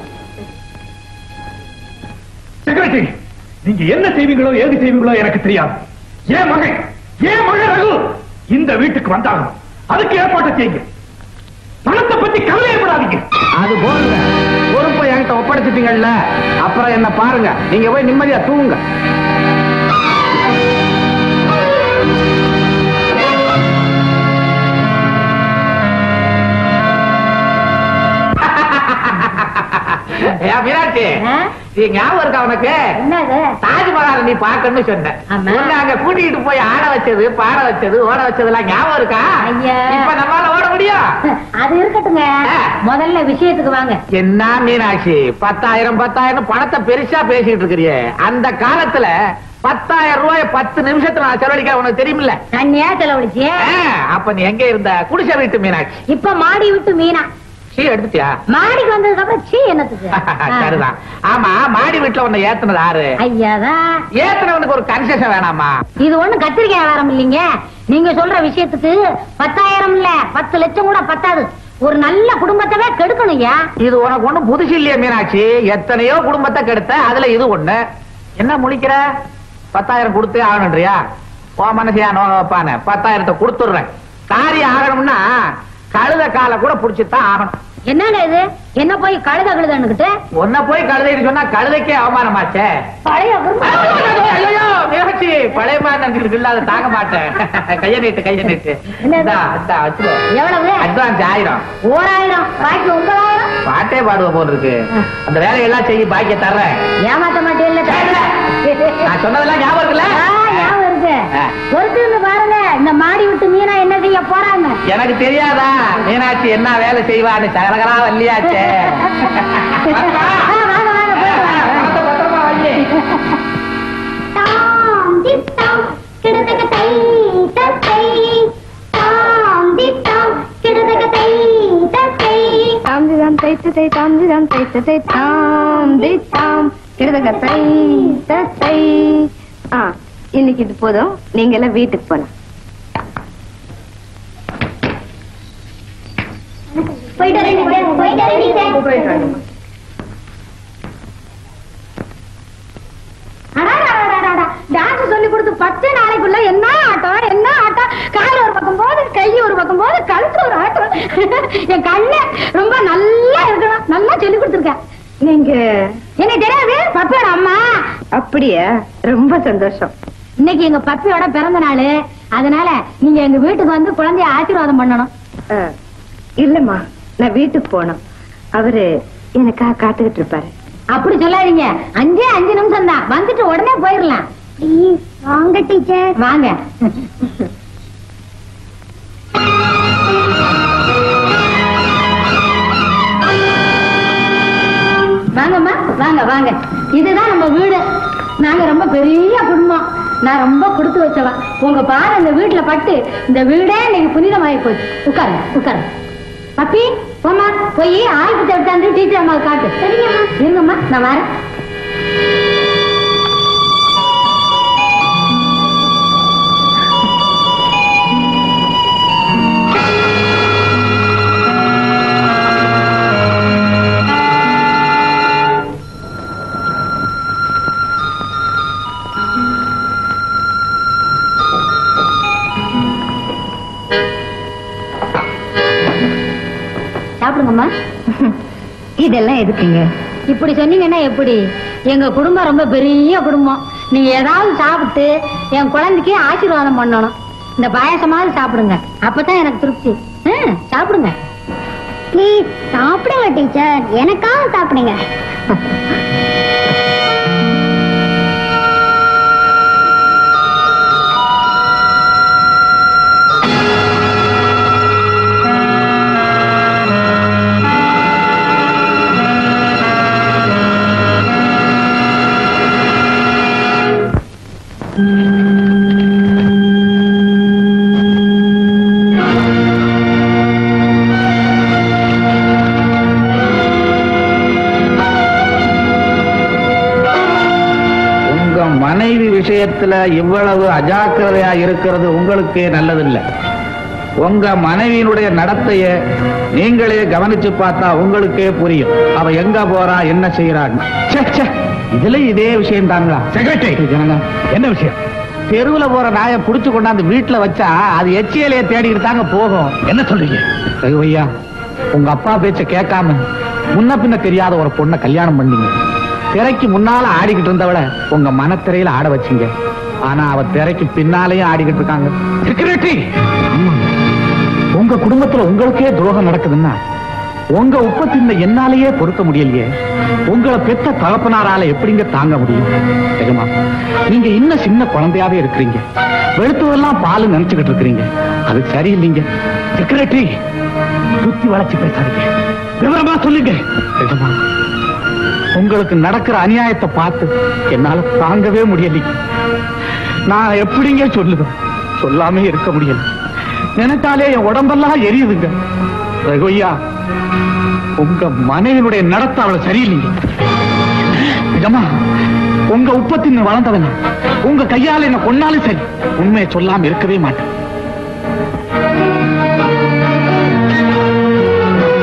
செக்ரட்டரி நீங்க என்ன செய்வீங்களோ ஏது செய்வீங்களோ எனக்கு தெரியாது ஏன் மகன் ஏன் மகன் ரகு இந்த வீட்டுக்கு வந்தாங்க அதுக்கு ஏற்பாட்டை செய்யுங்க பணத்தை பத்தி கவலையப்படாதீங்க அது போதுங்க பொறுப்பை என்கிட்ட ஒப்படைச்சிட்டீங்கல்ல அப்புறம் என்ன பாருங்க நீங்க போய் நிம்மதியா தூங்குங்க ஏன் மீனாட்சி இது ஞாபகம் இருக்கா உனக்கு என்னது தாஜ்மஹால் நீ பாக்கணும்னு சொன்னேன் ஆமா. உன்னை அங்க கூட்டிட்டு போய் ஆட வச்சது பாட வச்சது ஓட வச்சதெல்லாம் ஞாபகம் இருக்கா ஐயா. இப்ப நம்மளால ஓட முடியும் அது இருக்கட்டுங்க முதல்ல விஷயத்துக்கு வாங்க என்ன மீனாட்சி பத்தாயிரம் பத்தாயிரம் பணத்தை பெருசா பேசிட்டு இருக்கிறியே அந்த காலத்துல பத்தாயிரம் ரூபாய் பத்து நிமிஷத்துல நான் செலவழிக்க உனக்கு தெரியுமில்ல தண்ணியா செலவழிச்சு ஆ, அப்ப நீ எங்க இருந்த குடிசை வீட்டு மீனாட்சி இப்ப மாடி விட்டு மீனா சீ எடுத்துட்டியா மாடிக்கு வந்ததுக்கு அப்புறம் சீ என்னத்துக்கு சரிதான் ஆமா மாடி வீட்டுல உன்னை ஏத்துனது யாரு ஐயாதான் ஏத்துனவனுக்கு ஒரு கன்செஷன் வேணாமா இது ஒண்ணு கத்திரிக்காய் வியாபாரம் இல்லைங்க நீங்க சொல்ற விஷயத்துக்கு பத்தாயிரம் இல்ல பத்து லட்சம் கூட பத்தாது ஒரு நல்ல குடும்பத்தவே கெடுக்கணும்யா இது உனக்கு ஒண்ணு புதுசு இல்லையா மீனாட்சி எத்தனையோ குடும்பத்தை கெடுத்த அதுல இது ஒண்ணு என்ன முழிக்கிற பத்தாயிரம் கொடுத்தே ஆகணுன்றியா உன் மனசியா நோக வைப்பானே பத்தாயிரத்தை கொடுத்துடுறேன் காரியம் ஆகணும்னா கழுத காலை கூட புடிச்சுதான் ஆகணும் என்னங்க இது என்ன போய் கழுத கழுதன்னுகிட்டு உன்ன போய் கழுதைன்னு சொன்னா கழுதைக்கே அவமானமாச்சே பழைய ஐயோ மீனாட்சி பழைய மாதிரி இல்லாத தாங்க மாட்டேன் கைய நீட்டு கைய நீட்டு என்னது? இந்தா, இந்தா, வச்சுக்கோ எவ்வளவு அட்வான்ஸ் ஆயிரம் ஓராயிரம் பாக்கி ஒன்பதாயிரம் பாட்டே பாடுவ போல் இருக்கு அந்த வேலையெல்லாம் செய்ய பாக்கிய தர்றேன் ஏமாத்த மாட்டேன் நான் சொன்னதெல்லாம் ஞாபகம் இருக்குல்ல ஞாபகம் இருக்கு ஆ. பொறுத்து பாருங்க இந்த மாடி விட்டு மீனா என்ன செய்ய போறாங்க எனக்கு தெரியாதா மீனாட்சி என்ன வேலை செய்வான்னு சகலகலா வள்ளியாச்சே ஆ, வாங்க வாங்க போயிட்டு வாங்க. தாம் தித்தாம் கிடதக தை தத்தை தாம் தித்தாம் கிடதக தை தத்தை தாம் திதாம் தைத்து தை தாம் திதாம் தைத்து தை தாம் தித்தாம் கிடதக தை தத்தை ஆ இன்னைக்கு இது போதும் நீங்க எல்லாம் வீட்டுக்கு போலாம் போயிட்டு வரேன் டீச்சர் போயிட்டு வரேன் டீச்சர் டான்ஸ் சொல்லி கொடுத்து பத்து நாளைக்குள்ள என்ன ஆட்டம் என்ன ஆட்டம் கால் ஒரு பக்கம் போது கை ஒரு பக்கம் போது கழுத்து ஒரு ஆட்டம் என் கண்ணு ரொம்ப நல்லா இருக்கணும் நல்லா சொல்லி கொடுத்துருக்கேன் நீங்க எனக்கு தெரியாது பப்பியோட அம்மா அப்படியா ரொம்ப சந்தோஷம் இன்னைக்கு எங்க பப்பியோட பிறந்த நாள் அதனால நீங்க எங்க வீட்டுக்கு வந்து குழந்தைய ஆசீர்வாதம் பண்ணணும் ஆ, இல்லம்மா நான் வீட்டுக்கு போனோம் அவரு எனக்காக காத்துக்கிட்டு இருப்பாரு அப்படி சொல்லாதீங்க அஞ்சே அஞ்சு நிமிஷம் தான் வந்துட்டு உடனே போயிடலாம் ப்ளீஸ் வாங்க டீச்சர் வாங்க வாங்கம்மா வாங்க வாங்க இதுதான் நம்ம வீடு நாங்க ரொம்ப பெரிய குடும்பம் நான் ரொம்ப கொடுத்து வச்சவன் உங்க பாரு இந்த வீட்டுல பட்டு இந்த வீடே இன்னைக்கு புனிதமாயி போச்சு உட்காருங்க உட்காருங்க பப்பி போம்மா போய் ஆயுதத்தை எடுத்தாந்து டீச்சர் அம்மா காட்டு சரிங்கம்மா இருங்கம்மா நான் வரேன் சாப்பிடுங்கம்மா இதெல்லாம் எதுக்குங்க இப்படி சொன்னீங்கன்னா எப்படி எங்க குடும்பம் ரொம்ப பெரிய குடும்பம் நீங்க ஏதாவது சாப்பிட்டு என் குழந்தைக்கு ஆசீர்வாதம் பண்ணணும் இந்த பாயசமாவது சாப்பிடுங்க அப்பதான் எனக்கு திருப்தி ம், சாப்பிடுங்க ப்ளீஸ் சாப்பிடுங்க டீச்சர் எனக்காக சாப்பிடுங்க உங்க மனைவி விஷயத்துல இவ்வளவு அஜாக்கிரதையா இருக்கிறது உங்களுக்கு நல்லதில்லை உங்க மனைவியினுடைய நடத்தைய நீங்களே கவனிச்சு பார்த்தா உங்களுக்கே புரியும் அவ எங்க போறா என்ன செய்யறான்னு ச்சே, ச்சே, இதுல இதே விஷயம் தாங்களா செக்ரட்டரி ஜனங்க என்ன விஷயம் தெருவுல போற நாயை புடிச்சு கொண்டாந்து வீட்டுல வச்சா அது எச்சியலையே தேடிக்கிட்டு தாங்க போகும் என்ன சொல்றீங்க ஐயா உங்க அப்பா பேச்ச கேட்காம முன்ன பின்ன தெரியாத ஒரு பொண்ணை கல்யாணம் பண்ணீங்க திரைக்கு முன்னால ஆடிக்கிட்டு இருந்தவள உங்க மனத்திரையில ஆட வச்சீங்க ஆனா அவ திரைக்கு பின்னாலேயும் ஆடிக்கிட்டு இருக்காங்க செக்ரட்டரி உங்க குடும்பத்துல உங்களுக்கே துரோகம் நடக்குதுன்னா உங்க உப்பத்தின்மை என்னாலேயே பொறுக்க முடியலையே உங்களை பெத்த தகப்பனாரால எப்படிங்க தாங்க முடியும் நிஜமா நீங்க இன்னும் சின்ன குழந்தையாவே இருக்கிறீங்க வெளுத்ததெல்லாம் பால் நினைச்சுக்கிட்டு இருக்கிறீங்க அது சரியில்லைங்க செக்ரட்டரி சுத்தி வளைச்சு பேசாதீங்க விவரமா சொல்லுங்க நிஜமா உங்களுக்கு நடக்கிற அநியாயத்தை பார்த்து என்னால தாங்கவே முடியலைங்க நான் எப்படிங்க சொல்லுவேன் சொல்லாமே இருக்க முடியல நினைத்தாலே என் உடம்பெல்லாம் எரியுதுங்க ரகுய்யா உங்க மனைவினுடைய நடத்த அவளை சரியில்லைங்க நிஜமா உங்க உப்பத்தின் வளர்ந்தவன உங்க கையால என்ன கொன்னாலும் சரி உண்மையை சொல்லாம இருக்கவே மாட்டேன்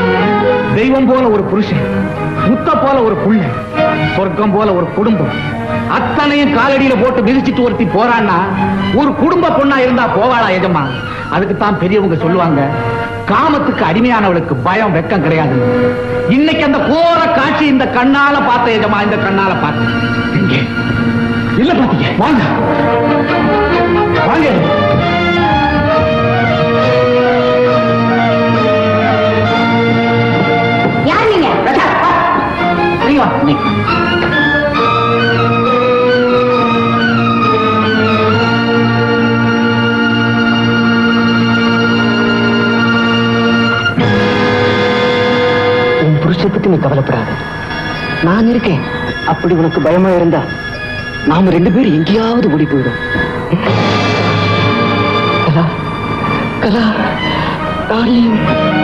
தெய்வம் போல ஒரு புருஷன் முத்த போல ஒரு புள்ள சொர்க்கம் போல ஒரு குடும்பம் அத்தனையும் காலடியில போட்டு மிதிச்சிட்டு ஒருத்தி போறான்னா ஒரு குடும்ப பொண்ணா இருந்தா போவாளா எஜமா அதுக்கு தான் பெரியவங்க சொல்லுவாங்க காமத்துக்கு அடிமையானவளுக்கு பயம் வெக்கம் கிடையாது இன்னைக்கு அந்த கோர காட்சி இந்த கண்ணால பார்த்த எஜமா இந்த கண்ணால பார்த்த எங்கே இல்ல பாத்தீங்க வாங்க வாங்க யார் நீங்க நீ வா நீ உன் புருஷை பத்தி நீ கவலைப்படாத நான் இருக்கேன் அப்படி உனக்கு பயமா இருந்தா நாம ரெண்டு பேரும் எங்கேயாவது ஓடி போயிடும் கலா கலா டார்லிங்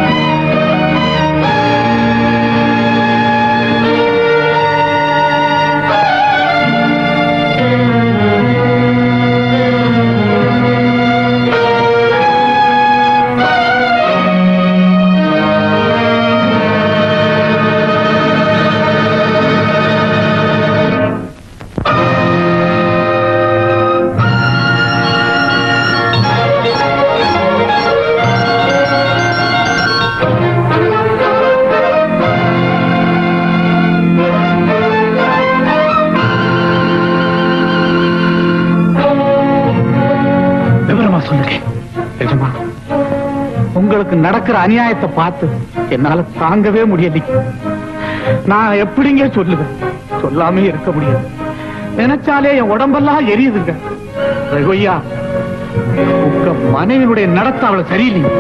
விவரமா சொல்லுங்க எஜமா உங்களுக்கு நடக்கிற அநியாயத்தை பார்த்து என்னால தாங்கவே முடியலை நான் எப்படிங்க சொல்லுவேன் சொல்லாமே இருக்க முடியாது நினைச்சாலே என் உடம்பெல்லாம் எரியுதுங்க ரகுய்யா உங்க மனைவியுடைய நடத்த அவளை சரியில்லைங்க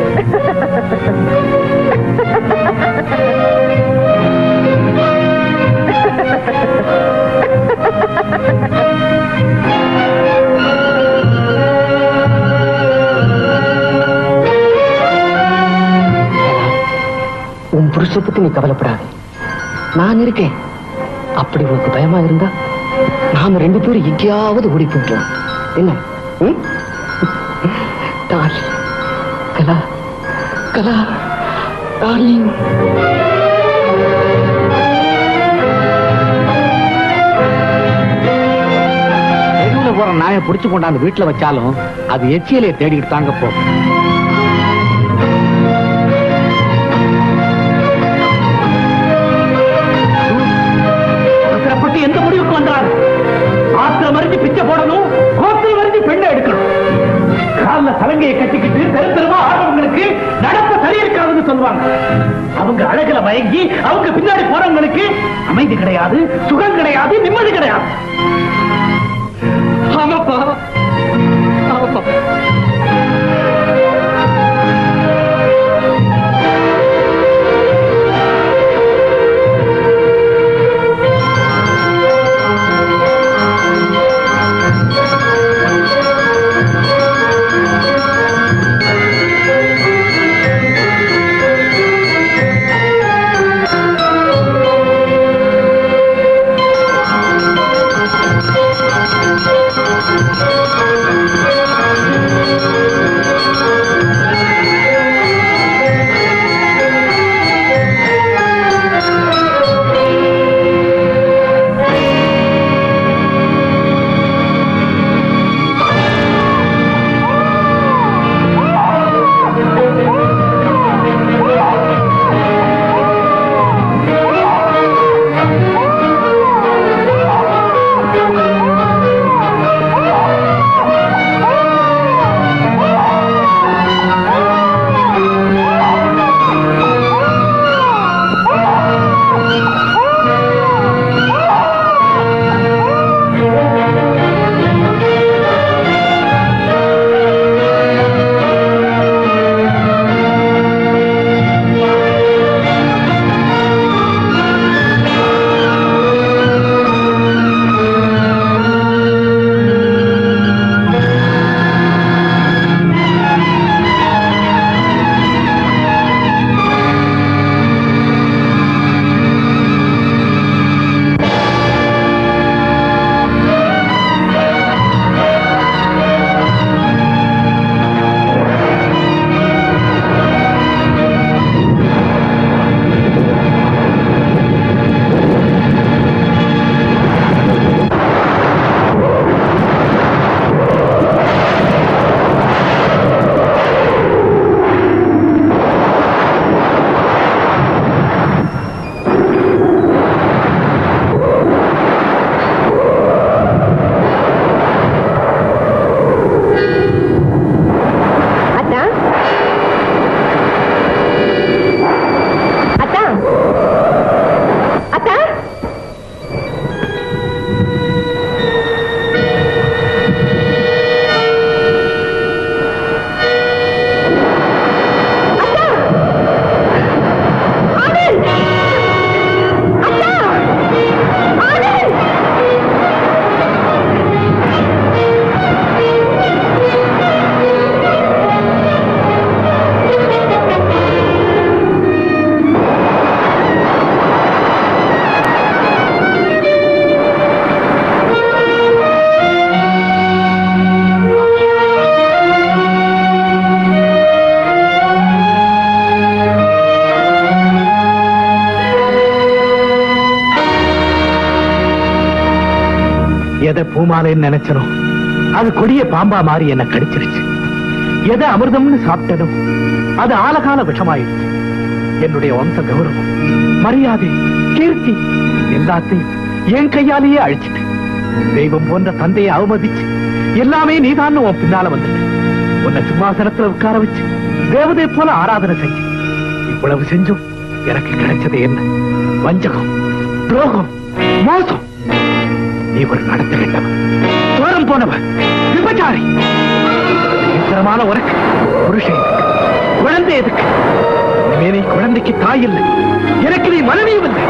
உன் புருஷை பத்தி நீ கவலைப்படாத நான் இருக்கேன் அப்படி உனக்கு பயமா இருந்தா நாம ரெண்டு பேரும் எங்கேயாவது ஓடி போயிடலாம் என்ன ம்? டார்லிங் கலா கலா டார்லிங் தெருவுல போற நாயை புடிச்சு கொண்டாந்து வீட்டுல வச்சாலும் அது எச்சியலையை தேடிக்கிட்டு தாங்க போகும் அவசரப்பட்டு எந்த முடிவுக்கு வந்தாரு ஆத்திரம் மறிஞ்சு பிச்சை போடணும் கோத்தில் மறிஞ்சு பெண்ணை எடுக்கணும் கால்ல சலங்கையை கட்டிக்கிட்டு தெரு தெருவா ஆடுறவங்களுக்கு நடப்பு சரி இருக்காதுன்னு சொல்லுவாங்க அவங்க அழகுல மயங்கி அவங்க பின்னாடி போறவங்களுக்கு அமைதி கிடையாது சுகம் கிடையாது நிம்மதி கிடையாது ஆமாப்பா ஆமாப்பா Thank you. பூமாலைன்னு நினைச்சனோ அது கொடிய பாம்பா மாறி என்ன கடிச்சிருச்சு எதை அமிர்தம்னு சாப்பிட்டனும் அது ஆலகால விஷமாயிடுச்சு என்னுடைய வம்ச கௌரவம் மரியாதை கீர்த்தி எல்லாத்தையும் என் கையாலேயே அழிச்சிட்டு தெய்வம் போன்ற தந்தையை அவமதிச்சு எல்லாமே நீதான் உன் பின்னால வந்துட்டு உன்னை சிம்மாசனத்துல உட்கார வச்சு தேவதை போல ஆராதனை செஞ்சு இவ்வளவு செஞ்சும் எனக்கு கிடைச்சது என்ன வஞ்சகம் துரோகம் மோசம் நீ ஒரு நடத்த வேண்டவன் தூரம் போனவன் விபச்சாரி பயங்கரமான உனக்கு புருஷன் எதுக்கு? குழந்தை எதுக்கு இனிமே நீ குழந்தைக்கு தாய் இல்லை எனக்கு நீ மனைவியும் இல்லை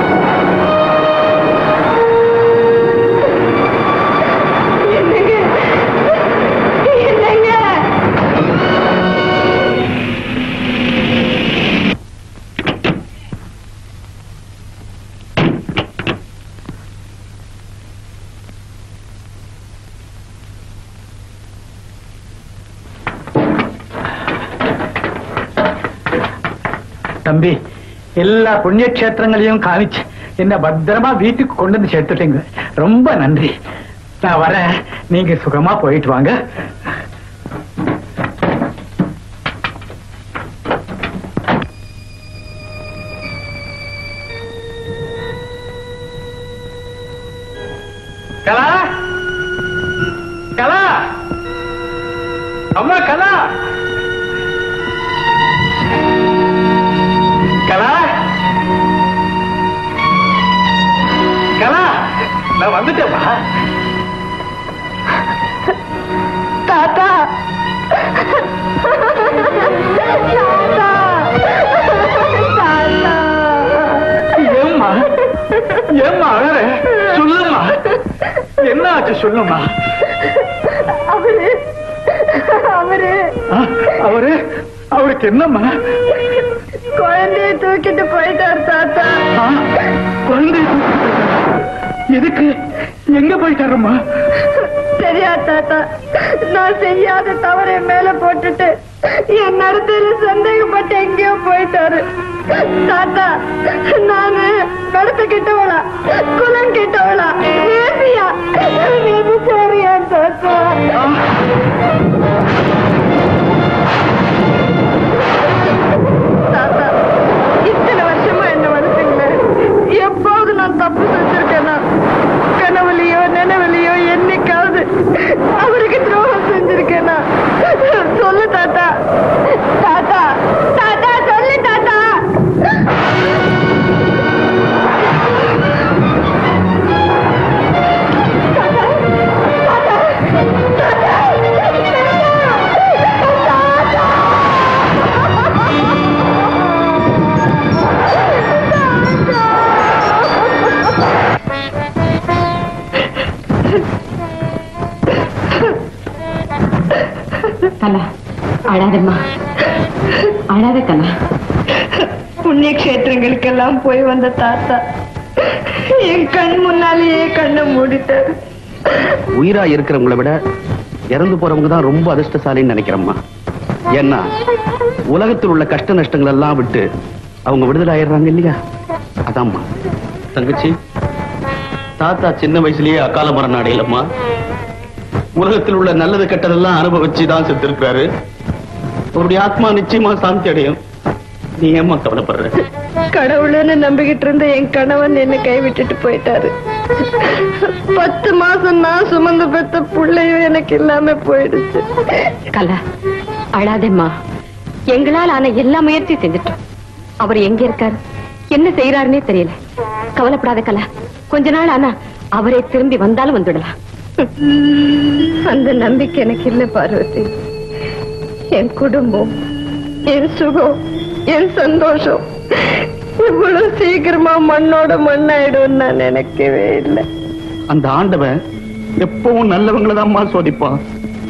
தம்பி எல்லா புண்ணிய கஷேத்திரங்களையும் காமிச்சு என்ன பத்திரமா வீட்டுக்கு கொண்டு வந்து சேர்த்துட்டீங்க ரொம்ப நன்றி நான் வரேன் நீங்க சுகமா போயிட்டு வாங்க கலா கலா அம்மா கலா கலா கலா நான் வந்துட்டேப்பா தாத்தா தாத்தா தாத்தா ஏம்மா ஏம்மா அழற சொல்லுமா என்ன ஆச்சு சொல்லுமா அவரு அவரு ஆ, அவரு அவருக்கு என்னம்மா குழந்தைய தூக்கிட்டு போயிட்டார் தாத்தா ஆ, குழந்தை எதுக்கு எங்க போயிட்டாரம்மா தெரியாது தாத்தா நான் செய்யாத தவறை மேல போட்டுட்டு என் நடத்தையில சந்தேகப்பட்டு எங்கேயோ போயிட்டாரு தாத்தா நானு நடத்த கிட்டவளா குலம் கிட்டவளா வேசியா சரியா தாத்தா தாத்தா இத்தனை வருஷமா என்ன வளர்த்துங்களே எப்போது நான் தப்பு செஞ்சிருக்கேனா கனவுலையோ நினைவுலையோ என்னைக்காவது அவருக்கு துரோகம் செஞ்சிருக்கேனா சொல்லு தாத்தா தாத்தா தாத்தா சொல்லு தாத்தா கலா அழாதம்மா அழாத கலா புண்ணிய கஷேத்திரங்களுக்கெல்லாம் போய் வந்த தாத்தா என் கண் முன்னாலேயே கண்ணை மூடிட்டாரு உயிரா இருக்கிறவங்கள விட இறந்து போறவங்க தான் ரொம்ப அதிர்ஷ்டசாலின்னு நினைக்கிறேம்மா ஏன்னா உலகத்தில் உள்ள கஷ்ட நஷ்டங்கள் எல்லாம் விட்டு அவங்க விடுதலை ஆயிடுறாங்க இல்லையா அதாம்மா தங்கச்சி தாத்தா சின்ன வயசுலயே அக்கால மரணம் அடையலம்மா உலகத்தில் உள்ள நல்லது கெட்டதெல்லாம் அனுபவிச்சு தான் செத்துருக்கிறாரு அவருடைய ஆத்மா நிச்சயமா சாந்தி அடையும் நீ ஏம்மா கவலைப்படுற கடவுளுன்னு நம்பிக்கிட்டு இருந்த என் கணவன் என்ன கைவிட்டுட்டு போயிட்டாரு பத்து மாசம் நான் சுமந்து பெத்த புள்ளையும் எனக்கு இல்லாம போயிடுச்சு கலா அழாதேம்மா எங்களால் ஆன எல்லா முயற்சியும் செஞ்சுட்டோம் அவர் எங்க இருக்காரு என்ன செய்யறாருன்னே தெரியல கவலைப்படாத கலா கொஞ்ச நாள் ஆனா அவரே திரும்பி வந்தாலும் வந்துடலாம் அந்த நம்பிக்கை எனக்கு இல்ல பார்வதி என் குடும்பம் என் சுகம் என் சந்தோஷம் இவ்வளவு சீக்கிரமா மண்ணோட மண்ணாயிடும் நான் நினைக்கவே இல்லை அந்த ஆண்டவன் எப்பவும் நல்லவங்களை தான் சோதிப்பான்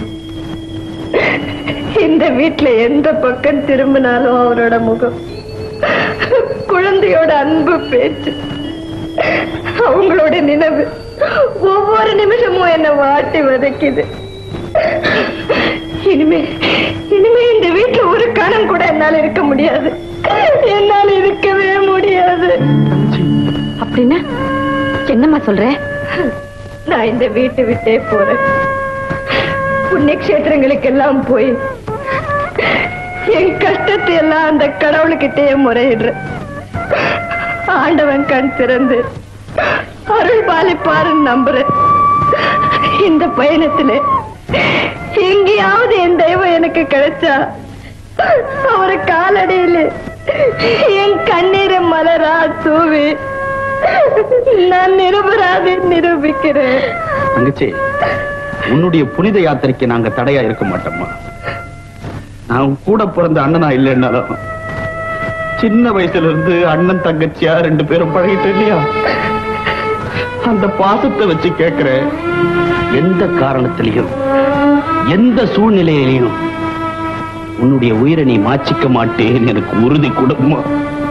இந்த வீட்டுல எந்த பக்கம் திரும்பினாலும் அவரோட முகம் குழந்தையோட அன்பு பேச்சு அவங்களோட நினைவு ஒவ்வொரு நிமிஷமும் என்ன வாட்டி வதைக்குது இனிமே இனிமே இந்த வீட்டுல ஒரு கணம் கூட என்னால இருக்க முடியாது என்னால இருக்கவே முடியாது அப்படின்னா என்னம்மா சொல்ற நான் இந்த வீட்டை விட்டே போறேன் புண்ணியக்ஷேத்திரங்களுக்கெல்லாம் போய் என் கஷ்டத்தை எல்லாம் அந்த கடவுளுக்கிட்டே முறையிடுறேன் ஆண்டவன் கண் திறந்து அருள் பாலிப்பாருன்னு நம்புறேன் இந்த பயணத்துல எங்கேயாவது என் தெய்வம் எனக்கு கிடைச்சா அவர் காலடியில என் கண்ணீரை மலரா தூவி நான் நிரபராதி நிரூபிக்கிறேன் தங்கச்சி உன்னுடைய புனித யாத்திரைக்கு நாங்க தடையா இருக்க மாட்டோம்மா நான் உன் கூட பிறந்த அண்ணனா இல்லைன்னாலும் சின்ன வயசுல இருந்து அண்ணன் தங்கச்சியா ரெண்டு பேரும் பழகிட்டு இல்லையா அந்த பாசத்தை வச்சு கேக்குறேன் எந்த காரணத்திலையும் எந்த சூழ்நிலையிலையும் உன்னுடைய உயிரை நீ மாச்சிக்க மாட்டேன்னு எனக்கு உறுதி கொடுமா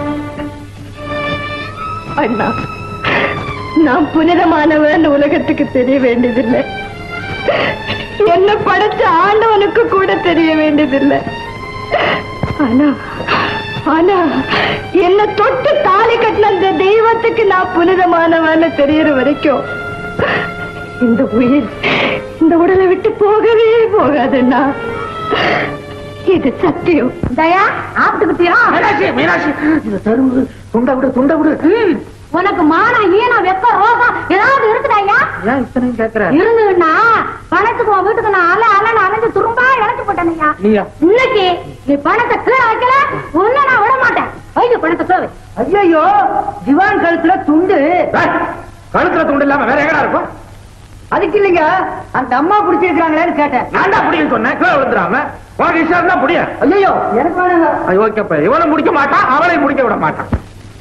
அண்ணா நான் புனிதமானவன் உலகத்துக்கு தெரிய வேண்டியதில்லை என்ன படைச்ச ஆண்டவனுக்கு கூட தெரிய வேண்டியதில்லை ஆனா ஆனா என்ன தொட்டு தாலி கட்டின அந்த தெய்வத்துக்கு நான் புனிதமானவன்னு தெரியற வரைக்கும் இந்த உயிர் இந்த உடலை விட்டு போகவே போகாதுண்ணா இது சத்தியம் தயா ஆப்டுக்கிட்டியா மீனாட்சி மீனாட்சி இந்த தெருவு துண்ட விடு துண்ட விடு உனக்கு மானம் ஈனம் வெக்க ரோகம் ஏதாவது இருக்குதாயா ஏன் இத்தனையும் கேக்குற இருந்துன்னா பணத்துக்கு உன் வீட்டுக்கு நான் அல அலன்னு அலைஞ்சு துரும்பா இழைச்சு போட்டேனையா நீயா இன்னைக்கு நீ பணத்தை கீழே வைக்கல ஒண்ணு நான் விட மாட்டேன் வைங்க பணத்தை கீழே வை. ஐயோ திவான் கழுத்துல துண்டு கழுத்துல துண்டு இல்லாம வேற எங்கடா இருக்கும் அதுக்கு இல்லைங்க அந்த அம்மா பிடிச்சிருக்காங்களேன்னு கேட்டேன் நான் தான் பிடிக்க சொன்னேன் கீழே விழுந்துடாம உனக்கு இஷ்டம் தான் பிடிய ஐயோ எனக்கு வேணுங்க ஓகேப்பா இவனை முடிக்க மாட்டான் அவளை முடிக்க விட மாட்டான்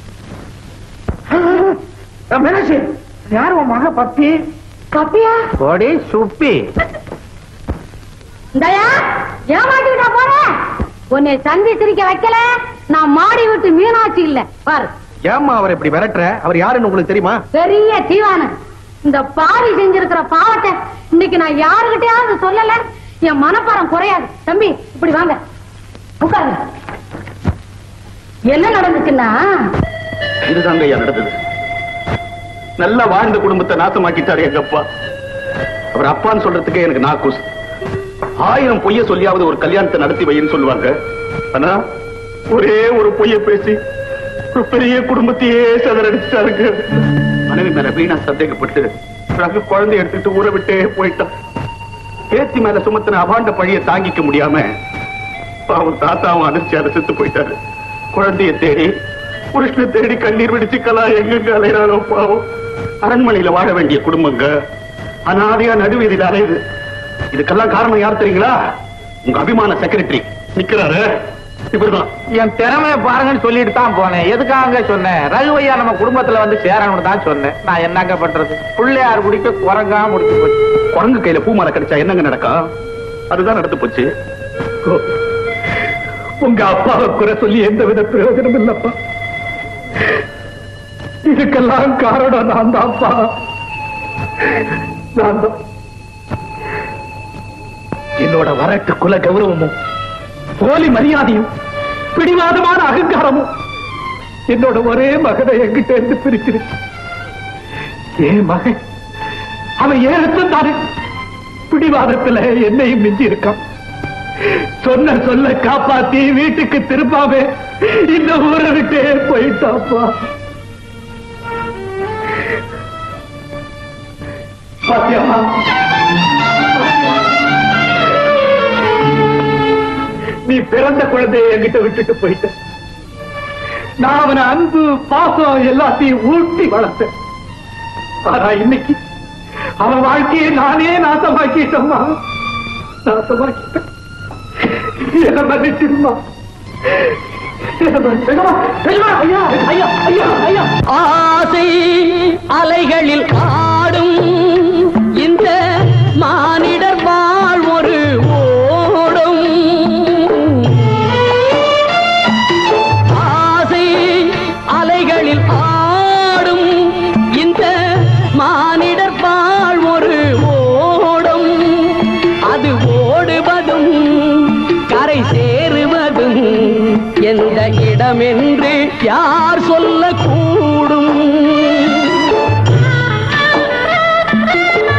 மீனாட்சி யார் உன் மக பப்பி கப்பியா கோடி சுப்பி தயா ஏமாட்டிட்டா போற உன்னை சந்தி சிரிக்க வைக்கல நான் மாடி விட்டு மீனாட்சி இல்ல பாரு ஏம்மா அவர் இப்படி விரட்டுற அவர் யாருன்னு உங்களுக்கு தெரியுமா பெரிய தீவானன் இந்த பாவி செஞ்சிருக்கிற பாவத்தை இன்னைக்கு நான் யாருகிட்டயாவது சொல்லல என் மனப்பாரம் குறையாது தம்பி இப்படி வாங்க உட்காருங்க என்ன நடந்துச்சுன்னா இதுதாங்க ஐயா நடந்தது நல்லா வாழ்ந்த குடும்பத்தை நாசமாக்கிட்டாரு எங்க அப்பா அவர் அப்பான்னு சொல்றதுக்கே எனக்கு நாக்கூஸ் ஆயிரம் பொய்ய சொல்லியாவது ஒரு கல்யாணத்தை நடத்தி வைன்னு சொல்லுவாங்க ஆனா ஒரே ஒரு பொய்ய பேசி ஒரு பெரிய குடும்பத்தையே சதறடிச்சிட்டாருங்க மனைவி மேல வீணா சந்தேகப்பட்டு பிறகு குழந்தை எடுத்துட்டு ஊரை விட்டே போயிட்டான் பேத்தி மேல சுமத்தின அபாண்ட பழிய தாங்கிக்க முடியாம பாவம் தாத்தாவும் அதிர்ச்சியால செத்து போயிட்டாரு குழந்தைய தேடி புருஷனை தேடி கண்ணீர் வெடிச்சு கலா எங்கெங்க அலையிறாளோ பாவம் அரண்மனையில வாழ வேண்டிய குடும்பங்க அனாதையா நடுவீதியில் அலையுது இதுக்கெல்லாம் காரணம் யார் தெரியுங்களா உங்க அபிமான செக்ரட்டரி நிக்கிறாரு இவர்தான் என் திறமைய பாருங்கன்னு சொல்லிட்டு தான் போனேன் எதுக்காக சொன்னேன் ரகுவையா நம்ம குடும்பத்துல வந்து சேரணும்னு தான் சொன்னேன் நான் என்னங்க பண்றது பிள்ளையார் குடிக்க குரங்கா முடிச்சு போச்சு குரங்கு கையில பூமாலை கிடைச்சா என்னங்க நடக்கும் அதுதான் நடந்து போச்சு உங்க அப்பாவை குறை சொல்லி எந்த வித பிரயோஜனம் இல்லப்பா இதுக்கெல்லாம் காரணம் நான் தான் அப்பா நான் தான் என்னோட வரட்டு குல கௌரவமும் போலி மரியாதையும் பிடிவாதமான அகங்காரமும் என்னோட ஒரே மகனை என்கிட்ட இருந்து பிரிச்சிருச்சு ஏன் மகன் அவன் ஏழத்தும் தானே பிடிவாதத்துல என்னையும் மிஞ்சி இருக்கான் சொன்ன சொல்ல காப்பாத்தி வீட்டுக்கு திருப்பாம இந்த ஊரை விட்டே போயிட்டாப்பா பாத்தியம்மா நீ பிறந்த குழந்தைய என்கிட்ட விட்டுட்டு போயிட்ட நான் அவன அன்பு பாசம் எல்லாத்தையும் ஊட்டி வளர்த்தேன் ஆனா இன்னைக்கு அவன் வாழ்க்கையை நானே நாசமாக்கிட்டம்மா நாசமாக்கிட்டேன் என்ன மன்னிச்சிருமா ஐயா ஐயா ஐயா ஐயா ஆசை அலைகளில் ஆடும் இந்த மானிடர் வாழ் ஒரு ஓடும் ஆசை அலைகளில் ஆடும் இந்த மானிடர் வாழ் ஒரு ஓடும் அது ஓடுவதும் கரை சேருவதும் எந்த இடமென்று யார் சொல்லக்கூடும்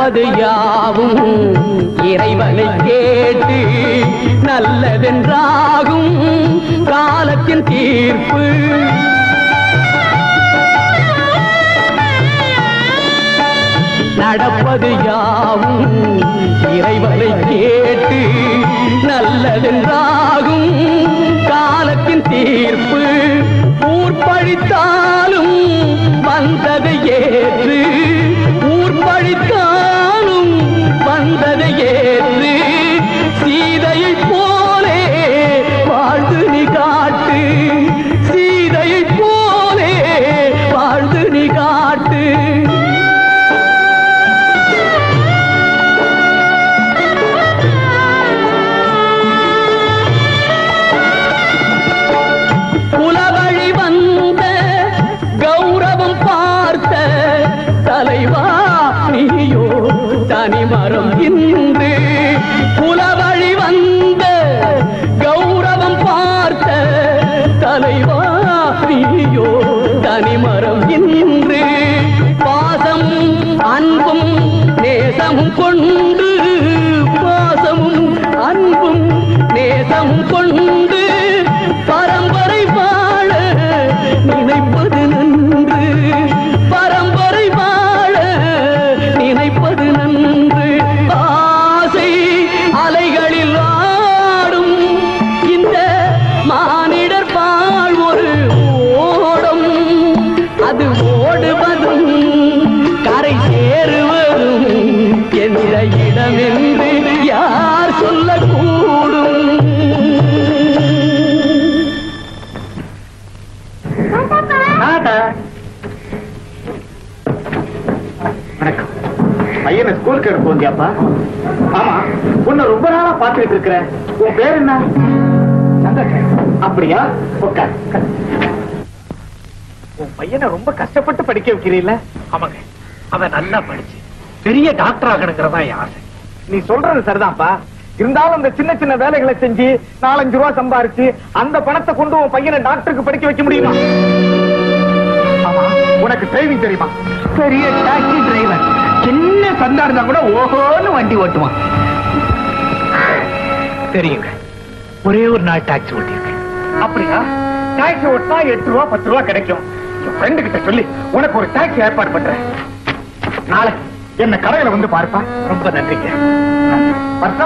நடப்பது யாவும் இறைவனை கேட்டு நல்லதென்றாகும் காலத்தின் தீர்ப்பு நடப்பது யாவும் இறைவனை கேட்டு நல்லதென்றாகும் காலத்தின் தீர்ப்பு ஊர் பழித்தாலும் வந்ததை ஏற்று ஊர் பழித்தாலும் வந்ததை ஏற்று சீதையை போலே வாழ்ந்து நீ காட்டு சீதையை போலே வாழ்ந்து நீ காட்டு குலவழி வந்த கௌரவம் பார்த்த தலைவா நீயோ தனிமரம் இன்று குலவழி வந்த கௌரவம் பார்த்த தலைவா நீயோ தனிமரம் இன்று பாசம் அன்பும் நேசமும் கொண்டு பாசமும் அன்பும் நேசமும் கொண்டு பரம்பரை வாழ நினைப்பது நன்று பரம்பரை வாழ நினைப்பது நன்று ஆசை அலைகளில் ஆடும் இந்த மானிடர் வாழ் ஒரு ஓடம் அது ஓடுவதும் கரை சேருவதும் எந்த இடமென்று யார் சொல்லக்கூடும் வணக்கம் பையனை ஸ்கூலுக்கு எடுத்து வந்தியாப்பா ஆமா உன்னை ரொம்ப நாளா பாத்துக்கிட்டு இருக்கிறேன் உன் பேர் என்ன அப்படியா உட்கார் உன் பையனை ரொம்ப கஷ்டப்பட்டு படிக்க வைக்கிறீல்ல ஆமாங்க அவன் நல்லா படிச்சு பெரிய டாக்டர் ஆகணுங்கிறதா என் ஆசை நீ சொல்றது சரிதான்ப்பா இருந்தாலும் இந்த சின்ன சின்ன வேலைகளை செஞ்சு நாலஞ்சு ரூபா சம்பாரிச்சு அந்த பணத்தை கொண்டு உன் பையனை டாக்டருக்கு படிக்க வைக்க முடியுமா ஆமா உனக்கு டிரைவிங் தெரியுமா பெரிய டாக்ஸி டிரைவர் சின்ன சந்தா இருந்தா கூட ஓஹோன்னு வண்டி ஓட்டுவான் தெரியுங்க ஒரே ஒரு நாள் டாக்ஸி ஓட்டியிருக்கேன் அப்படியா டாக்ஸி ஓட்டினா எட்டு ரூபா பத்து ரூபா கிடைக்கும் என் ஃப்ரெண்டு கிட்ட சொல்லி உனக்கு ஒரு டாக்ஸி ஏற்பாடு பண்றேன் நாளைக்கு என்ன கடையில வந்து பாருப்பா ரொம்ப நன்றிங்க பர்சா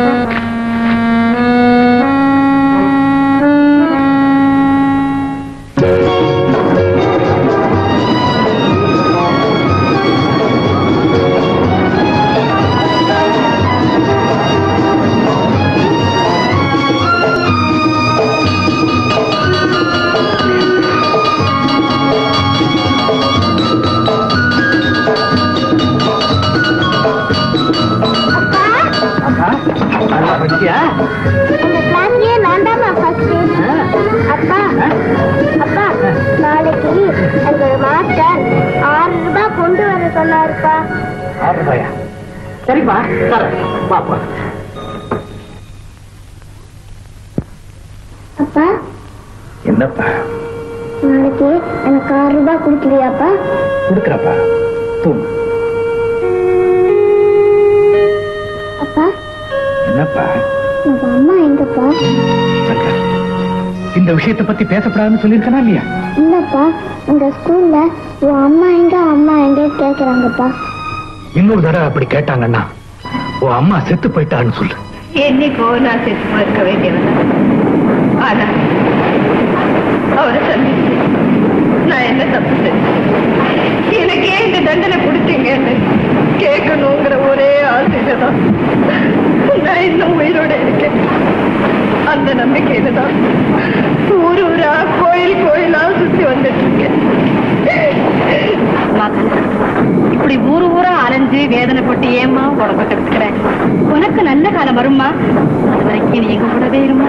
நல்லா படிச்சியா இந்த கிளாஸ்லயே நான் தான் ஃபர்ஸ்ட் அப்பா அப்பா நாளைக்கு எங்க மாஸ்டர் ஆறு ரூபாய் கொண்டு வர சொன்னாருப்பா ஆறு ரூபாயா சரிப்பா தரேன் பாப்பா அப்பா என்னப்பா நாளைக்கு எனக்கு ஆறு ரூபாய் கொடுக்கலையாப்பா கொடுக்குறப்பா தூங்கு அப்பா என்னப்பா உங்க அம்மா எங்கப்பா சங்கர் இந்த விஷயத்தை பத்தி பேசப்படாதுன்னு சொல்லியிருக்கனா இல்லையா இல்லப்பா உங்க ஸ்கூல்ல உன் அம்மா எங்க அம்மா எங்க கேக்குறாங்கப்பா இன்னொரு தடவை அப்படி கேட்டாங்கன்னா உன் அம்மா செத்து போயிட்டான்னு சொல்லு என்னைக்கோ நான் செத்து இருக்க வேண்டியவன் ஆனா அவரை சந்திச்சு நான் என்ன தப்பு செஞ்சேன் எனக்கு ஏன் இந்த தண்டனை கொடுத்தீங்கன்னு கேட்கணுங்கிற ஒரே ஆசையில தான் நான் இன்னும் உயிரோட இருக்கேன் அந்த நம்பிக்கையில தான் ஊர் ஊரா கோயில் கோயிலா சுத்தி வந்துட்டு இருக்கேன் இப்படி ஊரு ஊரா அலைஞ்சு வேதனைப்பட்டு ஏமா உடம்ப கெடுத்துக்கிற உனக்கு நல்ல காலம் வருமா அது வரைக்கும் நீ எங்க கூடவே இருமா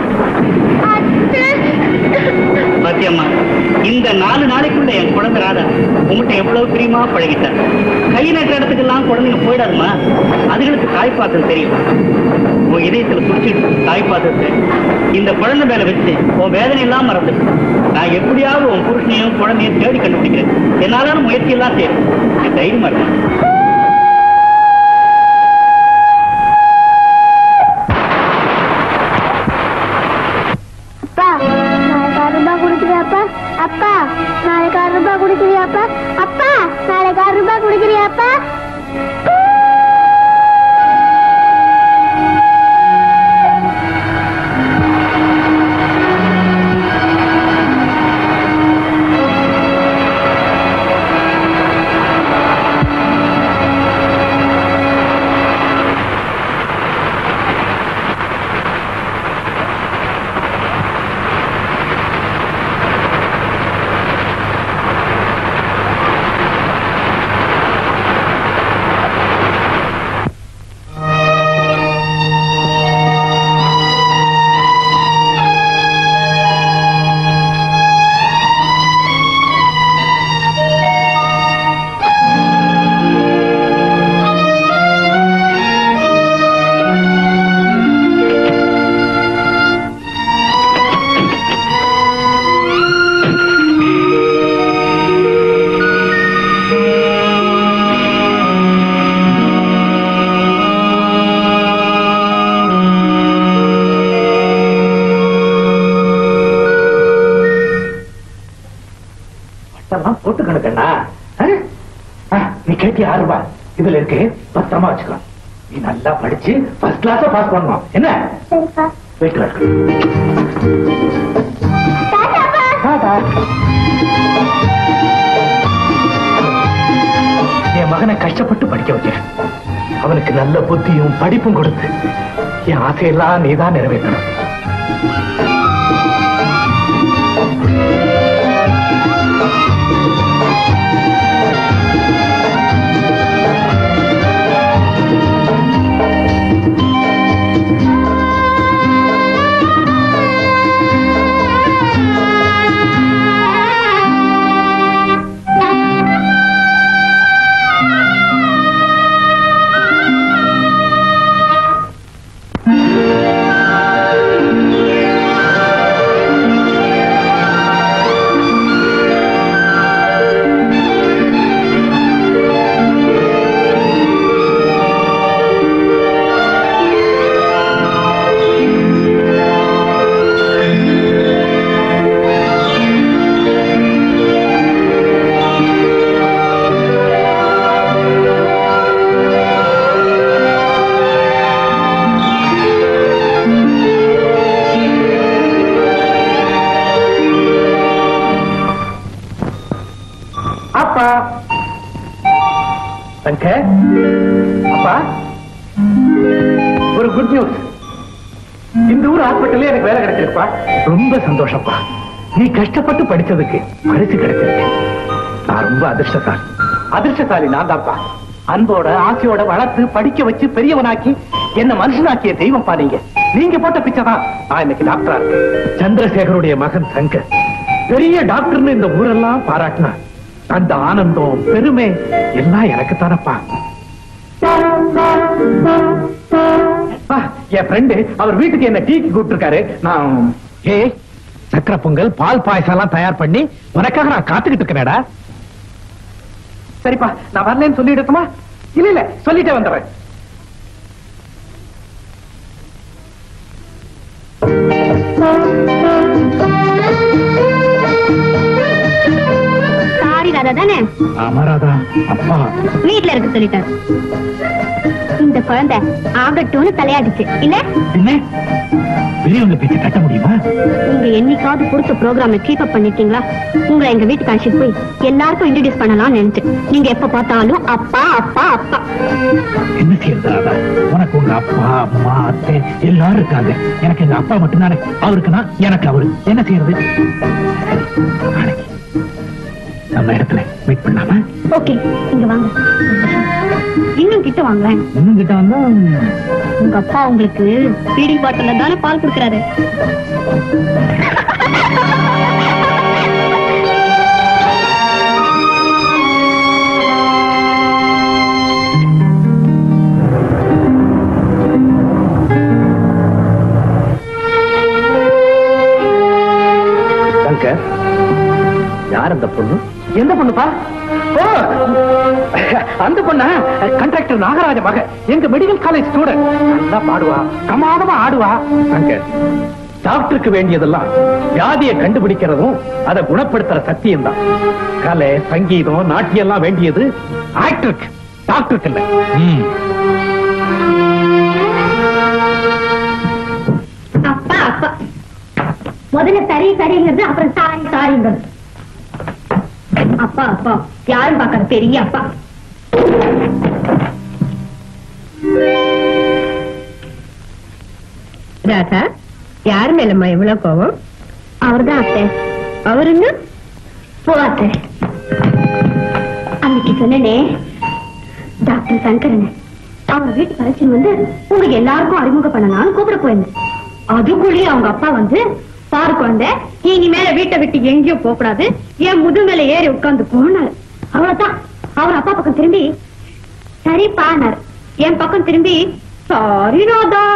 பாத்தியம்மா இந்த நாலு நாளைக்குள்ள என் குழந்தை ராதா உங்ககிட்ட எவ்வளவு பிரியமா பழகிட்டார் கை நட்டுற இடத்துக்கெல்லாம் குழந்தைங்க போயிடாதுமா அதுகளுக்கு தாய்ப்பாசம் தெரியும் உன் இதயத்துல குடிச்சிட்டு தாய்ப்பாசத்தை இந்த குழந்தை மேல வச்சு உன் வேதனை எல்லாம் மறந்து நான் எப்படியாவது உன் புருஷனையும் குழந்தையும் தேடி கண்டுபிடிக்கிறேன் என்னாலான முயற்சி எல்லாம் செய்யும் நீ தைரியமா இருக்கு குடிக்கிறியாப்பா அப்பா நாளைக்கு ஆறு ரூபாய் குடிக்கிறியாப்பா அப்பா நாளைக்கு ஆறு ரூபாய் குடிக்கிறியாப்பா பட்டெல்லாம் போட்டு கணக்கண்ணா நீ கேட்டி ஆறு ரூபாய் இதுல இருக்கு பத்திரமா வச்சுக்கோ நீ நல்லா படிச்சு ஃபர்ஸ்ட் கிளாஸ் பாஸ் பண்ணணும் என்ன சரிப்பா போயிட்டு வர என் மகனை கஷ்டப்பட்டு படிக்க வச்சேன் அவனுக்கு நல்ல புத்தியும் படிப்பும் கொடுத்து என் ஆசையெல்லாம் நீதான் நிறைவேற்றணும் அப்பா சங்கர் அப்பா ஒரு குட் நியூஸ் இந்த ஊர் ஹாஸ்பிட்டல்ல எனக்கு வேலை கிடைச்சிருப்பா ரொம்ப சந்தோஷப்பா நீ கஷ்டப்பட்டு படிச்சதுக்கு பரிசு கிடைச்சிருக்கு நான் ரொம்ப அதிர்ஷ்டசாலி அதிர்ஷ்டசாலி நான் தான்ப்பா அன்போட ஆசையோட வளர்த்து படிக்க வச்சு பெரியவனாக்கி என்ன மனுஷனாக்கிய தெய்வம் பாருங்க நீங்க போட்ட பிச்சை தான் நான் இன்னைக்கு டாக்டரா இருக்கேன் சந்திரசேகருடைய மகன் சங்கர் பெரிய டாக்டர்னு இந்த ஊரெல்லாம் பாராட்டினான் அந்த ஆனந்தம் பெருமை எல்லாம் எனக்கு தானப்பா அப்பா, என் ஃப்ரெண்டு அவர் வீட்டுக்கு என்ன டீக்கு கூப்பிட்டுருக்காரு நான் ஏ சக்கரை பொங்கல் பால் பாயசம் எல்லாம் தயார் பண்ணி உனக்காக நான் காத்துக்கிட்டு இருக்கிறேடா சரிப்பா நான் வரலன்னு சொல்லிடட்டுமா இல்ல இல்ல சொல்லிட்டே வந்துடுறேன் சாரி ராதா தானே அமராதா அப்பா வீட்ல இருக்க சொல்லிட்டாரு இந்த குழந்தை ஆகட்டும்னு தலையாடிச்சு இல்ல என்ன பெரியவங்க பேச்சு தட்ட முடியுமா நீங்க என்னைக்காவது கொடுத்த ப்ரோக்ராம கீப் அப் பண்ணிட்டீங்களா உங்களை எங்க வீட்டுக்கு அழைச்சிட்டு போய் எல்லாருக்கும் இன்ட்ரடியூஸ் பண்ணலாம்னு நினைச்சேன் நீங்க எப்ப பார்த்தாலும் அப்பா அப்பா அப்பா என்ன செய்யறது ராதா உனக்கு உங்க அப்பா அம்மா அத்தை எல்லாரும் இருக்காங்க எனக்கு எங்க அப்பா மட்டும்தானே அவருக்கு நான் எனக்கு அவரு என்ன செய்யறது நாளைக்கு நம்ம இடத்துல மீட் பண்ணாம ஓகே இங்க வாங்க இன்னும் கிட்ட வாங்களேன் இன்னும் கிட்ட வந்தா உங்க அப்பா உங்களுக்கு ஃபீடிங் பாட்டில தானே பால் கொடுக்கறாரு சங்கர் யார் அந்த பொண்ணு எந்த பொண்ணுப்பா ஓ அந்த பொண்ணா கண்ட்ராக்டர் நாகராஜ மக எங்க மெடிக்கல் காலேஜ் ஸ்டூடெண்ட் நல்லா பாடுவா பிரமாதமா ஆடுவா சங்கர் டாக்டருக்கு வேண்டியதெல்லாம் வியாதியை கண்டுபிடிக்கிறதும் அதை குணப்படுத்துற சக்தியும் தான் கலை சங்கீதம் நாட்டியம் எல்லாம் வேண்டியது ஆக்டருக்கு டாக்டருக்கு இல்ல ம். அப்பா அப்பா முதல்ல சரி சரிங்கிறது அப்புறம் சாரி சாரிங்கிறது அப்பா அப்பா யாரும் பார்க்கற பெரிய அப்பா ராதா யார் மேலம்மா இவ்வளவு கோவம் அவர்தான் அத்தை அவருங்க போ அத்தை அன்னைக்கு சொன்னனே டாக்டர் சங்கரன் அவங்க வீட்டு கலெக்ஷன் வந்து உங்களுக்கு எல்லாருக்கும் அறிமுகம் பண்ணலாம்னு கூப்பிட போயிருந்தேன் அதுக்குள்ளேயே அவங்க அப்பா வந்து பாரு குழந்தை நீ இனி மேல வீட்டை விட்டு எங்கேயும் போக கூடாது என் முது மேல ஏறி உட்கார்ந்து போனாரு அவ்வளவுதான் அவர் அப்பா பக்கம் திரும்பி சரி பானார் என் பக்கம் திரும்பி சாரி ராதா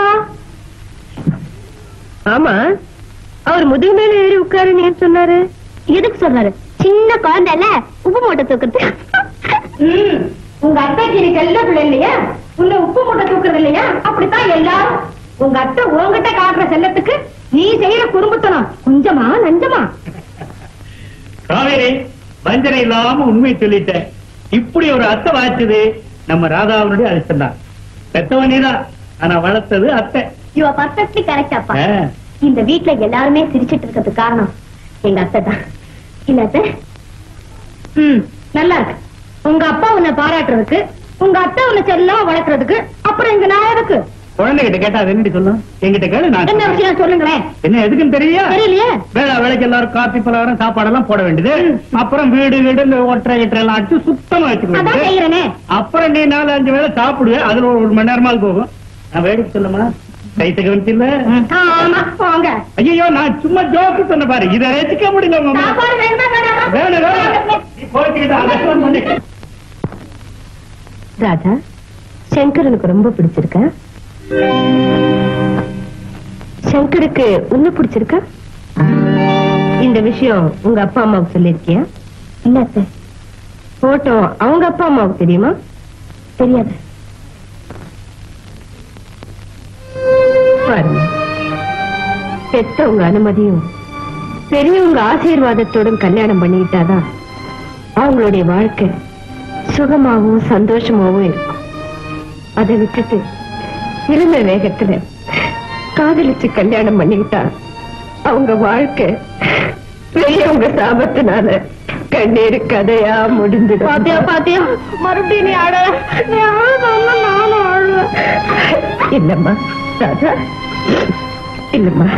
ஆமா அவர் முதுகு மேல ஏறி உட்காருன்னு ஏன் சொன்னாரு எதுக்கு சொல்றாரு சின்ன குழந்தைல உப்பு மூட்டை தூக்குறது ம், உங்க அத்தைக்கு நீ செல்ல பிள்ளை இல்லையா உன்னை உப்பு மூட்டை தூக்குறது இல்லையா அப்படித்தான் எல்லாரும் உங்க அத்தை உங்ககிட்ட காட்டுற செல்லத்துக்கு நீ செய்யற குறும்புத்தனம் கொஞ்சமா நஞ்சமா காவேரி வஞ்சனை இல்லாம உண்மை சொல்லிட்டேன் இப்படி ஒரு அத்தை வாய்ச்சது நம்ம ராதாவுடைய அதிர்ஷ்டம் தான் பெத்தவனே தான் ஆனா வளர்த்தது அத்தை யூ ஆர் பர்ஃபெக்ட்லி கரெக்ட் அப்பா ஆ. இந்த வீட்ல எல்லாருமே சிரிச்சிட்டு இருக்கிறதுக்கு காரணம் எங்க அத்தை தான் இல்ல அத்தை ம் நல்லா இருக்கு உங்க அப்பா உன்னை பாராட்டுறதுக்கு உங்க அத்தை உன்னை செல்லம் வளர்க்கறதுக்கு அப்புறம் இங்க நான் எதுக்கு குழந்தைகிட்ட கேட்டா அது என்னடி சொல்லும் என்கிட்ட கேளு நான் என்ன சொல்றேன். விஷயம் சொல்லுங்களேன் என்ன எதுக்குன்னு தெரியலையா தெரியலையே வேளா வேலைக்கு எல்லாரும் காப்பி பலகாரம் சாப்பாடெல்லாம் போட வேண்டியது அப்புறம் வீடு வீடு இந்த ஒற்றை இட்டை எல்லாம் அடிச்சு சுத்தமா வச்சுக்க அதான் வேண்டியது செய்யறேனே அப்புறம் நீ நாலு அஞ்சு வேளை சாப்பிடுவேன் அதுல ஒரு மணி நேரமாவது போகும் நான் வேடிக்கை சொல்லுமா கைத்த கவனிச்சில்ல ஆமா போங்க ஐயோ நான் சும்மா ஜோக்கு சொன்ன பாரு இதை ரசிக்க முடியல உங்க அம்மா. சாப்பாடு வேணுமா வேணாமா? வேணும் வேணும் நீ போய்க்கிட்டு அதெல்லாம் பண்ணி ராதா சங்கரனுக்கு ரொம்ப பிடிச்சிருக்க சங்கருக்கு உன்ன பிடிச்சிருக்க இந்த விஷயம் உங்க அப்பா அம்மாவுக்கு சொல்லிருக்கியா இல்ல அத்தை போட்டோ அவங்க அப்பா அம்மாவுக்கு தெரியுமா தெரியாது பாருங்க பெத்தவங்க அனுமதியும் பெரியவங்க ஆசீர்வாதத்தோடும் கல்யாணம் பண்ணிக்கிட்டாதான் அவங்களுடைய வாழ்க்கை சுகமாவும் சந்தோஷமாவும் இருக்கும் அதை விட்டுட்டு இருந்த வேகத்துல காதலிச்சு கல்யாணம் பண்ணிக்கிட்டா அவங்க வாழ்க்கை பெரியவங்க சாபத்தினால கண்ணீர் கதையா முடிஞ்சிடும் பாத்தியா பாத்தியா மறுபடியும் நீ அழ நீ அழுதாம நானும் அழுவேன் இல்லம்மா ராஜா இல்லம்மா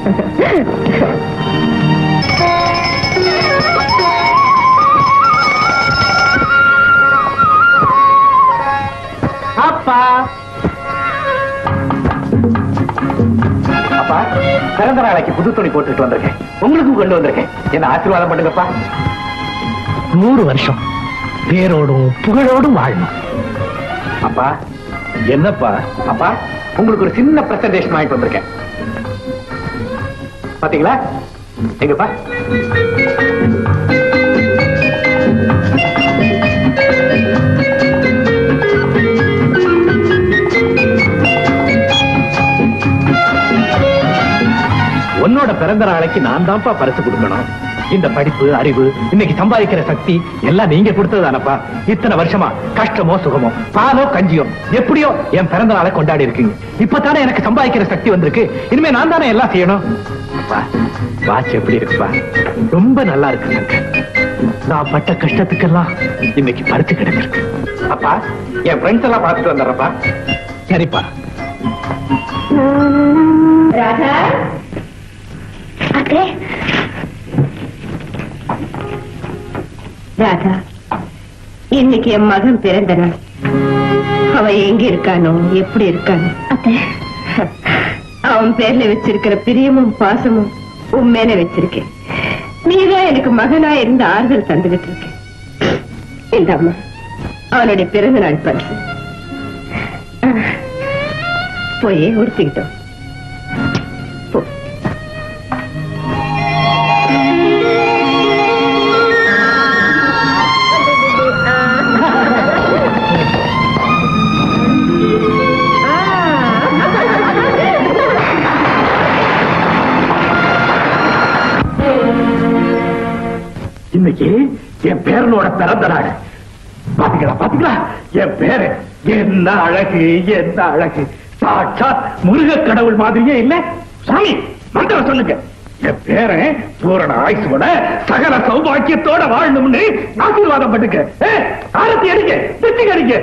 அப்பா அப்பா பிறந்த நாளைக்கு புது துணி போட்டுட்டு வந்திருக்கேன் உங்களுக்கும் கொண்டு வந்திருக்கேன் என்ன ஆசீர்வாதம் பண்ணுங்கப்பா நூறு வருஷம் பேரோடும் புகழோடும் வாழணும் அப்பா என்னப்பா அப்பா உங்களுக்கு ஒரு சின்ன பிரசன்டேஷன் வாங்கிட்டு வந்திருக்கேன் பாத்தீங்களா எங்கப்பா உன்னோட பிறந்த நாளைக்கு நான் தான்ப்பா பரிசு கொடுக்கணும் இந்த படிப்பு அறிவு இன்னைக்கு சம்பாதிக்கிற சக்தி எல்லாம் நீங்க கொடுத்ததுதானப்பா இத்தனை வருஷமா கஷ்டமோ சுகமோ பாலோ கஞ்சியோ எப்படியோ என் பிறந்த நாளை கொண்டாடி இருக்கீங்க இப்பதானே எனக்கு சம்பாதிக்கிற சக்தி வந்திருக்கு இனிமே நான் தானே எல்லாம் செய்யணும் அப்பா வாட்ச் எப்படி இருக்குப்பா ரொம்ப நல்லா இருக்கு சங்கர். நான் பட்ட கஷ்டத்துக்கெல்லாம் இன்னைக்கு பறிச்சு கிடைச்சிருக்கு அப்பா என் ஃப்ரெண்ட்ஸ் எல்லாம் பார்த்துட்டு வந்துடுறப்பா சரிப்பா ராதா அத்தே ராதா இன்னைக்கு என் மகன் பிறந்த நாள் அவன் எங்க இருக்கானோ எப்படி இருக்கானோ அத்தே அவன் பேர்ல வச்சிருக்கிற பிரியமும் பாசமும் உன் மேல வச்சிருக்கேன் நீதான் எனக்கு மகனா இருந்து ஆறுதல் தந்துகிட்டு இருக்க இந்த அம்மா அவனுடைய பிறந்த நாள் பரிசு ஆஹ், போய் உடுத்திக்கிட்டோம் போ இன்னைக்கு என் பேரனோட பிறந்த நாள் பாத்தீங்களா பாத்தீங்களா என் பேரு என்ன அழகு என்ன அழகு சாட்சாத் முருக கடவுள் மாதிரியே இல்ல சாமி மந்திரம் சொல்லுங்க என் பேரன் பூரண ஆயுசோட சகல சௌபாக்கியத்தோட வாழணும்னு ஆசீர்வாதம் பண்ணுங்க ஏ, ஆரத்தி அடிங்க திருச்சி அடிங்க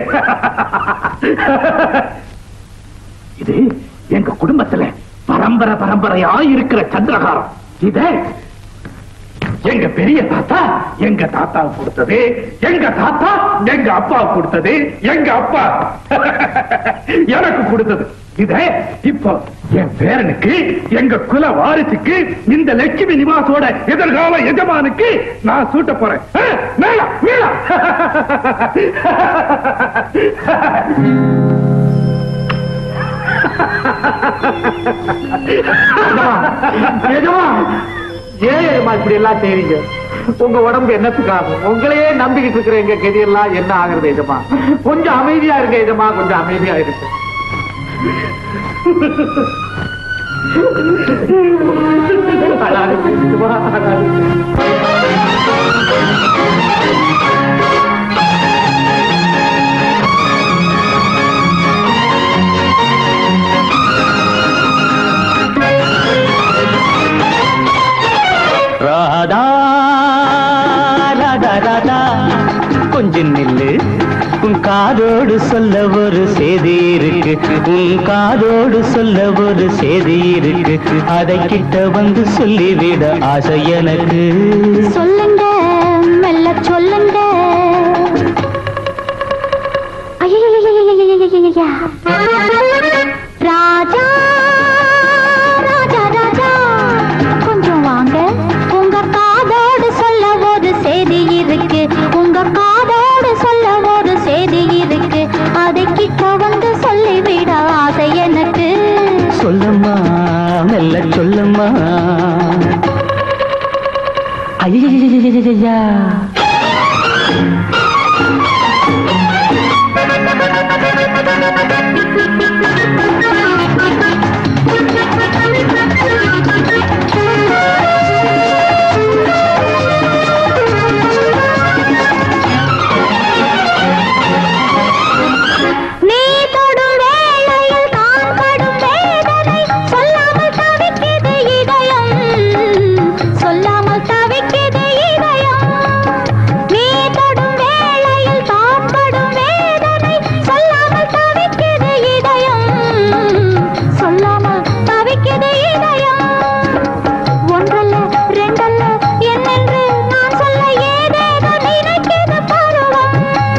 இது எங்க குடும்பத்துல பரம்பரை பரம்பரையா இருக்கிற சந்திரகாரம் இத எங்க பெரிய தாத்தா எங்க தாத்தாவுக்கு கொடுத்தது எங்க தாத்தா எங்க அப்பாவுக்கு கொடுத்தது எங்க அப்பா எனக்கு கொடுத்தது இத இப்போ என் பேரனுக்கு எங்க குல வாரிசுக்கு இந்த லட்சுமி நிவாசோட எதிர்கால எஜமானுக்கு நான் சூட்ட போறேன் ஆ, மேளா மேளா எஜமா ஏன் எஜமா இப்படி எல்லாம் செய்றீங்க உங்க உடம்பு என்னத்துக்காகும் உங்களையே நம்பிக்கிட்டு இருக்கிற எங்க கதியெல்லாம் என்ன ஆகுறது எஜமா கொஞ்சம் அமைதியா இருங்க எஜமா கொஞ்சம் அமைதியா இருக்கு அழாதீங்க எஜமா, அழாதீங்க. ராதா ராதா ராதா கொஞ்சம் நில்லு உன் காதோடு சொல்ல ஒரு செய்தி இருக்கு உன் காதோடு சொல்ல ஒரு செய்தி இருக்கு அதை கிட்ட வந்து சொல்லிவிட ஆசை எனக்கு சொல்லுங்க மெல்ல சொல்லுங்க ஐயையையையையையையையையா. ராஜா ராஜா ராஜா கொஞ்சம் வாங்க உங்க காதோடு சொல்ல ஒரு செய்தி இருக்கு உங்க காதோடு சொல்ல ஒரு செய்தி இருக்கு அதை கிட்ட வந்து சொல்லிவிட ஆசை எனக்கு சொல்லம்மா மெல்ல சொல்லம்மா ஐயா நீ தொடும் வேளையில் தான் படும் வேதனை சொல்லாமல் தவிக்குது இதயம் சொல்லாமல் தவிக்குது இதயம் நீ தொடும் வேளையில் தான் படும் வேதனை சொல்லாமல் தவிக்குது இதயம் சொல்லாமல் தவிக்குது இதயம் ஒன்றல்ல ரெண்டல்ல என்னென்று நான் சொல்ல ஏதேதோ நினைக்குது பருவம்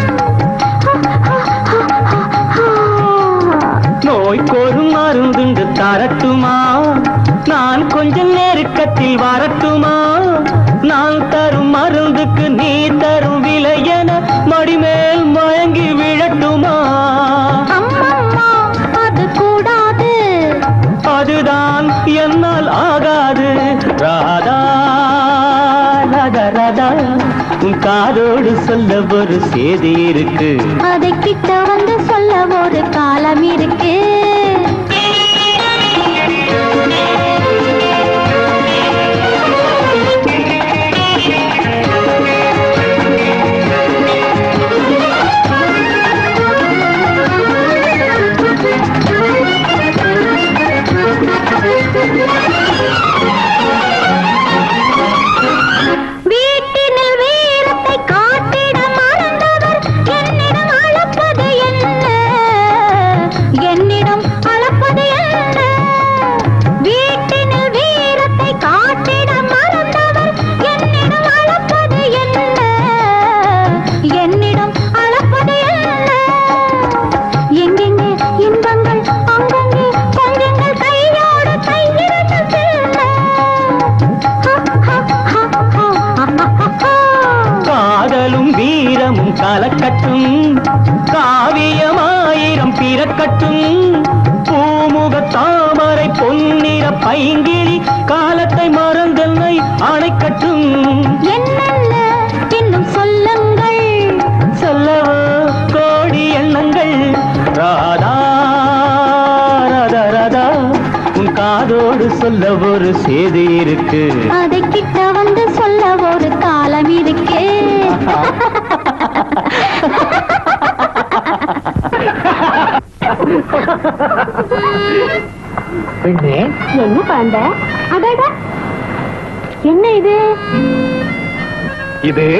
நோய்க்கொரு மருந்துண்டு தரட்டுமா நான் கொஞ்சம் நெருக்கத்தில் வரட்டுமா நான் தரும் மருந்துக்கு நீ தரும் விலை என மடிமேல் மயங்கி விழட்டுமா அம்மம்மா அது கூடாது அதுதான் என்னால் ஆகாது ராதா ராதா ராதா உன் காதோடு சொல்ல ஒரு செய்தி இருக்கு அதை கிட்ட வந்து சொல்ல ஒரு காலம் இருக்கு வீட்டினில் வீரத்தை காட்டிட மறந்தவர் என்னிடம் அளப்பது என்ன என்னிடம் அளப்பது என்ன வீட்டினில் வீரத்தை காட்டிட மறந்தவர் என்னிடம் அளப்பது என்ன என்னிடம் அளப்பது என்ன எங்கெங்கே இன்பங்கள் அங்கங்கே கொஞ்சங்கள் கையோடு கையிரண்டு செல்ல காதலும் வீரமும் கலக்கட்டும் காவியமாயிரம் பிறக்கட்டும் பூமுக தாமரை பொன்னிற பைங்கிழி காலத்தை மறந்தன்னை அணைக்கட்டும் என்னென்ன இன்னும் சொல்லுங்கள் சொல்லவோ கோடி எண்ணங்கள் ராதா ராதா ராதா உன் காதோடு சொல்ல ஒரு செய்தி இருக்கு அதை கிட்ட வந்து சொல்ல ஒரு காலம் இருக்கு பெண்ணே என்ன குழந்தை அடடா என்ன இது இது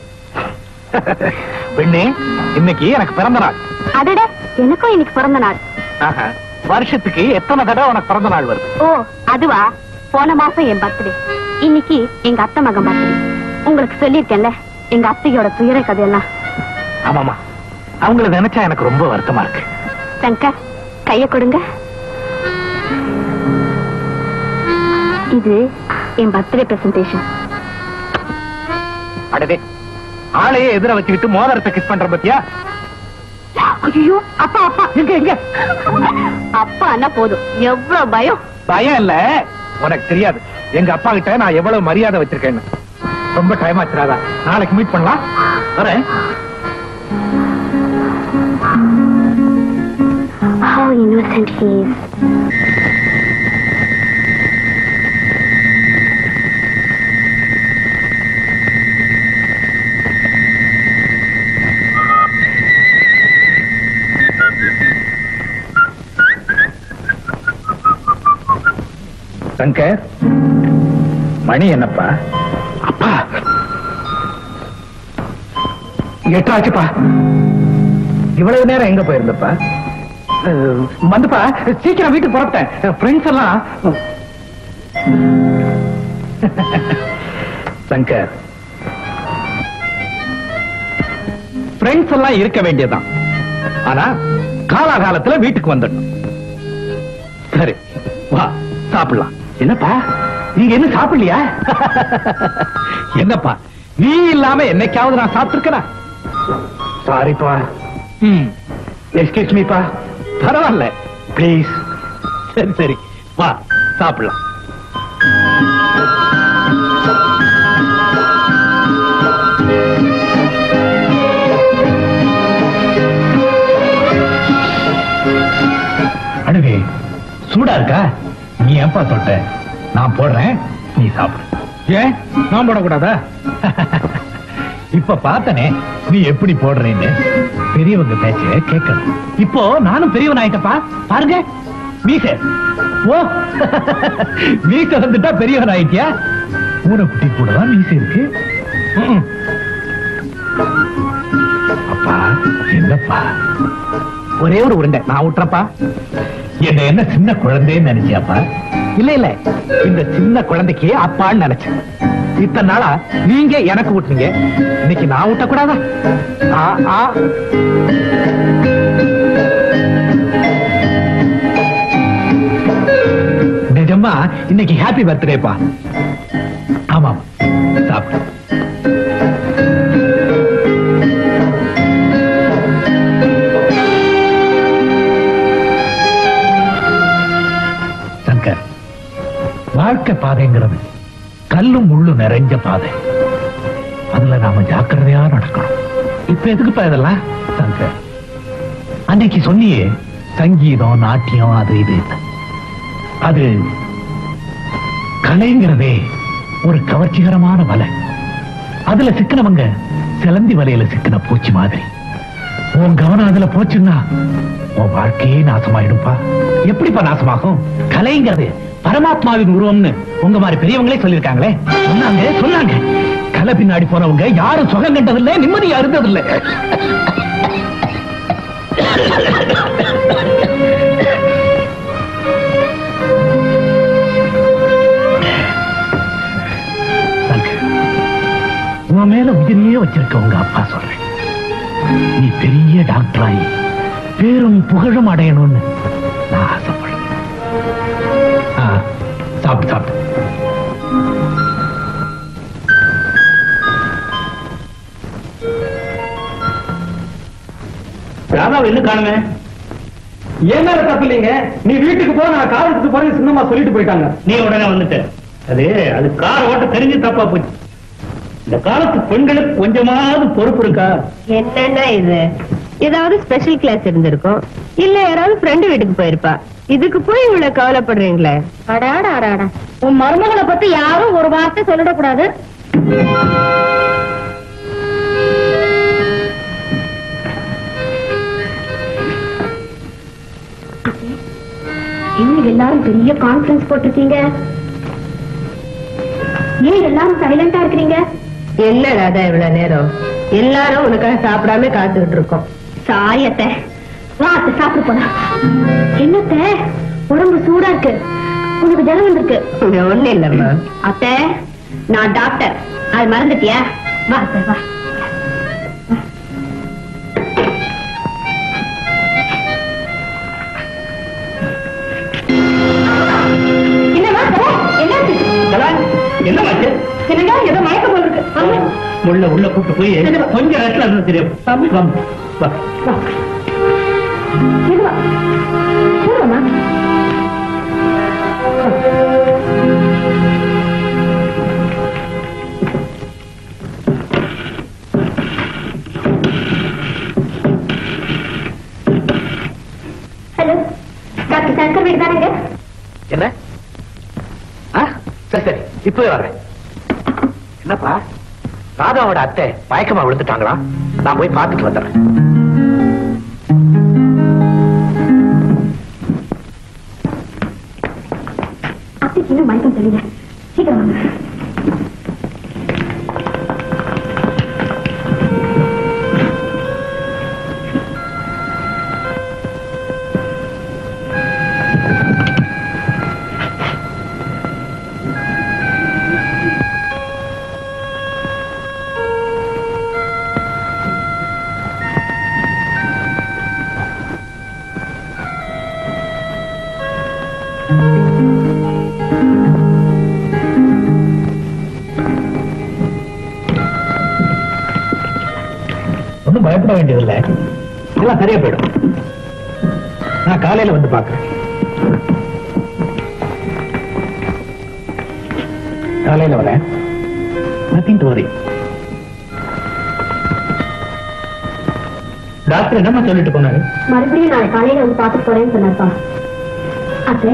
பெண்ணே இன்னைக்கு எனக்கு பிறந்த நாள் அடட எனக்கும் இன்னைக்கு பிறந்த நாள் ஆஹா. வருஷத்துக்கு எத்தனை தடவை உனக்கு பிறந்த நாள் வருது ஓ அதுவா போன மாசம் என் பர்த்டே இன்னைக்கு எங்க அத்தை மகன் பர்த்டே உங்களுக்கு சொல்லியிருக்கேன்ல எங்க அத்தையோட துயர கதையெல்லாம் ஆமாமா அவங்கள நினைச்சா எனக்கு ரொம்ப வருத்தமா இருக்கு சங்கர் கைய கொடுங்க இது என் பர்த்டே பிரசன்டேஷன் அடடே ஆளையே எதிர வச்சுக்கிட்டு மோதிரத்தை கிஸ் பண்ற பத்தியா ஐயோ அப்பா அப்பா எங்க எங்க அப்பா என்ன போதும் எவ்வளவு பயம் பயம் இல்ல உனக்கு தெரியாது எங்க அப்பா கிட்ட நான் எவ்வளவு மரியாதை வச்சிருக்கேன்னு ரொம்ப டைம் ஆச்சுராதா நாளைக்கு மீட் பண்ணலாம் வரேன் How innocent he is. Shankar மணி என்னப்பா அப்பா எட்டாச்சுப்பா இவ்வளவு நேரம் எங்க போயிருந்தப்பா அஹ், வந்துப்பா சீக்கிரம் வீட்டுக்கு புறப்பட்டேன் ஃப்ரெண்ட்ஸ் எல்லாம் சங்கர் ஃப்ரெண்ட்ஸ் எல்லாம் இருக்க வேண்டியதுதான் ஆனா காலாகாலத்துல வீட்டுக்கு வந்துடணும் சரி வா சாப்பிடலாம் என்னப்பா நீங்க என்ன சாப்பிடலையா என்னப்பா நீ இல்லாம என்னைக்காவது நான் சாப்பிட்டிருக்கேனா சாரிப்பா ம் எக்ஸ்கியூஸ் மீப்பா பரவாயில்ல ப்ளீஸ் சரி சரி வா சாப்பிடலாம் அழுவே சூடா இருக்கா நீ ஏன்பா தொட்ட நான் போடுறேன் நீ சாப்பிடு ஏன் நான் போடக்கூடாதா இப்ப பார்த்தனே நீ எப்படி போடுறேன்னு பெரியவங்க பேச்ச கேட்கணும் இப்போ நானும் பெரியவன் ஆயிட்டப்பா பாருங்க மீச ஓ மீச வந்துட்டா பெரியவன் ஆயிட்டியா பூனைக்குட்டி கூட தான் மீச இருக்கு ம்ம். அப்பா என்னப்பா ஒரே ஒரு உருண்டை நான் விட்டுறப்பா என்ன என்ன சின்ன குழந்தைன்னு நினைச்சியாப்பா இல்ல இல்ல இந்த சின்ன குழந்தைக்கு அப்பான்னு நினைச்சேன் இத்தனை நாளா நீங்க எனக்கு விட்டுறீங்க இன்னைக்கு நான் விட்டக்கூடாதா ஆ, ஆ. நிஜமா இன்னைக்கு ஹாப்பி பர்த்டேப்பா ஆமாம் சாப்பிடு சங்கர் வாழ்க்கை பாதைங்கிறது கல்லும் முள்ளும் நிறைஞ்ச பாதை அதுல நாம ஜாக்கிரதையா நடக்கணும் இப்ப எதுக்குப்பா இதெல்லாம் சங்கர் அன்னைக்கு சொன்னியே சங்கீதம் நாட்டியம் அது இது அது கலைங்கிறதே ஒரு கவர்ச்சிகரமான வலை அதுல சிக்கினவங்க சிலந்தி வலையில சிக்கின பூச்சி மாதிரி உன் கவனம் அதுல போச்சுன்னா உன் வாழ்க்கையே நாசமாயிடும்பா எப்படிப்பா நாசமாகும் கலைங்கிறது பரமாத்மாவின் உருவம்னு உங்க மாதிரி பெரியவங்களே சொல்லிருக்காங்களே சொன்னாங்க சொன்னாங்க கலை பின்னாடி போனவங்க யாரும் சுகம் கண்டதில்லை நிம்மதியா இருந்ததில்லை உன் மேல உயிரையே வச்சிருக்க உங்க அப்பா சொல்றேன் நீ பெரிய டாக்டர் ஆகி பேரும் புகழும் அடையணும்னு நான் ஆசைப்படுறேன் ஆ, சாப்பிடு சாப்பிடு ராதாவை என்ன காணுங்க ஏன் மேல தப்பு இல்லைங்க நீ வீட்டுக்கு போ நான் காலத்துக்கு போறேன் சின்னமா சொல்லிட்டு போயிட்டாங்க நீ உடனே வந்துட்ட அது அது கார் ஓட்ட தெரிஞ்சு தப்பா போச்சு இந்த காலத்து பெண்களுக்கு கொஞ்சமாவது பொறுப்பு இருக்கா என்னன்னா இது ஏதாவது ஸ்பெஷல் கிளாஸ் இருந்திருக்கும் இல்ல யாராவது ஃப்ரெண்டு வீட்டுக்கு போயிருப்பா இதுக்கு போய் இவ்வளவு கவலைப்படுறீங்களே அடாடா அடாடா உன் மருமகளை பத்தி யாரும் ஒரு வார்த்தை சொல்லிடக்கூடாது என்ன எல்லாரும் பெரிய கான்ஃபரன்ஸ் போட்டிருக்கீங்க ஏன் எல்லாரும் சைலண்டா இருக்கிறீங்க என்ன ராதா இவ்வளவு நேரம் எல்லாரும் உனக்காக சாப்பிடாம காத்துக்கிட்டு இருக்கோம் சாயத்தை வா அத்தை சாப்பிட போலாம் என்னத்த உடம்பு சூடா இருக்கு உனக்கு ஜலம் வந்திருக்கு ஒண்ணு இல்லம்மா அத்தை நான் டாக்டர் அது மறந்துட்டியா வா அத்தை வா என்னம்மா கலா, என்னாச்சு என்னமாச்சு என்னடா ஏதோ மயக்கம் போல இருக்கு ஆமா. உள்ள உள்ள கூப்பிட்டு போய் கொஞ்சம் ரெஸ்ட்ல இருந்து தெரியும் வாம், வா. வா. மெதுவா. மெதுவாம்மா. ஹலோ டாக்டர் சங்கர் வீடு தானேங்க என்ன ஆ, சரி சரி இப்பவே வர்றேன் என்னப்பா ராதாவோட அத்தை மயக்கமா விழுந்துட்டாங்களா நான் போய் பார்த்துட்டு வந்துடுறேன் அத்தைக்கு இன்னும் மயக்கம் தெரியல சீக்கிரம் வாங்க ஒண்ணும் பயப்பட வேண்டியதில்லை இதெல்லாம் சரியா போயிடும் நான் காலையில வந்து பாக்குறேன் காலையில வரேன் நத்திங் டு வரி டாக்டர் என்னம்மா சொல்லிட்டு போனாரு மறுபடியும் நாளை காலையில வந்து பார்த்துட்டு போறேன்னு சொன்னாப்பா அத்தை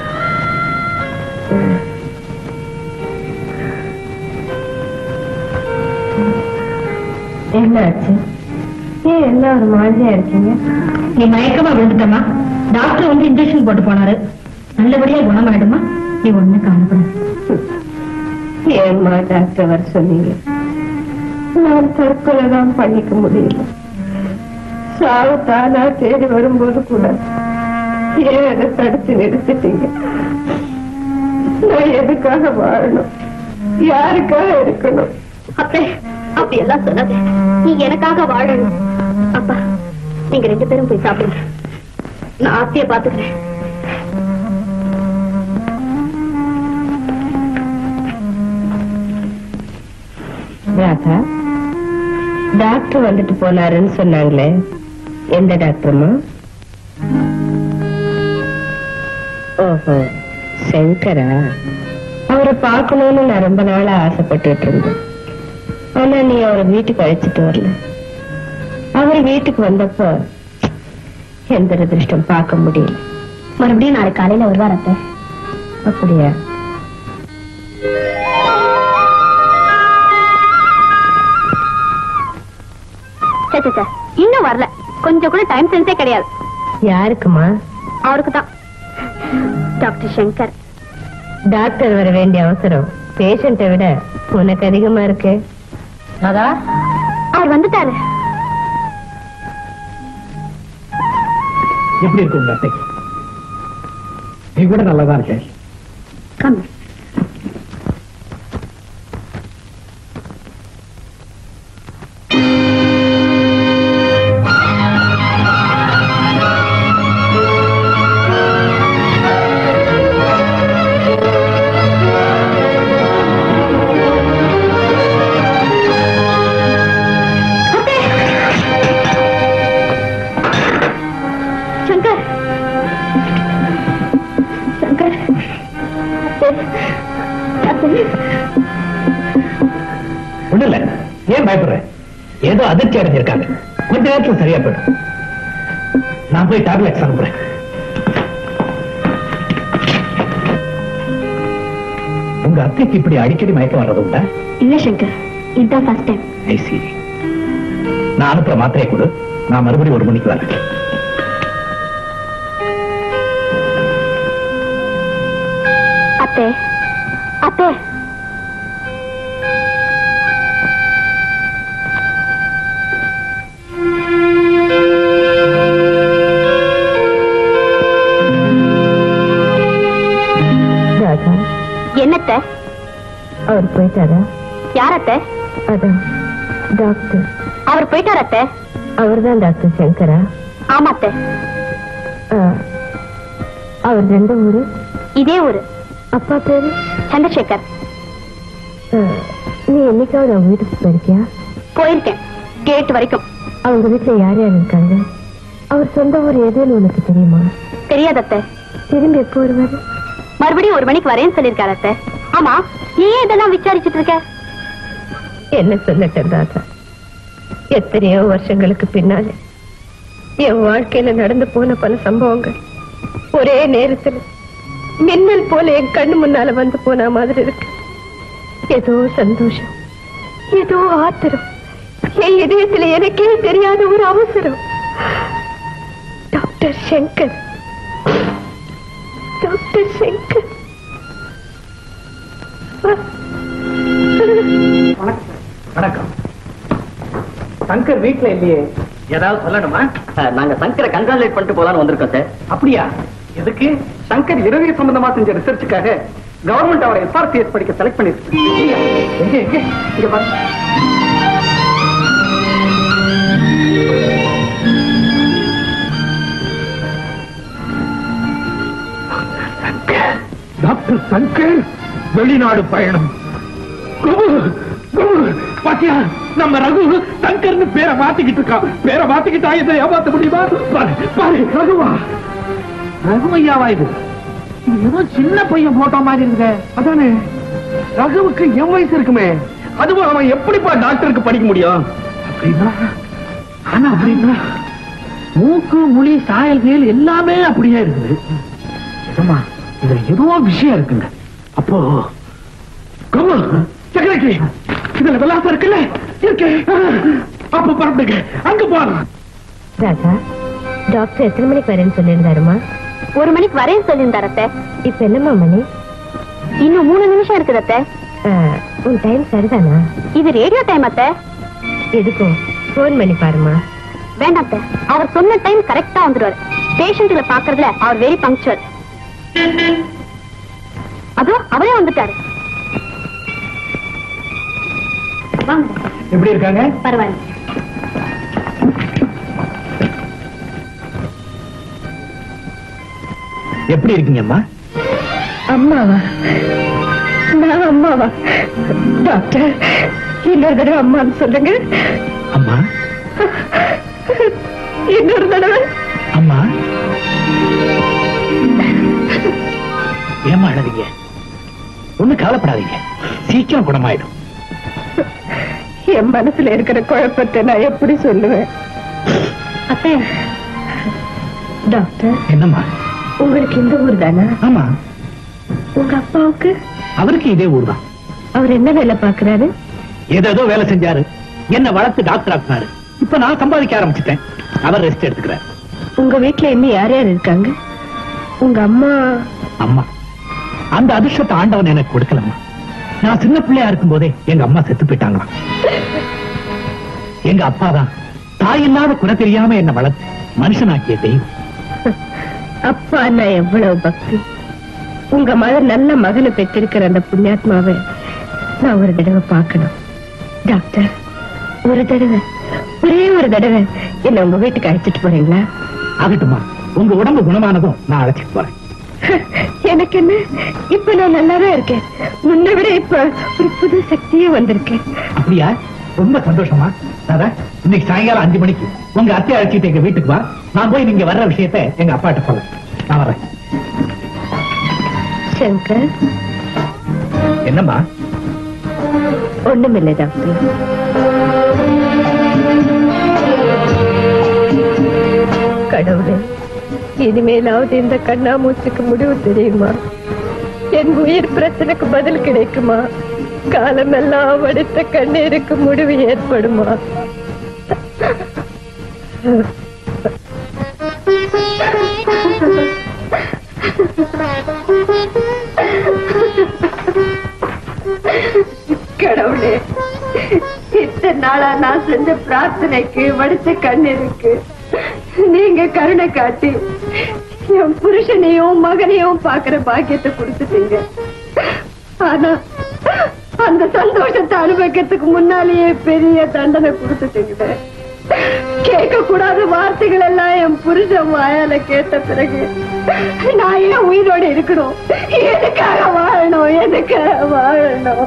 என்ன ஆச்சு ஏன் எல்லாம் ஒரு மாதிரியா இருக்கீங்க நீ மயக்கமா விழுந்துட்டமா டாக்டர் வந்து இன்ஜெக்ஷன் போட்டு போனாரு நல்லபடியா குணமாயிடுமா நீ ஒண்ணு காணப்படாது ஏம்மா டாக்டர் வர சொன்னீங்க நான் தற்கொலை தான் பண்ணிக்க முடியல சாவு தானா தேடி வரும்போது கூட ஏன் அதை தடுத்து நிறுத்திட்டீங்க நான் எதுக்காக வாழணும் யாருக்காக இருக்கணும் அத்தை அப்படி எல்லாம் சொல்லாத நீ எனக்காக வாழணும் அப்பா நீங்க ரெண்டு பேரும் போய் சாப்பிடுங்க நான் ஆத்திய பாத்துக்கிறேன் ராதா டாக்டர் வந்துட்டு போனாருன்னு சொன்னாங்களே எந்த டாக்டர்மா ஓஹோ சங்கரா அவரை பார்க்கணும்னு நான் ரொம்ப நாளா ஆசைப்பட்டுட்டு இருந்தேன் ஆனா நீ அவரை வீட்டுக்கு அழைச்சிட்டு வரல அவர் வீட்டுக்கு வந்தப்போ எந்த அதிர்ஷ்டம் பார்க்க முடியல மறுபடியும் நாளை காலையில வருவார் அத்தை அப்படியா சே, சே, சே. இன்னும் வரல கொஞ்சம் கூட டைம் சென்ஸே கிடையாது யாருக்குமா அவருக்கு தான் டாக்டர் சங்கர் டாக்டர் வர வேண்டிய அவசரம் பேஷண்ட்டை விட உனக்கு அதிகமா இருக்கு ராதா அவர் வந்துட்டாரு எப்படி இருக்கு உங்க அத்தைக்கு நீ கூட நல்லாதான் இருக்கேன் கம் சங்கர் சங்கர் அத்தை. ஒண்ணு இல்ல ஏன் பயப்படுற ஏதோ அதிர்ச்சி அடைஞ்சிருக்காங்க கொஞ்ச நேரத்துல சரியா போயிடும் நான் போய் டேப்லெட்ஸ் அனுப்புறேன் உங்க அத்தைக்கு இப்படி அடிக்கடி மயக்கம் வர்றது உண்டா இல்ல சங்கர் இதுதான் ஃபர்ஸ்ட் டைம் ஐ see நான் அனுப்புற மாத்திரையை கொடு நான் மறுபடியும் ஒரு மணிக்கு வரேன் அத்தை ராஜா என்னத்த அவர் போயிட்டாரா யாரத்த அதான் டாக்டர் அவர் போயிட்டார் அத்தை அவர் தான் டாக்டர் சங்கரா ஆமா அத்தை ஆ, அவர் ரெண்டு ஊரு இதே ஊரு அப்பா பேரு சந்திரசேகர் ஆ, நீ என்னைக்காவது அவங்க வீட்டுக்கு போயிருக்கியா போயிருக்கேன் கேட் வரைக்கும் அவங்க வீட்டுல யார் யார் இருக்காங்க அவர் சொந்த ஊர் எதுன்னு உனக்கு தெரியுமா தெரியாது அத்தை திரும்பி எப்போ வருவாரு மறுபடியும் ஒரு மணிக்கு வரேன்னு சொல்லிருக்காரு அத்தை ஆமா நீ ஏன் இதெல்லாம் விசாரிச்சுட்டு இருக்க என்ன சொல்லட்டும் ராஜா எத்தனையோ வருஷங்களுக்கு பின்னாலே என் வாழ்க்கையில நடந்து போன பல சம்பவங்கள் ஒரே நேரத்துல மின்னல் போல என் கண்ணு முன்னால வந்து போன மாதிரி இருக்கு ஏதோ சந்தோஷம் ஏதோ ஆத்திரம் என் இதயத்துல எனக்கே தெரியாத ஒரு அவசரம் டாக்டர் சங்கர் டாக்டர் சங்கர் வணக்கம் சங்கர் வீட்டுல இல்லையே ஏதாவது சொல்லணுமா நாங்க சங்கரை கங்க்ராச்சுலேட் பண்ணிட்டு போலான்னு வந்திருக்கோம் சார் அப்படியா எதுக்கு சங்கர் இரவிய சம்பந்தமா செஞ்ச ரிசர்ச்சுக்காக கவர்மெண்ட் அவரை எஸ்ஆர்சிஎஸ் படிக்க செலக்ட் பண்ணிருக்கு எங்க எங்க இங்க பாரு டாக்டர் சங்கர் வெளிநாடு பயணம் குபு, குபு, பாத்தியா நம்ம ரகு சங்கர்னு பேரை மாத்திக்கிட்டு இருக்கான் பேரை மாத்திக்கிட்டா இதை ஏமாத்த முடியுமா பாரு பாரு ரகுவா ரகுமையாவா இது இது ஏதோ சின்ன பையன் போட்டோ மாதிரி இருக்க அதானே ரகுவுக்கு என் வயசு இருக்குமே அதுவும் அவன் எப்படிப்பா டாக்டருக்கு படிக்க முடியும் அப்படின்னா ஆனா அப்படின்னா மூக்கு மொழி சாயல்கள் எல்லாமே அப்படியே இருக்குது ஏம்மா, இதுல ஏதோ விஷயம் இருக்குங்க அப்போ கம்மு, செக்ரட்டரி இதுல விலாசம் இருக்குல்ல இருக்கு அப்ப பரப்புங்க அங்க போறோம் ராஜா டாக்டர் எத்தனை மணிக்கு வரேன்னு சொல்லியிருந்தாருமா ஒரு மணிக்கு வரேன்னு சொல்லியிருந்தார் அத்தை இப்ப என்னம்மா மணி இன்னும் மூணு நிமிஷம் இருக்குது அத்தை ஆ, உன் டைம் சரிதானா இது ரேடியோ டைம் அத்தை எதுக்கும் போன் பண்ணி பாருமா வேண்டாம் அத்தை அவர் சொன்ன டைம் கரெக்டா வந்துருவாரு பேஷண்ட்களை பாக்குறதுல அவர் வெரி பங்க்சுவல் அதோ அவரே வந்துட்டாரு வாங்க எப்படி இருக்காங்க பரவாயில்ல எப்படி இருக்கீங்கம்மா அம்மாவா நான் அம்மாவா டாக்டர் இன்னொரு தடவை அம்மான்னு சொல்லுங்க அம்மா இன்னொரு தடவை அம்மா ஏமா அழறீங்க ஒண்ணு கவலைப்படாதீங்க சீக்கிரம் குணமாயிடும் என் மனசுல இருக்கிற குழப்பத்தை நான் எப்படி சொல்லுவேன் அத்தை டாக்டர் என்னம்மா உங்களுக்கு இந்த ஊர் தானா ஆமா உங்க அப்பாவுக்கு அவருக்கு இதே ஊர் தான் அவர் என்ன வேலை பாக்குறாரு ஏதோ வேலை செஞ்சாரு என்ன வளர்த்து டாக்டர் ஆக்குனாரு இப்ப நான் சம்பாதிக்க ஆரம்பிச்சிட்டேன் அவர் ரெஸ்ட் எடுத்துக்கிறார் உங்க வீட்டுல இன்னும் யார் யார் இருக்காங்க உங்க அம்மா அம்மா அந்த அதிர்ஷ்டத்தை ஆண்டவன் எனக்கு கொடுக்கலம்மா நான் சின்ன பிள்ளையா இருக்கும் போதே எங்க அம்மா செத்து போயிட்டாங்களாம் எங்க அப்பா தான் தாய் இல்லாத குறை தெரியாம என்ன வளர்த்து மனுஷனாக்கிய தெய்வம் அப்பா நான் எவ்வளவு பக்தி உங்க மகன் நல்ல மகனை பெற்றிருக்கிற அந்த புண்ணியாத்மாவை நான் ஒரு தடவை பார்க்கணும் டாக்டர் ஒரு தடவை ஒரே ஒரு தடவை என்ன உங்க வீட்டுக்கு அழைச்சிட்டு போறீங்களா ஆகட்டுமா உங்க உடம்பு குணமானதும் நான் அழைச்சிட்டு போறேன் எனக்கு என்ன இப்ப நான் நல்லாதான் இருக்கேன் முன்ன விட இப்ப ஒரு புது சக்தியே வந்திருக்கேன் அப்படியா ரொம்ப சந்தோஷமா தாதா இன்னைக்கு சாயங்காலம் அஞ்சு மணிக்கு உங்க அத்தை அழைச்சிட்டு எங்க வீட்டுக்கு வா நான் போய் நீங்க வர்ற விஷயத்தை எங்க அப்பாட்ட சொல்றேன் நான் வரேன் சங்கர் என்னம்மா ஒண்ணுமில்லை டாக்டர் கடவுளே இனிமேலாவது இந்த கண்ணாமூச்சிக்கு முடிவு தெரியுமா என் உயிர் பிரச்சனைக்கு பதில் கிடைக்குமா காலமெல்லாம் வடித்த கண்ணீருக்கு முடிவு ஏற்படுமா இத்தனை நாளா நான் செஞ்ச பிரார்த்தனைக்கு வடிச்ச கண்ணீருக்கு நீங்க கருணை காட்டி என் புருஷனையும் மகனையும் பாக்குற பாக்கியத்தை கொடுத்துட்டீங்க ஆனா அந்த சந்தோஷத்தை அனுபவிக்கிறதுக்கு முன்னாலேயே பெரிய தண்டனை கொடுத்துட்டீங்க கேட்க கூடாத வார்த்தைகள் எல்லாம் என் புருஷன் வாயால கேட்ட பிறகு நான் ஏன் உயிரோட இருக்கணும் எதுக்காக வாழணும் எதுக்காக வாழணும்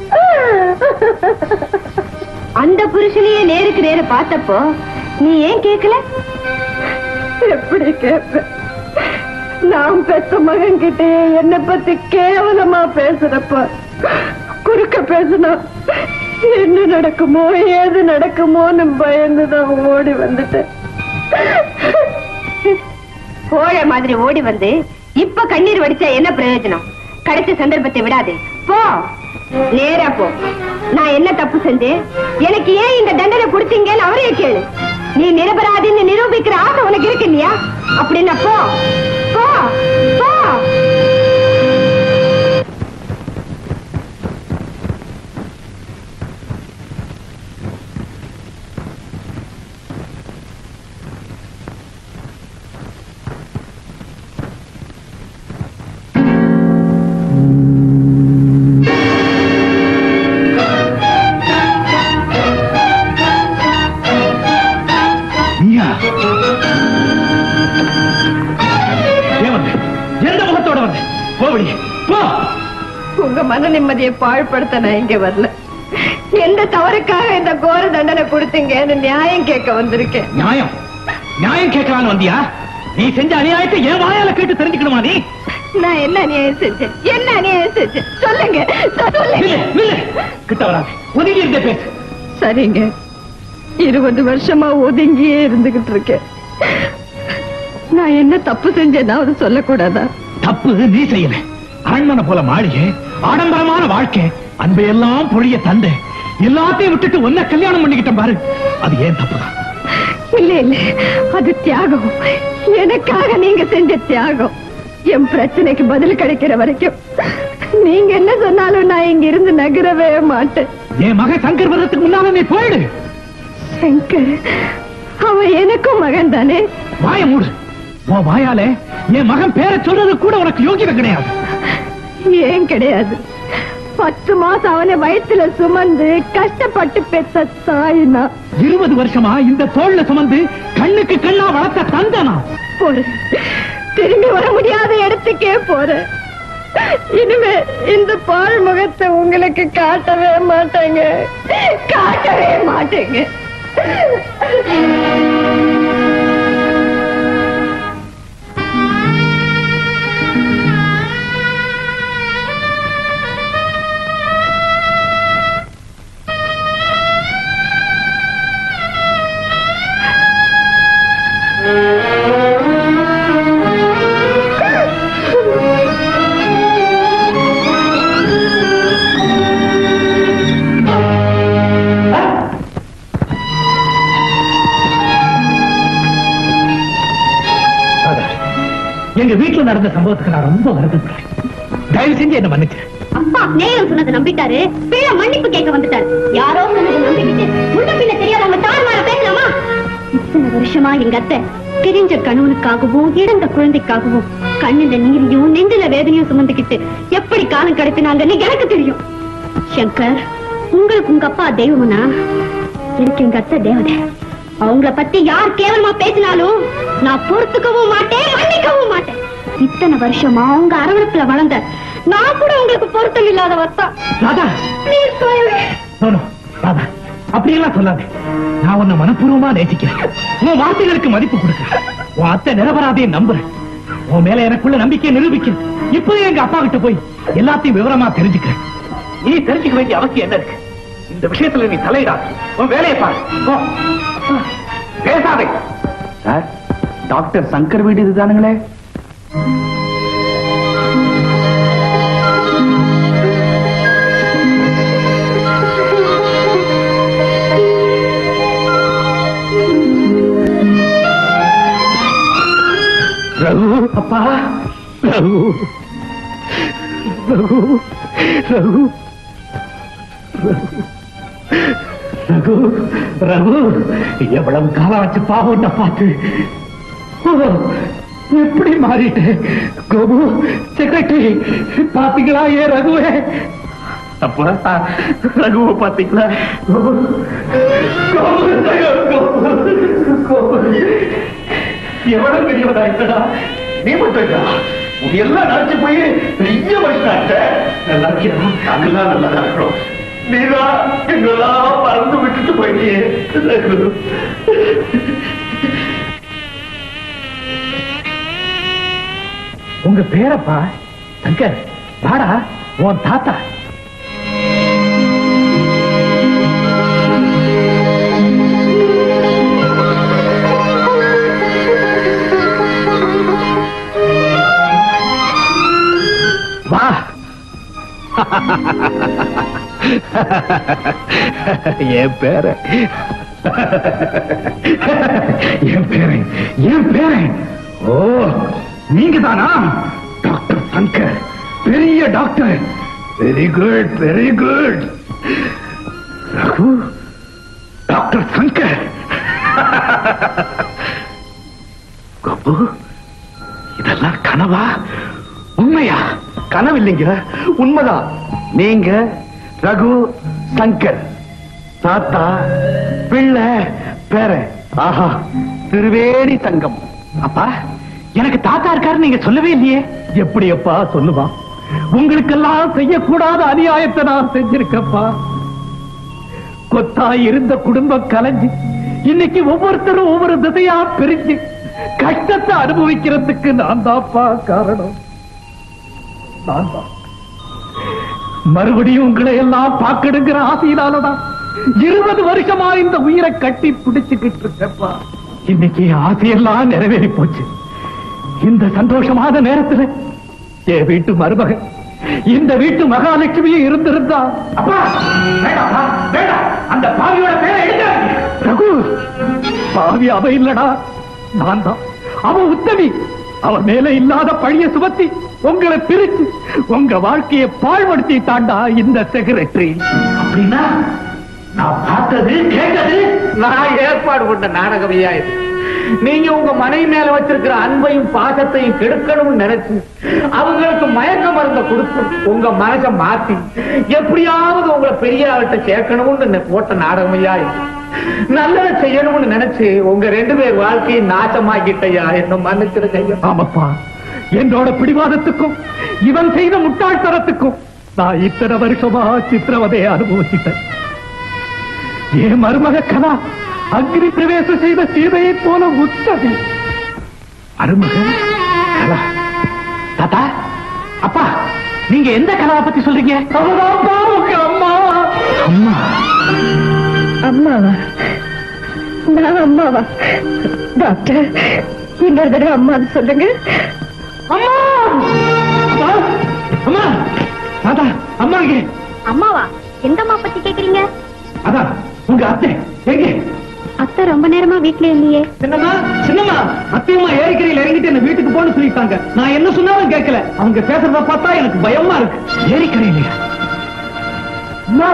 அந்த புருஷனையே நேருக்கு நேர பார்த்தப்போ நீ ஏன் கேட்கல எப்படி கேட்ப நான் பெத்த மகன் கிட்டே என்ன பத்தி கேவலமா பேசுறப்ப குறுக்க பேசினா என்ன நடக்குமோ ஏது நடக்குமோன்னு பயந்துதான் ஓடி வந்துட்டேன் கோழ மாதிரி ஓடி வந்து இப்ப கண்ணீர் வடிச்சா என்ன பிரயோஜனம் கிடைச்ச சந்தர்ப்பத்தை விடாதே போ நேரா போ நான் என்ன தப்பு செஞ்சேன் எனக்கு ஏன் இந்த தண்டனை கொடுத்தீங்கன்னு அவரையே கேளு நீ நிரபராதின்னு நிரூபிக்கிற ஆசை உனக்கு இருக்கு இல்லையா அப்படின்னா போ போ போ நீயா ஏன் வந்த எந்த முகத்தோட வந்த போவடி போ உங்க மன நிம்மதியை பாழ்படுத்த நான் இங்க வரல எந்த தவறுக்காக இந்த கோர தண்டனை கொடுத்தீங்கன்னு நியாயம் கேட்க வந்திருக்கேன் நியாயம் நியாயம் கேட்கலான்னு வந்தியா நீ செஞ்ச அநியாயத்தை என் வாயால கேட்டு தெரிஞ்சுக்கணுமா நீ நான் என்ன அநியாயம் செஞ்சேன் என்ன அநியாயம் செஞ்சேன் சொல்லுங்க சொல்லுங்க கிட்ட வராது ஒதுங்கி இருந்த பேசு சரிங்க இருபது வருஷமா ஒதுங்கியே இருந்துகிட்டு இருக்கேன் நான் என்ன தப்பு செஞ்சேனாவது சொல்லக்கூடாதா தப்பு நீ செய்யல அரண்மனை போல மாளிகை ஆடம்பரமான வாழ்க்கை அன்பையெல்லாம் பொழிய தந்து எல்லாத்தையும் விட்டுட்டு ஒன்ன கல்யாணம் பண்ணிக்கிட்டேன் பாரு அது ஏன் தப்புதான் இல்ல இல்ல அது தியாகம் எனக்காக நீங்க செஞ்ச தியாகம் என் பிரச்சனைக்கு பதில் கிடைக்கிற வரைக்கும் நீங்க என்ன சொன்னாலும் நான் இங்க இருந்து நகரவே மாட்டேன் என் மக சங்கர் வர்றதுக்கு முன்னால நீ போயிடு சங்கர் அவன் எனக்கும் மகன் தானே வாய மூடு உன் வாயால என் மகன் பேரை சொல்றது கூட உனக்கு யோகியம் கிடையாது ஏன் கிடையாது பத்து மாசம் அவனை வயித்துல சுமந்து கஷ்டப்பட்டு பெத்த தாயினா இருபது வருஷமா இந்த தோல்ல சுமந்து கண்ணுக்கு கண்ணா வளர்த்த தந்தனா போறேன் திரும்பி வர முடியாத இடத்துக்கே போறேன் இனிமே இந்த பால் முகத்தை உங்களுக்கு காட்டவே மாட்டேங்க காட்டவே மாட்டேங்க எங்க வீட்டுல நடந்த சம்பவத்துக்கு நான் ரொம்ப வருத்தப்படுறேன் தயவு செஞ்சு என்ன மன்னிச்சு அப்பா நேரம் சொன்னதை நம்பிட்டாரு பிள்ளை மன்னிப்பு கேட்க வந்துட்டாரு யாரோ சொன்னதை நம்பிக்கிட்டு முன்ன பின்ன தெரியாதவங்க தாழ்மார பேசலாமா இத்தனை வருஷமா எங்க அத்தை பிரிஞ்ச கணவனுக்காகவும் இழந்த குழந்தைக்காகவும் கண்ணுல நீரையும் நெஞ்சில வேதனையும் சுமந்துக்கிட்டு எப்படி காலம் கடத்தினாங்கன்னு எனக்கு தெரியும் சங்கர் உங்களுக்கு உங்க அப்பா தெய்வம்னா எனக்கு எங்க அத்தை தேவதை அவங்கள பத்தி யார் கேவலமா பேசினாலும் நான் பொறுத்துக்கவும் மாட்டேன் மன்னிக்கவும் மாட்டேன் இத்தனை வருஷமா அவங்க அரவணைப்புல வளர்ந்த நான் கூட உங்களுக்கு பொருத்தம் இல்லாத வத்தா ராதா Please, சொல்லுங்க. நோ, நோ, ராதா அப்படியெல்லாம் சொல்லாதே நான் உன்னை மனப்பூர்வமா நேசிக்கிறேன் உன் வார்த்தைகளுக்கு மதிப்பு கொடுக்கிறேன் உன் அத்தை நிரபராதையை நம்புறேன் உன் மேல எனக்குள்ள நம்பிக்கையை நிரூபிக்கிறேன் இப்பவே எங்க அப்பா கிட்ட போய் எல்லாத்தையும் விவரமா தெரிஞ்சுக்கிறேன் நீ தெரிஞ்சுக்க வேண்டிய அவசியம் என்ன இருக்கு இந்த விஷயத்துல நீ தலையிடாத உன் வேலையை பாரு போ. பேசாதே சார் டாக்டர் சங்கர் வீடு இதுதானுங்களே ரகு அப்பா ரகு ரகு ரகு ரகு ரகு எவ்வளவு காலம் ஆச்சு பாவம் பார்த்து ஓ, எப்படி மாறிட்டேன் கோபு செக்ரட்டரி பாத்தீங்களா ஏ ரகுவே அப்பா ரகுவை பாத்தீங்களா கோபு கோபு, கோபு, கோபு. எவ்வளவு பெரியவதாயிட்டடா நீ மட்டும் இல்ல உன் எல்லாம் நினைச்சு போய் பெரிய வயசாட்ட நல்லா இருக்கியா நாங்கெல்லாம் நல்லா தான் இருக்கிறோம் நீதான் எங்கெல்லாம் பறந்து விட்டுட்டு போயிட்டியே ரகு. உங்க பேரப்பா சங்கர் வாடா உன் தாத்தா வா என் பேர என் பேரன் என் பேரன் ஓ நீங்க தானா டாக்டர் சங்கர் பெரிய doctor very good very good Raghu doctor Shankar கப்பு இதெல்லாம் கனவா உண்மையா கனவு இல்லைங்க உண்மைதான் நீங்க ரகு சங்கர் தாத்தா பிள்ளை பேர ஆஹா திருவேணி தங்கம் அப்பா எனக்கு தாத்தா இருக்காரு நீங்க சொல்லவே இல்லையே எப்படி அப்பா சொல்லுவான் உங்களுக்கெல்லாம் செய்யக்கூடாத அநியாயத்தை நான் செஞ்சிருக்கப்பா கொத்தா இருந்த குடும்பம் கலைஞ்சு இன்னைக்கு ஒவ்வொருத்தரும் ஒவ்வொரு திசையா பிரிஞ்சு கஷ்டத்தை அனுபவிக்கிறதுக்கு நான் தான்ப்பா காரணம் நான் தான் மறுபடியும் உங்களை எல்லாம் பார்க்கணுங்கிற ஆசையினாலதான் இருபது வருஷமா இந்த உயிரை கட்டி பிடிச்சுக்கிட்டு இருக்கப்பா இன்னைக்கு ஆசையெல்லாம் நிறைவேறி போச்சு இந்த சந்தோஷமான நேரத்துல என் வீட்டு மருமகன் இந்த வீட்டு மகாலட்சுமியும் இருந்திருந்தா அப்பா வேண்டாம்ப்பா, வேண்டாம் அந்த பாவியோட பேரை எடுக்காதீங்க ரகு பாவி அவ இல்லடா நான் தான் அவ உத்தமி அவ மேல இல்லாத பழிய சுமத்தி உங்களை பிரிச்சு உங்க வாழ்க்கையை பாழ்படுத்தி தாண்டா இந்த செக்ரட்டரி அப்படின்னா நான் பார்த்தது கேட்டது நான் ஏற்பாடு பண்ண நாடகமையா இது நீங்க உங்க மனைவி மேல வச்சிருக்கிற அன்பையும் பாசத்தையும் கெடுக்கணும்னு நினைச்சு அவங்களுக்கு மயக்க மருந்த கொடுத்து உங்க மனசை மாத்தி எப்படியாவது உங்களை பெரிய ஆள்கிட்ட சேர்க்கணும்னு போட்ட நாடகமையா இது நல்லதை செய்யணும்னு நினைச்சு உங்க ரெண்டு பேர் வாழ்க்கையை நாசமாக்கிட்டையா என்ன மன்னிச்சிருங்க ஐயா. ஆமாப்பா என்னோட பிடிவாதத்துக்கும் இவன் செய்த முட்டாள்தனத்துக்கும் நான் இத்தனை வருஷமா சித்திரவதையை அனுபவிச்சிட்டேன் என் மருமக கலா அக்னி பிரவேசம் செய்த சீதையை போல உத்தவி மருமக கலா தாத்தா அப்பா நீங்க எந்த கலாவை பத்தி சொல்றீங்க அவதான்ப்பா உங்க அம்மா அம்மா அம்மாவா நான் அம்மாவா டாக்டர் இன்னொரு தடவை அம்மான்னு சொல்லுங்க அம்மா அம்மா! அம்மா தாத்தா அம்மா இங்க அம்மாவா எந்த அம்மா பத்தி கேக்குறீங்க அதான் உங்க அத்தை எங்க அத்தை ரொம்ப நேரமா வீட்ல இல்லையே சின்னம்மா சின்னம்மா அத்தையம்மா ஏரிக்கரையில் இறங்கிட்டு என்ன வீட்டுக்கு போன்னு சொல்லிட்டாங்க நான் என்ன சொன்னாலும் கேட்கல அவங்க பேசுறத பார்த்தா எனக்கு பயமா இருக்கு ஏரிக்கரையிலையா அம்மா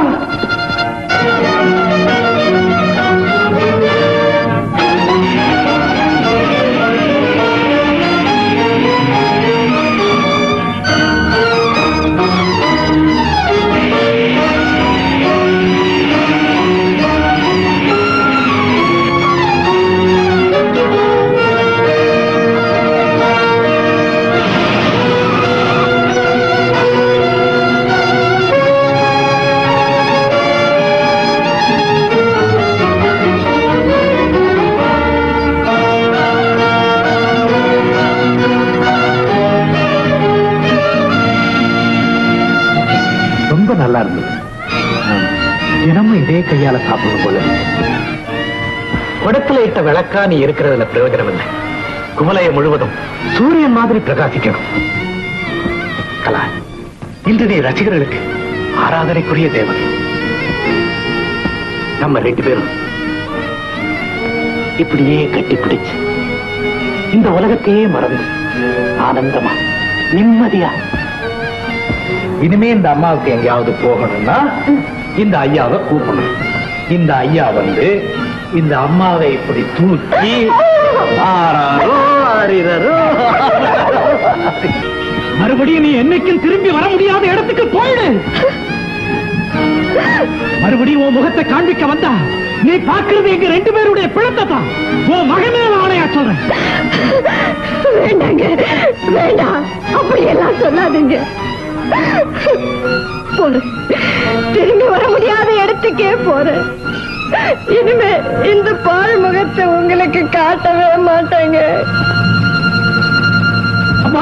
ரொம்ப நல்லா இருந்தது தினமும் இதே கையால சாப்பிடும் போல குடத்துல இட்ட விளக்கா நீ இருக்கிறதுல பிரயோஜனம் இல்லை குவலைய முழுவதும் சூரியன் மாதிரி பிரகாசிக்கணும் கலா இன்று நீ ரசிகர்களுக்கு ஆராதனைக்குரிய தேவன் நம்ம ரெண்டு பேரும் இப்படியே கட்டி பிடிச்சு இந்த உலகத்தையே மறந்து ஆனந்தமா நிம்மதியா இனிமே இந்த அம்மாவுக்கு எங்கேயாவது போகணும்னா இந்த ஐயாவை கூப்பிடணும் இந்த ஐயா வந்து இந்த அம்மாவை இப்படி தூக்கி ஆறாரோ ஆறிரரோ மறுபடியும் நீ என்னைக்கும் திரும்பி வர முடியாத இடத்துக்கு போயிடு மறுபடியும் உன் முகத்தை காண்பிக்க வந்தா நீ பாக்குறது எங்க ரெண்டு பேருடைய பிழத்தை தான் உன் மகனே ஆணையா சொல்றேன் வேண்டாங்க வேண்டாம் அப்படி எல்லாம் சொல்லாதீங்க போறேன் திரும்பி வர முடியாத இடத்துக்கே போறேன் இனிமே இந்த பால் முகத்தை உங்களுக்கு காட்டவே மாட்டாங்க அம்மா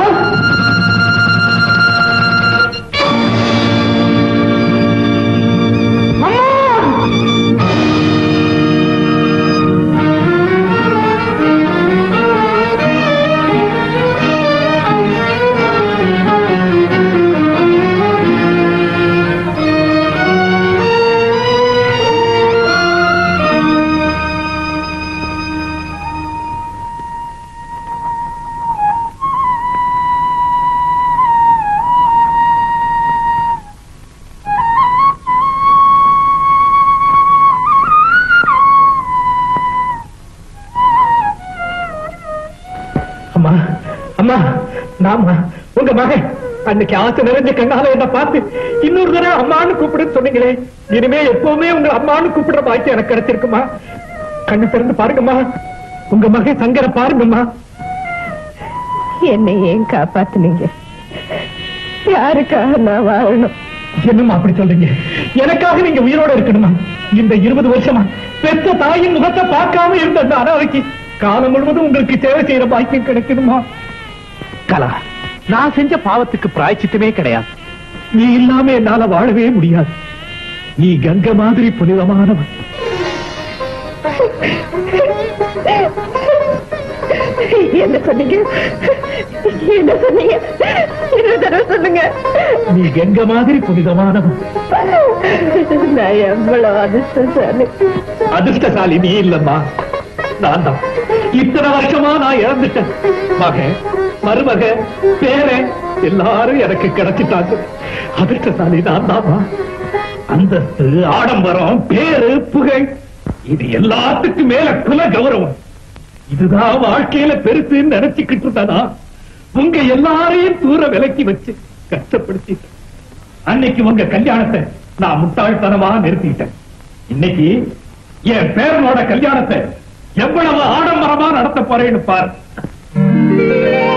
அம்மா அம்மா நாம உங்க மகன் அன்னைக்கு ஆசை நிறைஞ்ச கண்ணால என்ன பார்த்து இன்னொரு தடவை அம்மான்னு கூப்பிடுன்னு சொன்னீங்களே இனிமே எப்பவுமே உங்க அம்மான்னு கூப்பிடுற பாக்கியம் எனக்கு கிடைச்சிருக்குமா கண்ணு திறந்து பாருங்கம்மா உங்க மகன் சங்கர பாருங்கம்மா என்னை ஏன் காப்பாத்துனீங்க யாருக்காக நான் வாழணும் என்னம்மா அப்படி சொல்றீங்க எனக்காக நீங்க உயிரோட இருக்கணுமா இந்த இருபது வருஷமா பெத்த தாயின் முகத்தை பார்க்காம இருந்த அந்த அனாதைக்கு காலம் முழுவதும் உங்களுக்கு சேவை செய்யற பாக்கியம் கிடைக்கணுமா கலா நான் செஞ்ச பாவத்துக்கு பிராய்ச்சித்தமே கிடையாது நீ இல்லாம என்னால வாழவே முடியாது நீ கங்கை மாதிரி புனிதமானவன் என்ன சொன்னீங்க என்ன சொன்னீங்க இன்னொரு தடவை சொல்லுங்க நீ கங்கை மாதிரி புனிதமானவன் நான் எவ்வளவு அதிர்ஷ்டசாலி அதிர்ஷ்டசாலி நீ இல்லம்மா நான் தான் இத்தனை வருஷமா நான் இழந்துட்டேன் மகன் மருமக பேரன் எல்லாரும் எனக்கு கிடைச்சிட்டாங்க அதிர்ஷ்டசாலி நான் தான்மா அந்தஸ்து ஆடம்பரம் பேரு புகழ் இது எல்லாத்துக்கும் மேல குல கௌரவம் இதுதான் வாழ்க்கையில பெருசுன்னு நினைச்சுக்கிட்டு இருந்தானா உங்க எல்லாரையும் தூர விலக்கி வச்சு கஷ்டப்படுத்திட்டேன் அன்னைக்கு உங்க கல்யாணத்தை நான் முட்டாள்தனமா நிறுத்திட்டேன் இன்னைக்கு என் பேரனோட கல்யாணத்தை எவ்வளவு ஆடம்பரமா நடத்த போறேன்னு பாரு